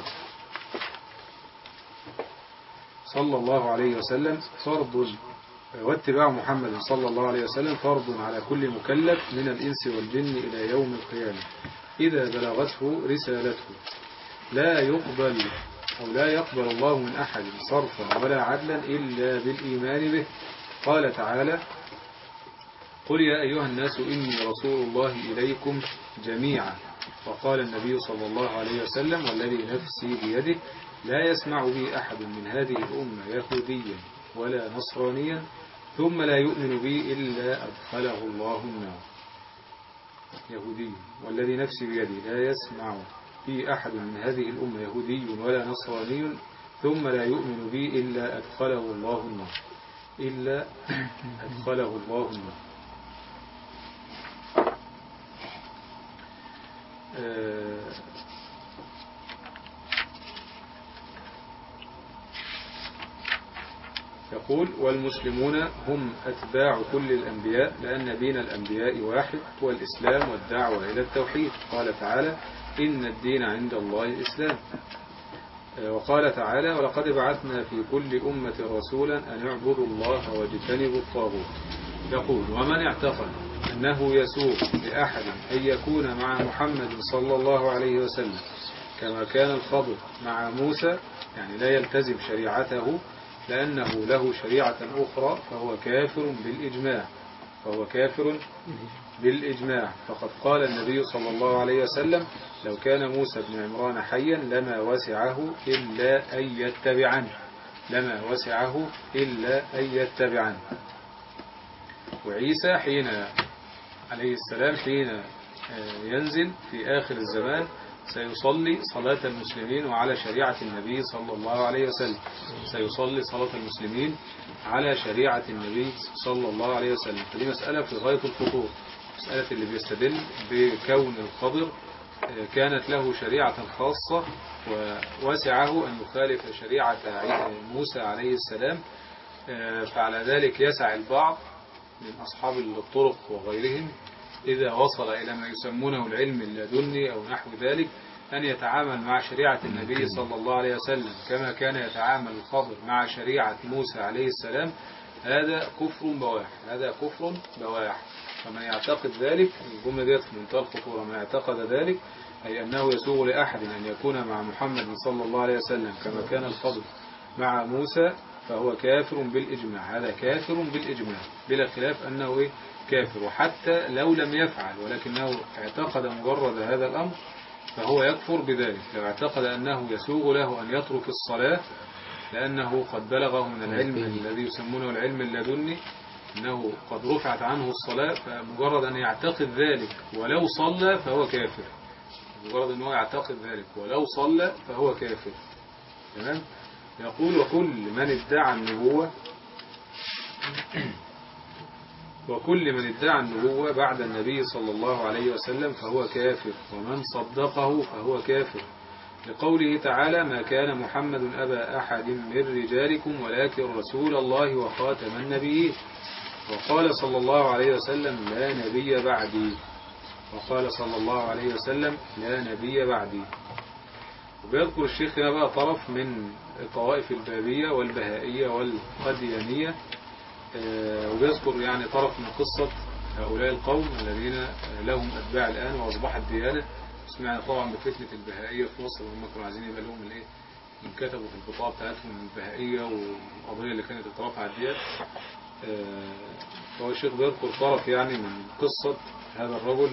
صلى الله عليه وسلم فرض واتباع محمد صلى الله عليه وسلم فرض على كل مكلف من الإنس والجن إلى يوم القيامة إذا بلغته رسالته لا يقبل أو لا يقبل الله من أحد صرفا ولا عدلا إلا بالإيمان به قال تعالى قل يا أيها الناس إني رسول الله إليكم جميعا وقال النبي صلى الله عليه وسلم والذي نفسي بيده لا يسمع بي أحد من هذه الأمة يهوديا ولا نصرانيا ثم لا يؤمن بي إلا أدخله الله النار يهودي والذي نفسي بيدي لا يسمع في أحد من هذه الأمة يهودي ولا نصراني ثم لا يؤمن بي إلا أدخله الله النار إلا أدخله الله النار آه، يقول والمسلمون هم أتباع كل الأنبياء لأن دين الأنبياء واحد هو الإسلام والدعوة إلى التوحيد قال تعالى إن الدين عند الله الإسلام آه، وقال تعالى ولقد بعثنا في كل أمة رسولا أن اعبدوا الله واجتنبوا الطاغوت يقول ومن اعتقد أنه يسوق لأحد أن يكون مع محمد صلى الله عليه وسلم كما كان الخضر مع موسى يعني لا يلتزم شريعته لأنه له شريعة أخرى فهو كافر بالإجماع فهو كافر بالإجماع فقد قال النبي صلى الله عليه وسلم لو كان موسى بن عمران حيا لما وسعه إلا أن يتبعني لما وسعه إلا أن يتبعني وعيسى حين عليه السلام حين آه، ينزل في آخر الزمان سيصلي صلاة المسلمين وعلى شريعة النبي صلى الله عليه وسلم سيصلي صلاة المسلمين على شريعة النبي صلى الله عليه وسلم فدي مسألة في غاية الخطور مسألة اللي بيستدل بكون الخضر آه، كانت له شريعة خاصة ووسعه أن يخالف شريعة عي- موسى عليه السلام آه، فعلى ذلك يسع البعض من أصحاب الطرق وغيرهم إذا وصل إلى ما يسمونه العلم اللدني أو نحو ذلك أن يتعامل مع شريعة النبي صلى الله عليه وسلم كما كان يتعامل الخضر مع شريعة موسى عليه السلام هذا كفر بواح هذا كفر بواح فمن يعتقد ذلك الجملة ديت في منتهى الخطورة من اعتقد ذلك أي أنه يسوغ لأحد أن يكون مع محمد صلى الله عليه وسلم كما كان الخضر مع موسى فهو كافر بالإجماع هذا كافر بالإجماع بلا خلاف أنه إيه كافر وحتى لو لم يفعل ولكنه اعتقد مجرد هذا الأمر فهو يكفر بذلك لو اعتقد أنه يسوغ له أن يترك الصلاة لأنه قد بلغه من العلم الذي يسمونه العلم اللدني أنه قد رفعت عنه الصلاة فمجرد أن يعتقد ذلك ولو صلى فهو كافر مجرد أنه يعتقد ذلك ولو صلى فهو كافر تمام يقول وكل من ادعى النبوة وكل من ادعى النبوة بعد النبي صلى الله عليه وسلم فهو كافر ومن صدقه فهو كافر لقوله تعالى ما كان محمد أبا أحد من رجالكم ولكن رسول الله وخاتم النبيين وقال صلى الله عليه وسلم لا نبي بعدي وقال صلى الله عليه وسلم لا نبي بعدي وبيذكر الشيخ هنا بقى طرف من طوائف البابية والبهائية والقديانية آه، وبيذكر يعني طرف من قصة هؤلاء القوم الذين لهم أتباع الآن وأصبحت ديانة سمعنا طبعا بفتنة البهائية في مصر وهم كانوا عايزين يبقى لهم الايه كتبوا في البطاقة بتاعتهم البهائية والقضية اللي كانت اترفعت ديت آه، فهو الشيخ بيذكر طرف يعني من قصة هذا الرجل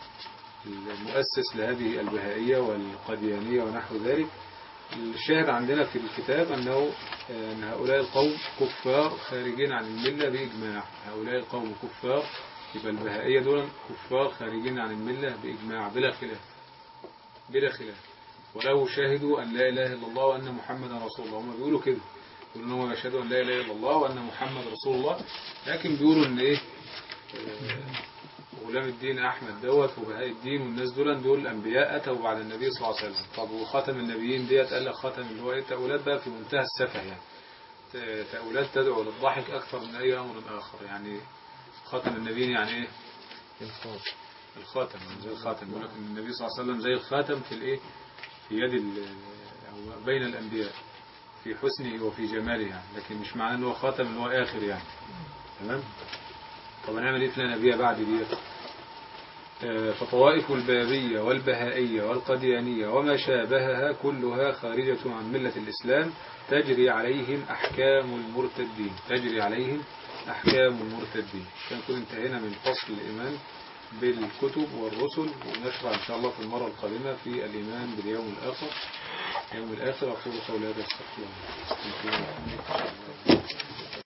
المؤسس لهذه البهائية والقديانية ونحو ذلك الشاهد عندنا في الكتاب أنه آه، أن هؤلاء القوم كفار خارجين عن الملة بإجماع هؤلاء القوم كفار يبقى البهائية دول كفار خارجين عن الملة بإجماع بلا خلاف بلا خلاف ولو شاهدوا أن لا إله إلا الله وأن محمدا رسول الله هم بيقولوا كده بيقولوا أنهم يشهدوا أن لا إله إلا الله وأن محمد رسول الله لكن بيقولوا أن إيه آه، غلام الدين أحمد دوت وبهاء الدين والناس دول دول أنبياء أتوا بعد النبي صلى الله عليه وسلم طب وخاتم النبيين ديت قال لك خاتم اللي هو إيه تأويلات بقى في منتهى السفه يعني ت- تأويلات تدعو للضحك أكثر من أي أمر آخر يعني خاتم النبيين يعني إيه الخاتم زي الخاتم يقول لك إن النبي صلى الله عليه وسلم زي الخاتم في الإيه في يد ال- أو بين الأنبياء في حسنه وفي جماله يعني لكن مش معناه إن هو خاتم إن هو آخر يعني تمام طب هنعمل إيه في لا نبي بعد ديت آه، فطوائف البابية والبهائية والقديانية وما شابهها كلها خارجة عن ملة الإسلام تجري عليهم أحكام المرتدين تجري عليهم أحكام المرتدين كان نكون انتهينا من فصل الإيمان بالكتب والرسل ونشرع إن شاء الله في المرة القادمة في الإيمان باليوم الآخر يوم الآخر أقول قولي هذا استغفر الله